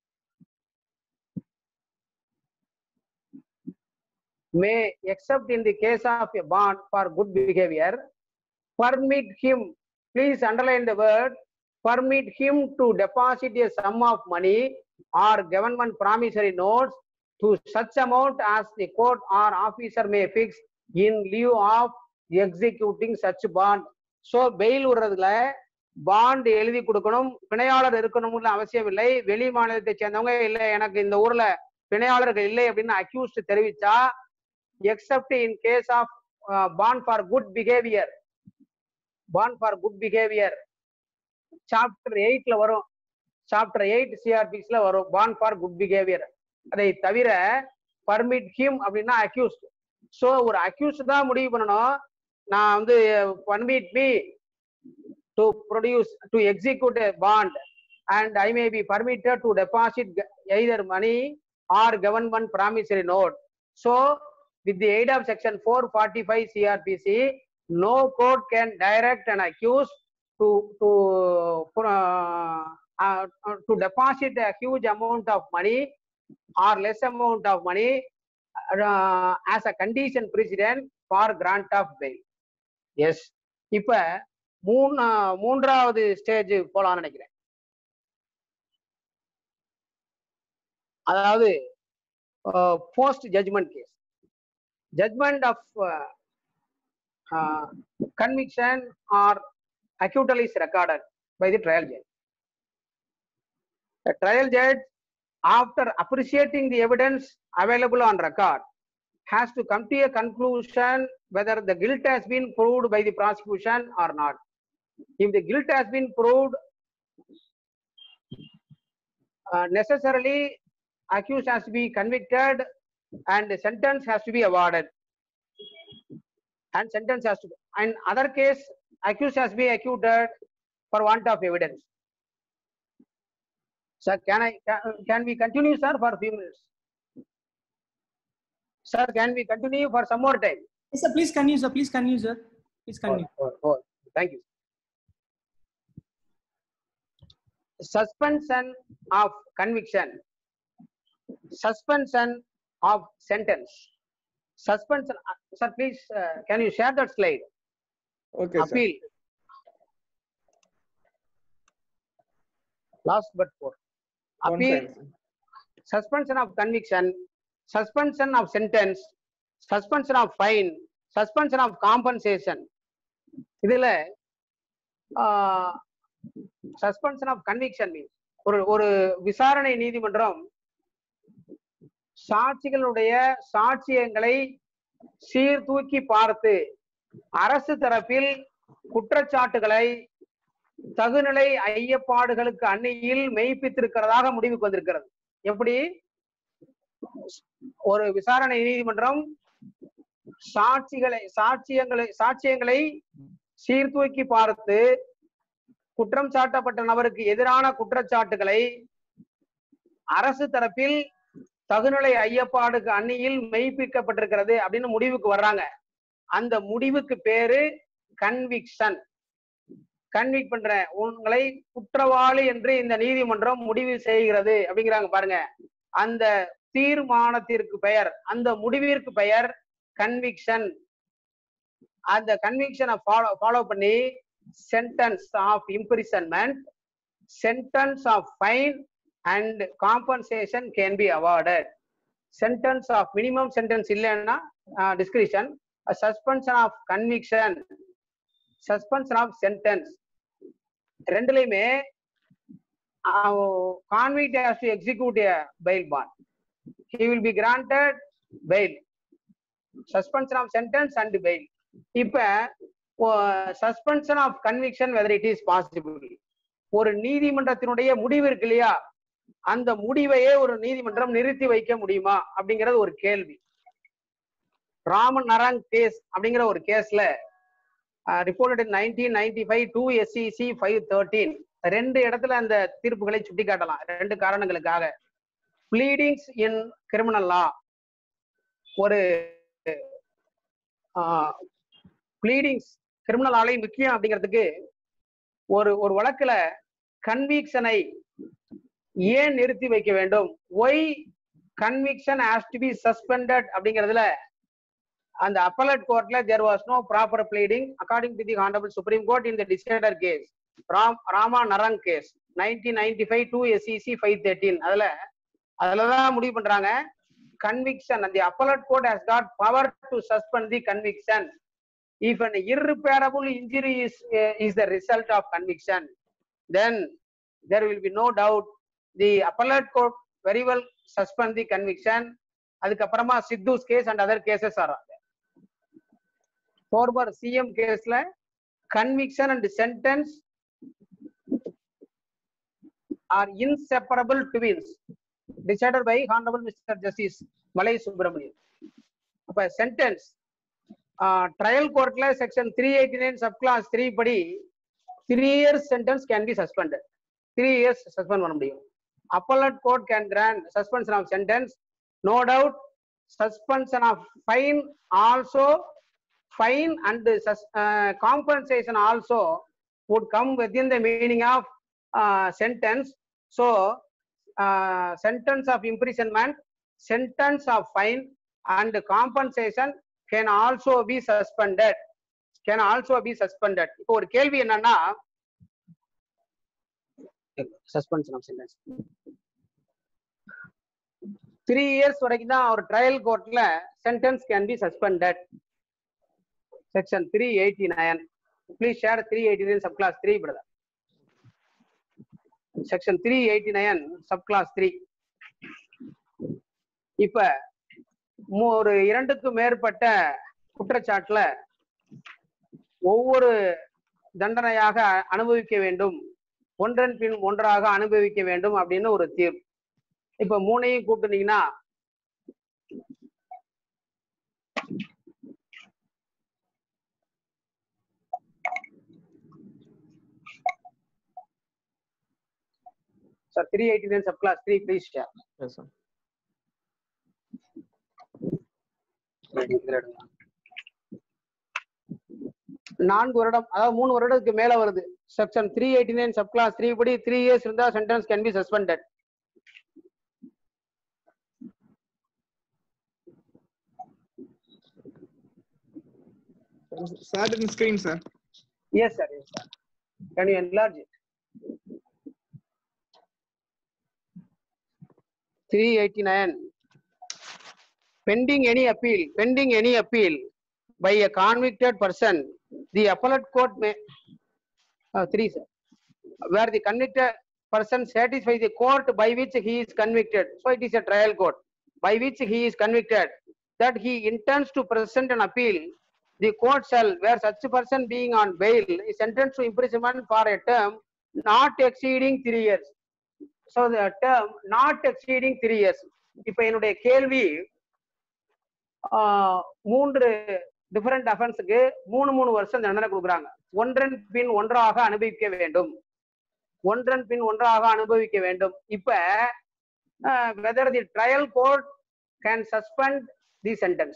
may except in the case of a bond for good behavior permit him please underline the word permit him to deposit a sum of money or government promissory notes to such amount as the court or officer may fix in lieu of executing such bond so bail விடுறதுல பாண்ட் எழுதி கொடுக்கணும் பிணையாளர் இருக்கணும்னு அவசியம் இல்லை வெளி மாநிலத்தை சேர்ந்தவங்க இல்ல எனக்கு இந்த ஊர்ல பிணையாளர்கள் இல்லை அப்படின்னு அக்யூஸ்ட் தெரிவிச்சா except in case of bond for good behaviour bond for good behaviour chapter எயிட்ல வரும் சாப்டர் எயிட் சிஆர்பிஸ்ல வரும் பாண்ட் ஃபார் குட் பிஹேவியர் அதை தவிர பர்மிட் ஹிம் அப்படின்னா அக்யூஸ்ட் ஸோ ஒரு அக்யூஸ்ட் தான் முடிவு பண்ணணும் நான் வந்து permit me to produce to execute bond and I may be permitted to deposit either money or government promissory note so with the aid of section 445 crpc no court can direct an accused to to uh, uh, to deposit a huge amount of money or less amount of money uh, as a condition precedent for grant of bail yes இப்ப மூணு மூன்றாவது ஸ்டேஜ் போலாம்னு நினைக்கிறேன் அதாவது post judgment case judgment of uh, uh, conviction or acquittal is recorded by the trial judge. The trial judge, after appreciating the evidence available on record, has to come to a conclusion whether the guilt has been proved by the prosecution or not. If the guilt has been proved, uh, necessarily accused has to be convicted and the sentence has to be awarded and sentence has to be in other case accused has to be acquitted for want of evidence sir can i can, can we continue sir for a few minutes sir can we continue for some more time Yes, sir, please continue, sir. Please continue, sir. Please continue. Oh, oh, thank you suspension of conviction suspension of sentence. Suspension, uh, sir, please, uh, can you share that slide? Okay, sir. Appeal. Last but four. One Appeal, second, sir. suspension of conviction, suspension of sentence, suspension of fine, suspension of compensation இதுல சஸ்பென்ஷன் ஆஃப் கன்விக்ஷன் மீன்ஸ் ஒரு ஒரு விசாரணை நீதிமன்றம் சாட்சிகளுடைய சாட்சியங்களை சீர்தூக்கி பார்த்து அரசு தரப்பில் குற்றச்சாட்டுகளை தகுநிலை ஐயப்பாடுகளுக்கு அன்னையில் மெய்ப்பித்திருக்கிறதாக முடிவுக்கு வந்திருக்கிறது எப்படி ஒரு விசாரணை நீதிமன்றம் சாட்சிகளை சாட்சியங்களை சாட்சியங்களை சீர்தூக்கி பார்த்து குற்றம் சாட்டப்பட்ட நபருக்கு எதிரான குற்றச்சாட்டுகளை அரசு தரப்பில் தகுநிலை ஐயப்பாடுக்கு அன்னியில் மெய்ப்பிக்கப்பட்டிருக்கிறது அப்படின்னு முடிவுக்கு வர்றாங்க அந்த முடிவுக்கு பேரு கன்விக்ஷன் கன்விக் பண்ற உங்களை குற்றவாளி என்று இந்த நீதிமன்றம் முடிவு செய்கிறது அப்படிங்கிறாங்க பாருங்க அந்த தீர்மானத்திற்கு பெயர் அந்த முடிவிற்கு பெயர் கன்விக்ஷன் அந்த கன்விக்ஷனை ஃபாலோ ஃபாலோ பண்ணி sentence of imprisonment sentence of fine and compensation can be awarded sentence of minimum sentence இல்லைன்னா discretion suspension of conviction suspension of sentence ரெண்டுலையுமே convict has to execute bail bond he will be granted bail suspension of sentence and bail இப்ப suspension of conviction whether it is possible ஒரு நீதிமன்றத்தினுடைய முடிவு இருக்கு இல்லையா அந்த முடிவையே ஒரு நீதிமன்றம் நிறுத்தி வைக்க முடியுமா அப்படிங்கிறது ஒரு கேள்வி ராமன் நரங் கேஸ் அப்படிங்கிற ஒரு கேஸ்ல reported nineteen ninety five two SCC five thirteen ரெண்டு இடத்துல அந்த தீர்ப்புகளை சுட்டி காட்டலாம் ரெண்டு காரணங்களுக்காக ப்ளீடிங்ஸ் இன் கிரிமினல் லா ஒரு ப்ளீடிங்ஸ் கிரிமினல் ஆலை முக்கியம் அப்படிங்கிறதுக்கு ஒரு ஒரு வழக்குல கன்விக்ஷனை ஏன் நிறுத்தி வைக்க வேண்டும் why conviction has to be suspended அப்படிங்கிறதுல அந்த அப்பலட் கோர்ட்ல there was no proper pleading according to the honourable supreme court in the decided case Ram Rama Narang case nineteen ninety five two SEC five thirteen அதுல அதுலதான் முடிவு பண்றாங்க கன்விக்ஷன் அந்த appellate court has got power to suspend the conviction if an irreparable injury is uh, is the result of conviction then there will be no doubt the appellate court very well suspend the conviction அதுக்கப்புறமா சித்தூஸ் case and other cases or former CM கேஸ்ல conviction and sentence are inseparable twins decided by honorable mr justice Malai Subramanian அப்ப சென்டென்ஸ் ட்ரையல் கோர்ட்ல section three eighty nine sub clause three படி three years sentence can be suspended three years suspend பண்ண முடியும் appellate court can grant suspension of sentence no doubt suspension of fine also fine and compensation also would come within the meaning of uh, sentence so uh, sentence of imprisonment sentence of fine and compensation can also be suspended can also be suspended இப்போ ஒரு கேள்வி என்னன்னா suspension of sentence three years வரைக்கும் தான் ஒரு ட்ரையல் கோர்ட்ல sentence can be suspended section three eighty nine please share three eighty nine sub clause three brother section three eighty nine sub clause three இப்ப மு- ஒரு இரண்டுக்கும் மேற்பட்ட குற்றச்சாட்டுல ஒவ்வொரு தண்டனையாக அனுபவிக்க வேண்டும் ஒன்றன் பின் ஒன்றாக அனுபவிக்க வேண்டும் அப்படின்னு ஒரு தீர்ப்பு இப்ப மூணையும் கூட்டுனீங்கன்னா sir three eighty nine sub clause three please share Yes, sir. நான்கு வருடம் அதாவது மூணு வருடத்துக்கு மேல வருது section three eighty nine sub clause three படி த்ரீ இயர்ஸ் இருந்தா sentence can be suspended Sad in screen, sir. Yes, sir. Yes, sir. Can you enlarge it? 389. Pending any appeal, pending any appeal, by a convicted person, the appellate court may, uh, three, sir. where the convicted person satisfies the court by which he is convicted. So it is a trial court by which he is convicted that he intends to present an appeal. The court shall, where such a person being on bail is sentenced to imprisonment for a term not exceeding three years. So the term not exceeding three years. இப்ப என்னுடைய கேள்வி ஆஹ், மூன்று டிஃபரெண்ட் அஃபென்ஸுக்கு மூணு மூணு வருஷம் தண்டனை கொடுக்குறாங்க ஒன்றன் பின் ஒன்றாக அனுபவிக்க வேண்டும் ஒன்றன் பின் ஒன்றாக அனுபவிக்க வேண்டும் இப்ப whether the trial court can suspend the sentence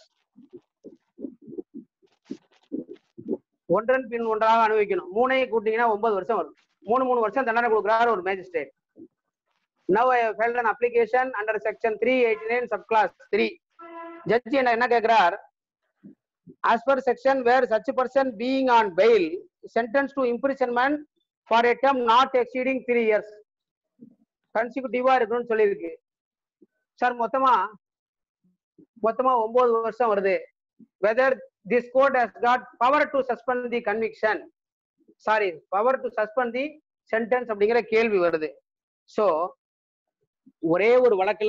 ஒன்றன் பின் ஒன்றாக அனுபவிக்கணும் மூணையும் கூட்டிங்கன்னா ஒன்பது வருஷம் வரும் மூணு மூணு வருஷம் தண்டனை கொடுக்குறாரு ஒரு magistrate now I felt an application under section three eighty nine sub clause three ஜட்ஜி என்ன என்ன கேட்கிறார் as per section where such a person being on bail is sentenced to imprisonment for a term not exceeding three years கன்சிக்யூட்டிவா இருக்கணும்னு சொல்லியிருக்கு சார் மொத்தமா மொத்தமா ஒன்பது வருஷம் வருது whether this court has got power to suspend the conviction sorry power to suspend the sentence அப்படிங்கிற கேள்வி வருது சோ ஒரே ஒரு வழக்குல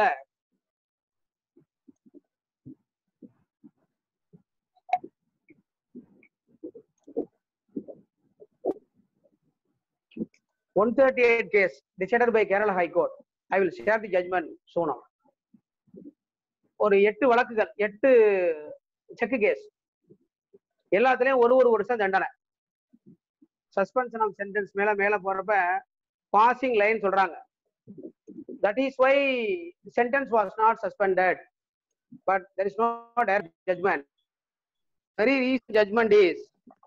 one thirty eight case decided by Kerala high court I will share the judgment சோனா ஒரு எட்டு வழக்குகள் எட்டு செக்கு கேஸ் எல்லாத்துலயும் ஒரு ஒரு வருஷம் தண்டனை சஸ்பென்ஷன் ஆஃப் சென்டென்ஸ் மேல மேல போறப்ப பாசிங் லைன் சொல்றாங்க that is why sentence was not suspended but there is no direct judgment very reason judgment is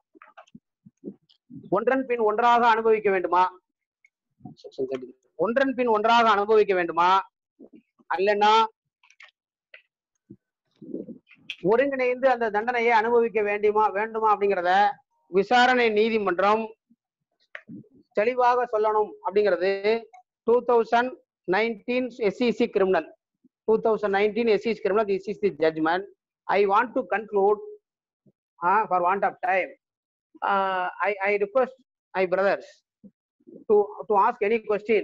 ஒன்றன் பின் ஒன்றாக அனுபவிக்க வேண்டுமா Section 30. ஒன்றன் பின் ஒன்றாக அனுபவிக்க வேண்டுமா அல்லனா ஒருங்கிணைந்து அந்த தண்டனையை அனுபவிக்க வேண்டுமா வேண்டுமா அப்படிங்கிறத விசாரணை நீதிமன்றம் தெளிவாக சொல்லணும் அப்படிங்கிறது two thousand nineteen SCC criminal two thousand nineteen SCC criminal this is the judgment I want to conclude for want of time I I request I brothers to to ask any questions.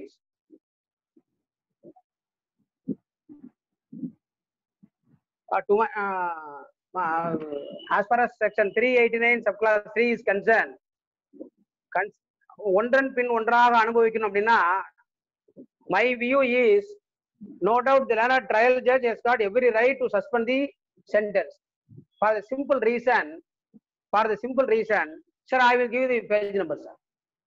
Uh, to my, uh, uh, as far as section 389 subclass 3 is concerned, con- ஒன்றன் பின் ஒன்றாக அனுபவிக்கணும் அப்படின்னா my view is no doubt the learned trial judge has got every right to suspend the sentence for the simple reason for the simple reason sir I will give the page number sir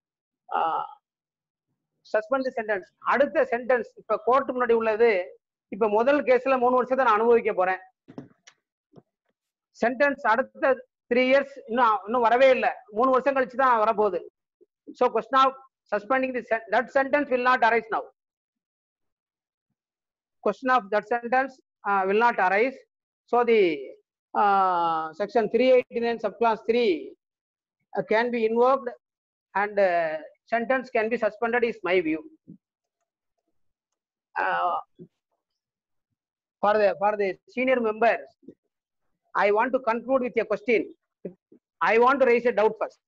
suspend sentence அடுத்த சென்டென்ஸ் இப்ப கோர்ட் முன்னாடி உள்ளது இப்ப முதல் கேஸ்ல மூணு வருஷத்தை நான் அனுபவிக்க போறேன் சென்டென்ஸ் அடுத்த த்ரீ இயர்ஸ் இன்னும் இன்னும் வரவே இல்லை மூணு வருஷம் கழிச்சு தான் வரப்போகுது so question of suspending the that sentence will not arise now question of that sentence will not arise so the section three eighty nine sub clause three can be invoked and uh, sentence can be suspended is my view uh, for the for the senior members i want to conclude with a question i want to raise a doubt first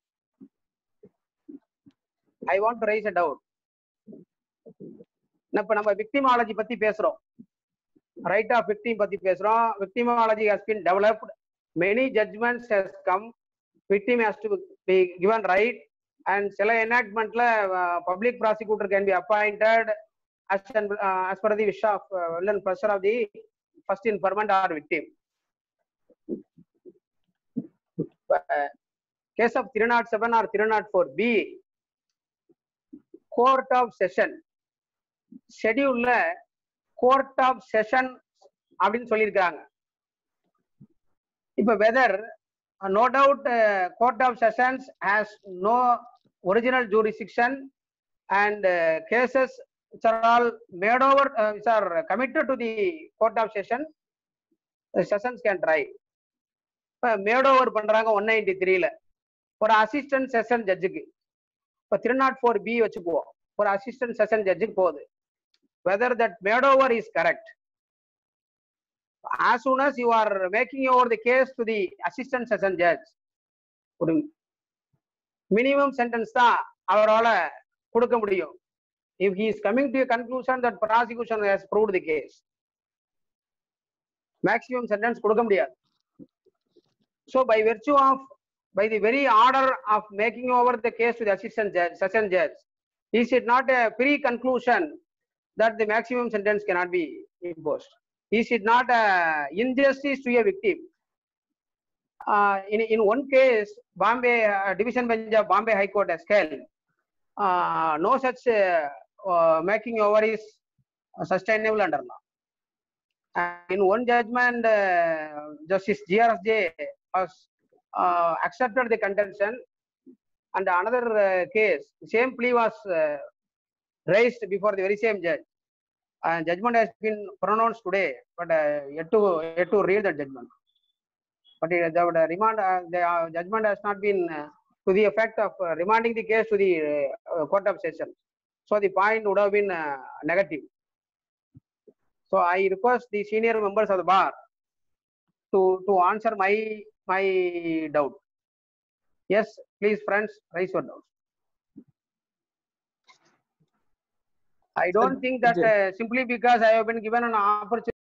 i want to raise a doubt இப்ப நம்ம விக்டிமாலஜி பத்தி பேசுறோம் ரைட் ஆஃப் விக்டிம் பத்தி பேசுறோம் victimology has been developed many judgments has come victim has to be given right and சில enactmentல uh, public prosecutor can be appointed as, an, uh, as per the wish of uh, will and pleasure of the first informant or victim. Uh, case of 307 or 304 B court of session ஷெடியூல்ல கோர்ட் ஆஃப் செஷன் அப்படின்னு சொல்லியிருக்காங்க இப்ப whether Uh, no doubt uh, court of sessions has no original jurisdiction and uh, cases which are all made over uh, which are committed to the court of session the sessions can try இப்போ மேட் ஓவர் பண்றாங்க ஒன் நைன்டி த்ரீல ஒரு அசிஸ்டன்ட் செஷன் ஜட்ஜுக்கு இப்போ த்ரீ நாட் ஃபோர் பி வச்சுக்குவோம் ஒரு அசிஸ்டன்ட் செஷன் ஜட்ஜுக்கு போகுது whether that made over is correct as soon as you are making over the case to the assistant session judge ஒரு மினிமம் சென்டென்ஸ் தான் அவரால கொடுக்க முடியும் if he is coming to a conclusion that prosecution has proved the case maximum sentence கொடுக்க முடியாது so by virtue of by the very order of making over the case to the assistant judge session judge is it not a pre-conclusion that the maximum sentence cannot be imposed is it not a injustice to a victim uh, in, in one case bombay uh, division bench of bombay high court has held uh, no such uh, uh, making over is sustainable under law and in one judgment uh, justice grsj has uh, accepted the contention and another uh, case same plea was uh, raised before the very same judge and judgment has been pronounced today but uh, yet to yet to read the judgment but it, the, the remand uh, the uh, judgment has not been uh, to the effect of uh, remanding the case to the uh, court of session so the point would have been uh, negative so i request the senior members of the bar to to answer my my doubt yes please friends raise your doubt I don't think that uh, simply because I have been given an opportunity